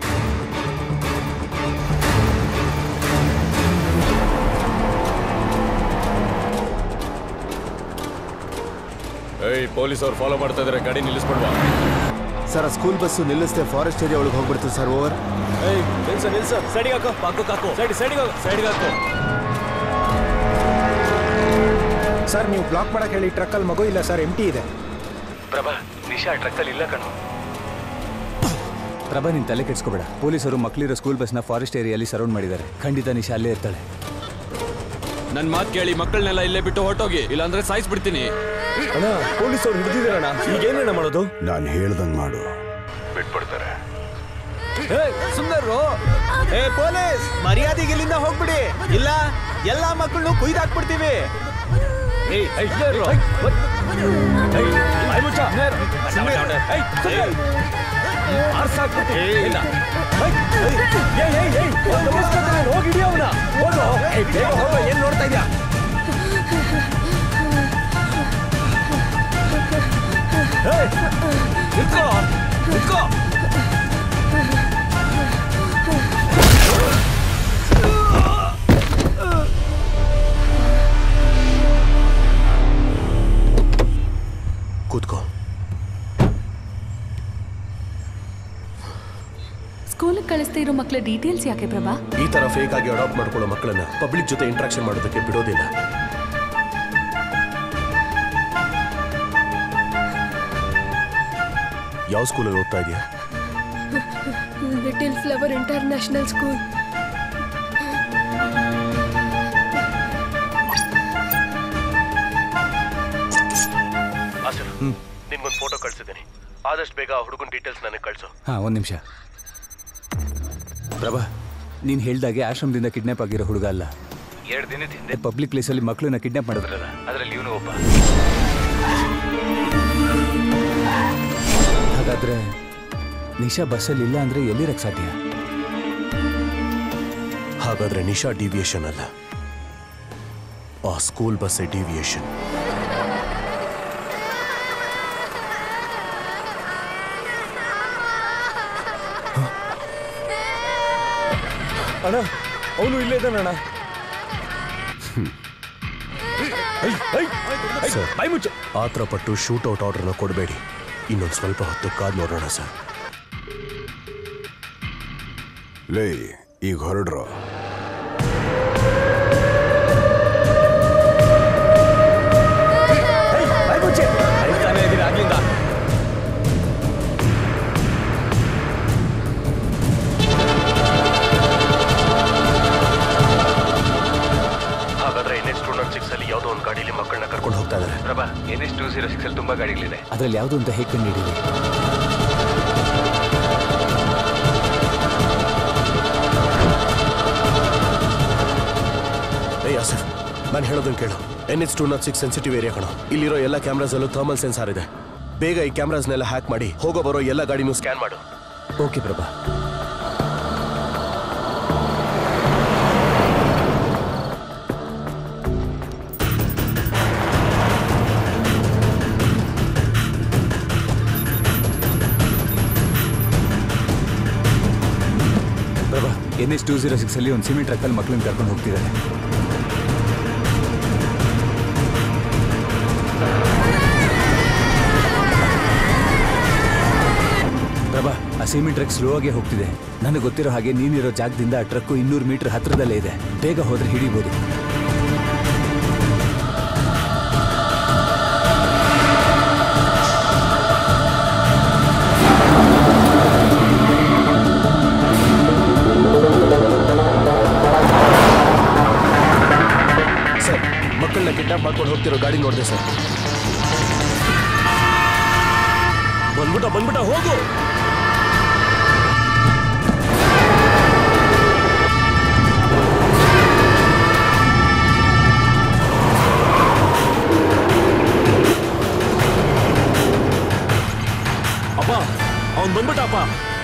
ಏಯ್ ಪೊಲೀಸ್ ಅವ್ರು ಫಾಲೋ ಮಾಡ್ತಾ ಇದಾರೆ ಗಾಡಿ ನಿಲ್ಲಿಸ್ಬಿಡ್ವಾ ಸರ್ ಆ ಸ್ಕೂಲ್ ಬಸ್ಸು ನಿಲ್ಲಿಸ್ದೆ ಫಾರೆಸ್ಟ್ ಏರಿಯಾ ಒಳಗೆ ಹೋಗ್ಬಿಡ್ತು ಸರ್ ಓವರ್ ಏಯ್ ನಿಲ್ಸ ನಿಲ್ಸ ಸೈಡಿಗೆ ಹಾಕೋ ಪಾಕು ಕಾಕು ಸೈಡ್ ಸೈಡಿಗೆ ಹೋಗು ಸೈಡಿಗೆ ಹಾಕೋ ಸರ್ ನೀವು ಬ್ಲಾಕ್ ಮಾಡಕ್ಕೆ ಹೇಳಿ ಟ್ರಕ್ಕಲ್ಲಿ ಮಗು ಇಲ್ಲ ಸರ್ ಎಂಟಿ ಇದೆ ಪ್ರಭಾ ನಿಶಾ ಟ್ರಕ್ಕಲ್ಲಿ ಇಲ್ಲ ಕಣೋ ಪ್ರಭಾ ನೀನ್ ತಲೆ ಕೆಡ್ಸ್ಕೋಬೇಡ ಪೊಲೀಸರು ಮಕ್ಕಳಿರೋ ಸ್ಕೂಲ್ ಬಸ್ನ ಫಾರೆಸ್ಟ್ ಏರಿಯಲ್ಲಿ ಸರೌಂಡ್ ಮಾಡಿದ್ದಾರೆ ಖಂಡಿತ ನಿಶಾ ಅಲ್ಲೇ ಇರ್ತಾಳೆ ನನ್ ಮಾತ್ ಕೇಳಿ ಮಕ್ಕಳನ್ನೆಲ್ಲ ಇಲ್ಲೇ ಬಿಟ್ಟು ಹೊರಟೋಗಿ ಇಲ್ಲಾಂದ್ರೆ ಸಾಯಿಸ್ಬಿಡ್ತೀನಿ ಅಣ್ಣ ಪೊಲೀಸ್ ಅವ್ರು ಹಿಡಿದಿದ್ದಾರಣ್ಣ ಈಗೇನಣ್ಣ ಮಾಡೋದು ನಾನು ಹೇಳ್ದಂಗೆ ಮಾಡು ಬಿಟ್ಬಿಡ್ತಾರೆ ಸುಂದರ್ರು ಏ ಪೊಲೀಸ್ ಮರ್ಯಾದೆಗೆ ಇಲ್ಲಿಂದ ಹೋಗ್ಬಿಡಿ ಇಲ್ಲ ಎಲ್ಲಾ ಮಕ್ಕಳನ್ನು ಕುಯ್ದಾಕ್ಬಿಡ್ತೀವಿ ಏಯ್ ಏಯ್ ಇರು. ಏಯ್, ಬಾಯ್ ಮುಚ್ಚ. ಸುಮ್ನೆ. ಏಯ್, ಸುಮ್ನೆ. ಆರ್ಸಾಕ್ಬಿಟ್ಟು. ಇಲ್ಲ. ಏಯ್, ಏಯ್, ಏಯ್, ಏಯ್, ಏಯ್, ಒಂದ್ ಮುಗಿಸ್ಕೊತಾನೆ, ಹೋಗ್ ಹಿಡಿ ಅವ್ನ. ಹೋಗು. ಏಯ್, ಬೇಗ ಹೋಗು, ಏನ್ ನೋಡ್ತಾ ಇದ್ಯಾ ಏಯ್, ನಿಂತ್ಕೋ, ನಿಂತ್ಕೋ. ಕೂತ್ಕೋ ಸ್ಕೂಲಿಗೆ ಕಳಿಸ್ತಾ ಇರೋ ಮಕ್ಕಳ ಡೀಟೇಲ್ಸ್ ಯಾಕೆ ಪ್ರಭಾ ಈ ತರ ಫೇಕ್ ಆಗಿ ಅಡಾಪ್ಟ್ ಮಾಡ್ಕೊಳ್ಳೋ ಮಕ್ಕಳನ್ನ ಪಬ್ಲಿಕ್ ಜೊತೆ ಇಂಟ್ರಾಕ್ಷನ್ ಮಾಡೋದಕ್ಕೆ ಬಿಡೋದಿಲ್ಲ ಯಾವ ಸ್ಕೂಲಲ್ಲಿ ಓದ್ತಾ ಇದೆಯಾ ಲಿಟಿಲ್ ಫ್ಲವರ್ ಇಂಟರ್ನ್ಯಾಷನಲ್ ಸ್ಕೂಲ್ ನಿನ್ಗೊಂದು ಫೋಟೋ ಕಳ್ಸಿದ್ದೀನಿ ಆದಷ್ಟು ಬೇಗ ಆ ಹುಡುಗನ ಡೀಟೇಲ್ಸ್ ನನಗೆ ಕಳಿಸು ಹಾ ಒಂದ್ ನಿಮಿಷ ಪ್ರಭಾ ನೀನ್ ಹೇಳ್ದಾಗೆ ಆಶ್ರಮದಿಂದ ಕಿಡ್ನಾಪ್ ಆಗಿರೋ ಹುಡುಗ ಅಲ್ಲ ಎರಡು ದಿನದ ಹಿಂದೆ ಪಬ್ಲಿಕ್ ಪ್ಲೇಸಲ್ಲಿ ಮಕ್ಕಳನ್ನ ಕಿಡ್ನಾಪ್ ಮಾಡಿದ್ರಲ್ಲ ಅದರಲ್ಲಿ ಇವನು ಒಬ್ಬ ಹಾಗಾದ್ರೆ ನಿಶಾ ಬಸ್ಸಲ್ಲಿ ಇಲ್ಲ ಅಂದ್ರೆ ಎಲ್ಲಿರಕ್ ಸಾಧ್ಯ ಹಾಗಾದ್ರೆ ನಿಶಾ ಡಿವಿಯೇಷನ್ ಅಲ್ಲ ಆ ಸ್ಕೂಲ್ ಬಸ್ಸೇ ಡಿವಿಯೇಷನ್ ಅಣ್ಣ ಅವನು ಇಲ್ಲೇ ಇದ್ದಾನಣ್ಣ ಸರ್ ಆತರ ಪಟ್ಟು ಶೂಟೌಟ್ ಆರ್ಡರ್ನ ಕೊಡಬೇಡಿ ಇನ್ನೊಂದು ಸ್ವಲ್ಪ ಹೊತ್ತು ಕಾದ್ ನೋಡೋಣ ಸರ್ ಲೇ ಈಗ ಹೊರಡ್ರು ಆಗ್ಲಿಂದ ಹಾಗಾದ್ರೆ N S two nought six ಅಲ್ಲಿ ಯಾವುದೋ ಒಂದು ಗಾಡಿಯಲ್ಲಿ ಮಕ್ಕಳನ್ನ ಕರ್ಕೊಂಡು ಹೋಗ್ತಾ ಇದ್ದಾರೆ Prabha N S two zero six ಅಲ್ಲಿ ತುಂಬಾ ಗಾಡಿಗಳಿದೆ ಅದ್ರಲ್ಲಿ ಯಾವುದು ಅಂತ ಹೇಗೆ ಕಂಡು ಹಿಡೀರಿ ಏ ಆಸಫ್ ನಾನು ಹೇಳೋದನ್ನ ಕೇಳು N H two nought six sensitive area ಕಣ ಇಲ್ಲಿರೋ ಎಲ್ಲ ಕ್ಯಾಮ್ರಾಸ್ ಅಲ್ಲೂ ಥರ್ಮಲ್ ಸೆನ್ಸಾರ್ ಇದೆ ಬೇಗ ಈ ಕ್ಯಾಮ್ರಾಸ್ನೆಲ್ಲ ಹ್ಯಾಕ್ ಮಾಡಿ ಹೋಗೋ ಬರೋ ಎಲ್ಲ ಗಾಡಿನೂ ಸ್ಕ್ಯಾನ್ ಮಾಡು okay Prabha Prabha N S two zero six ಅಲ್ಲಿ ಒಂದು ಸಿಮೆಂಟ್ ಟ್ರಕ್ಕಲ್ಲಿ ಮಕ್ಕಳನ್ನ ಕರ್ಕೊಂಡು ಹೋಗ್ತಿದ್ದಾರೆ ಪ್ರಭಾ ಆ ಸಿಮೆಂಟ್ ಟ್ರಕ್ ಸ್ಲೋ ಆಗಿ ಹೋಗ್ತಿದೆ ನನಗೆ ಗೊತ್ತಿರೋ ಹಾಗೆ ನೀನಿರೋ ಜಾಗದಿಂದ ಆ ಟ್ರಕ್ಕು ಇನ್ನೂರು ಮೀಟರ್ ಹತ್ರದಲ್ಲೇ ಇದೆ ಬೇಗ ಹೋದ್ರೆ ಹಿಡಿಬೋದು ಸರ್ ಮಕ್ಕಳನ್ನ ಕಿಡ್ನಾಪ್ ಮಾಡ್ಕೊಂಡು ಹೋಗ್ತಿರೋ ಗಾಡಿ ನೋಡಿದೆ ಸರ್ ಬಂದ್ಬಿಟ್ಟ ಬಂದ್ಬಿಟ್ಟ ಹೋಗು ಅಪ್ಪ ಅವನ್ ಬಂದ್ಬಿಟ್ಟಪ್ಪ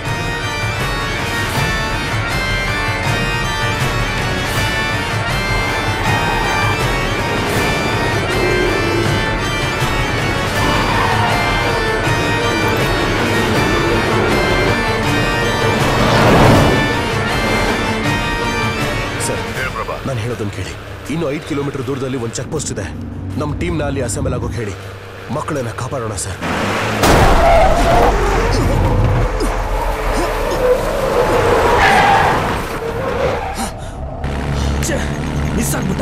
ಸರ್ ನಾನು ಹೇಳೋದನ್ನ ಕೇಳಿ ಇನ್ನು ಐದು ಕಿಲೋಮೀಟರ್ ದೂರದಲ್ಲಿ ಒಂದು ಚೆಕ್ ಪೋಸ್ಟ್ ಇದೆ ನಮ್ಮ ಟೀಮ್ನ ಅಲ್ಲಿ ಅಸೆಂಬಲ್ ಆಗೋಕೆ ಹೇಳಿ ಮಕ್ಕಳನ್ನ ಕಾಪಾಡೋಣ ಸರ್ ಮಿಸ್ ಆಗ್ಬಿಟ್ಟ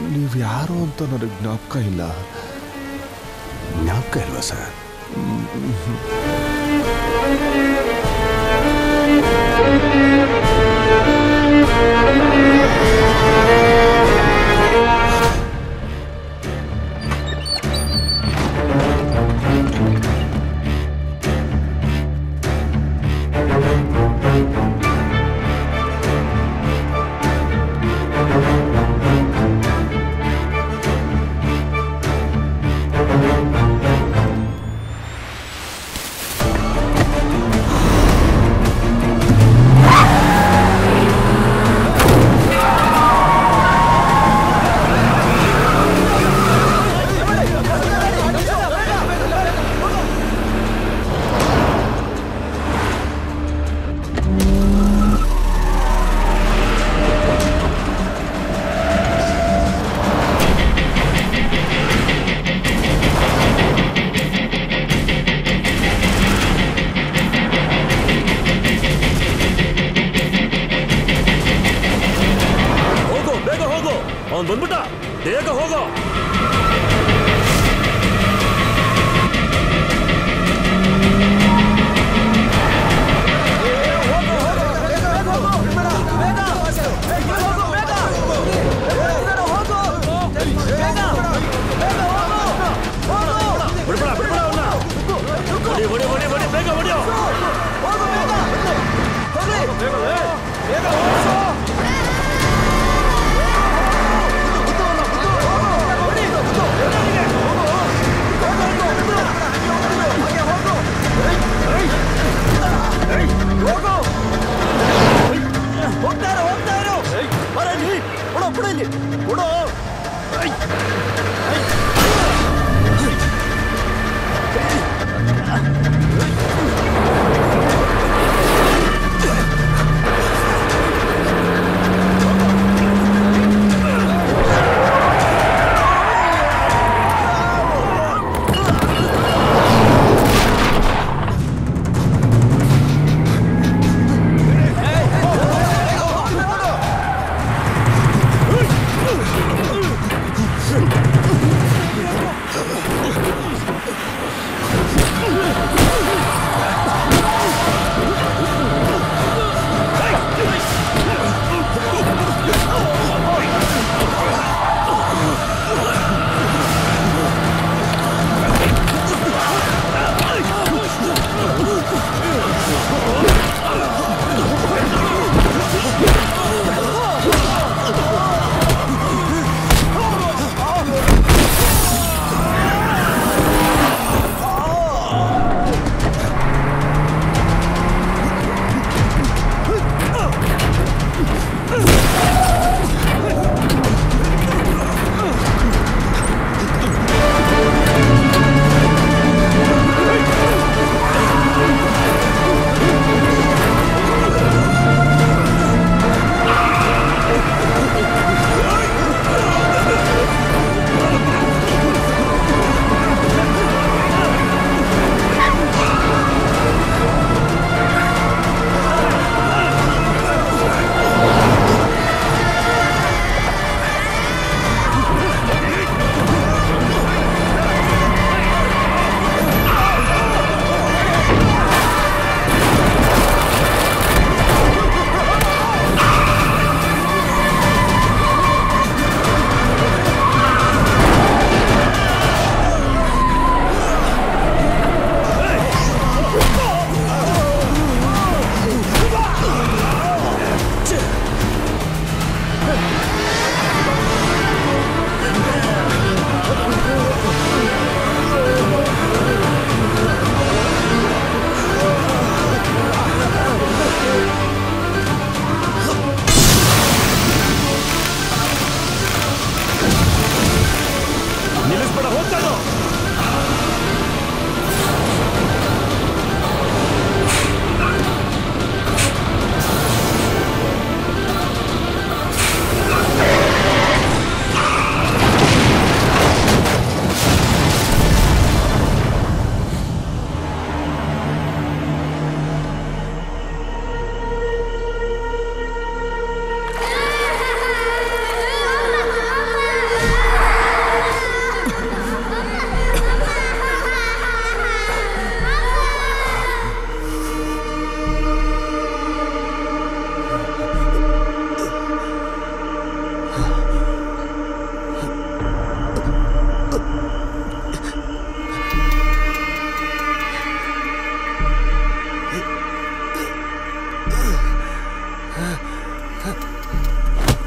ನೀವು ಯಾರು ಅಂತ ನನಗೆ ಜ್ಞಾಪಕ ಇಲ್ಲ ಜ್ಞಾಪಕ ಇಲ್ವಾ ಸರ್ ಹೋಗೋ ಬೇಗ ಹೋಗೋ ಅವ್ನು ಬಂದ್ಬಿಟ್ಟ ಬೇಗ ಹೋಗೋ ಬಿಡ್ಬೇಡ ಬಿಡ್ಬೇಡ ಅವ್ನ ಹೊಡಿ ಹೊಡಿ ಹೊಡಿ ಹೊಡಿ ಬೇಗ ಹೊಡಿಯೋ ಆ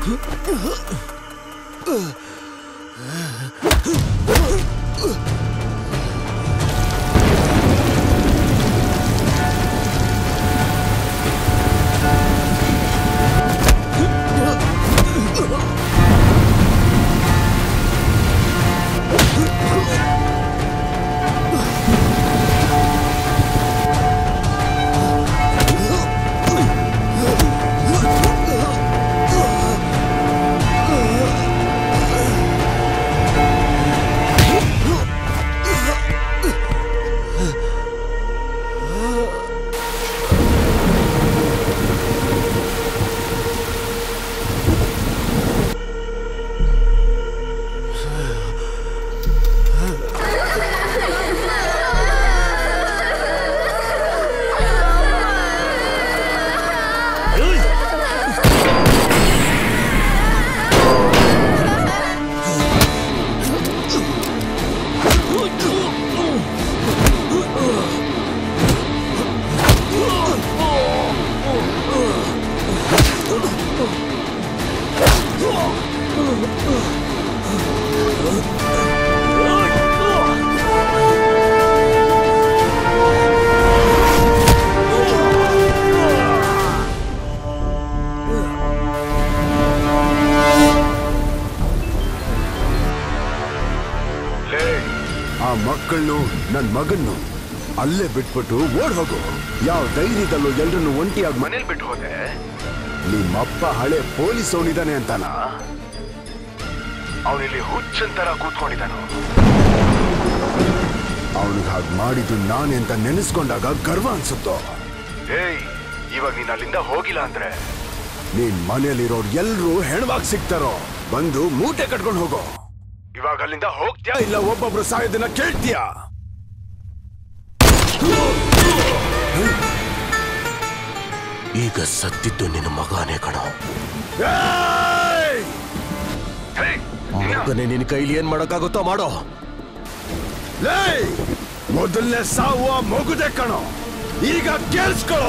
ಆ ಮಕ್ಕಳನ್ನು ನನ್ನ ಮಗನ್ನು ಅಲ್ಲೇ ಬಿಟ್ಬಿಟ್ಟು ಓಡ್ ಹೋಗು ಯಾವ ಧೈರ್ಯದಲ್ಲೂ ಎಲ್ರನ್ನು ಒಂಟಿಯಾಗಿ ಮನೇಲಿ ಬಿಟ್ಟು ಹೋದೆ ನಿಮ್ಮಪ್ಪ ಹಳೆ ಪೊಲೀಸ್ ಅವನಿದ್ದಾನೆ ಅಂತಾನ ಅವನಿಲ್ಲಿ ಹುಚ್ಚನ್ ತರ ಕೂತ್ಕೊಂಡಿದ್ದಾನು ಅವನಿಗೆ ಹಾಗೆ ಮಾಡಿದ್ದು ನಾನೇ ಅಂತ ನೆನೆಸ್ಕೊಂಡಾಗ ಗರ್ವ ಅನ್ಸುತ್ತೋ ಏಯ್ ಇವಾಗ ನೀನ್ ಅಲ್ಲಿಂದ ಹೋಗಿಲ್ಲ ಅಂದ್ರೆ ನೀನ್ ಮನೇಲಿರೋರು ಎಲ್ರೂ ಹೆಣ್ವಾಗಿ ಸಿಗ್ತಾರೋ ಬಂದು ಮೂಟೆ ಕಟ್ಕೊಂಡು ಹೋಗೋ ಇವಾಗ ಅಲ್ಲಿಂದ ಹೋಗ್ತೀಯಾ ಇಲ್ಲ ಒಬ್ಬೊಬ್ರು ಸಾಯೋದನ್ನ ಕೇಳ್ತೀಯಾ ಈಗ ಸತ್ತಿದ್ದು ನಿನ್ನ ಮಗನೇ ಕಣೋ ಮಗನೇ ನಿನ್ನ ಕೈಲಿ ಏನ್ ಮಾಡಕ್ಕಾಗುತ್ತೋ ಮಾಡೋ ಲೇಯ್ ಮೊದಲನೇ ಸಾವು ಆ ಮಗುದೆ ಕಣೋ ಈಗ ಕೇಳಿಸ್ಕೊಳ್ಳೋ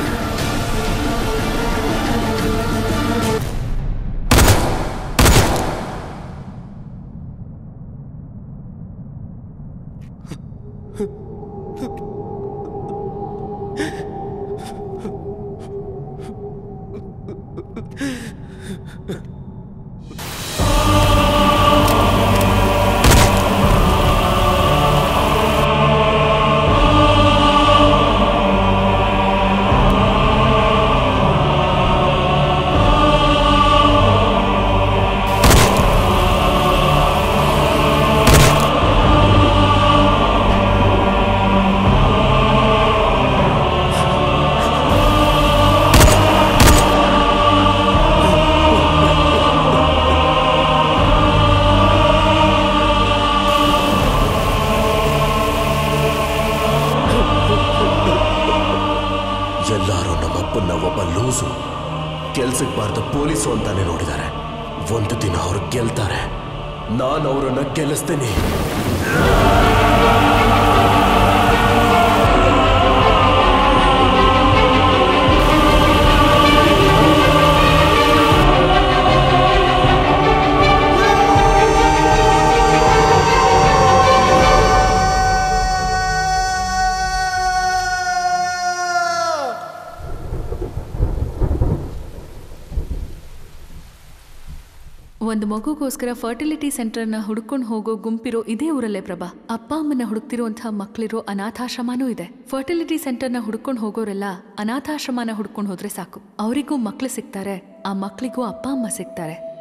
ಎಲ್ಲರೂ ನಮ್ಮಪ್ಪನ್ನ ಒಬ್ಬ ಲೂಸು ಕೆಲ್ಸಕ್ಕೆ ಬಾರ್ದ ಪೊಲೀಸು ಅಂತಾನೆ ನೋಡಿದ್ದಾರೆ ಒಂದು ದಿನ ಅವ್ರು ಗೆಲ್ತಾರೆ ನಾನು ಅವರನ್ನ ಗೆಲ್ಲಿಸ್ತೇನೆ ಒಂದು ಮಗುಗೋಸ್ಕರ ಫರ್ಟಿಲಿಟಿ ಸೆಂಟರ್ನ ಹುಡ್ಕೊಂಡು ಹೋಗೋ ಗುಂಪಿರೋ ಇದೇ ಊರಲ್ಲೇ ಪ್ರಭಾ ಅಪ್ಪ ಅಮ್ಮನ ಹುಡುಕ್ತಿರುವಂತಹ ಮಕ್ಕಳಿರೋ ಅನಾಥಾಶ್ರಮನೂ ಇದೆ ಫರ್ಟಿಲಿಟಿ ಸೆಂಟರ್ನ ಹುಡ್ಕೊಂಡು ಹೋಗೋರೆಲ್ಲ ಅನಾಥಾಶ್ರಮನ ಹುಡ್ಕೊಂಡು ಹೋದ್ರೆ ಸಾಕು ಅವರಿಗೂ ಮಕ್ಳು ಸಿಗ್ತಾರೆ ಆ ಮಕ್ಕಳಿಗೂ ಅಪ್ಪ ಅಮ್ಮ ಸಿಗ್ತಾರೆ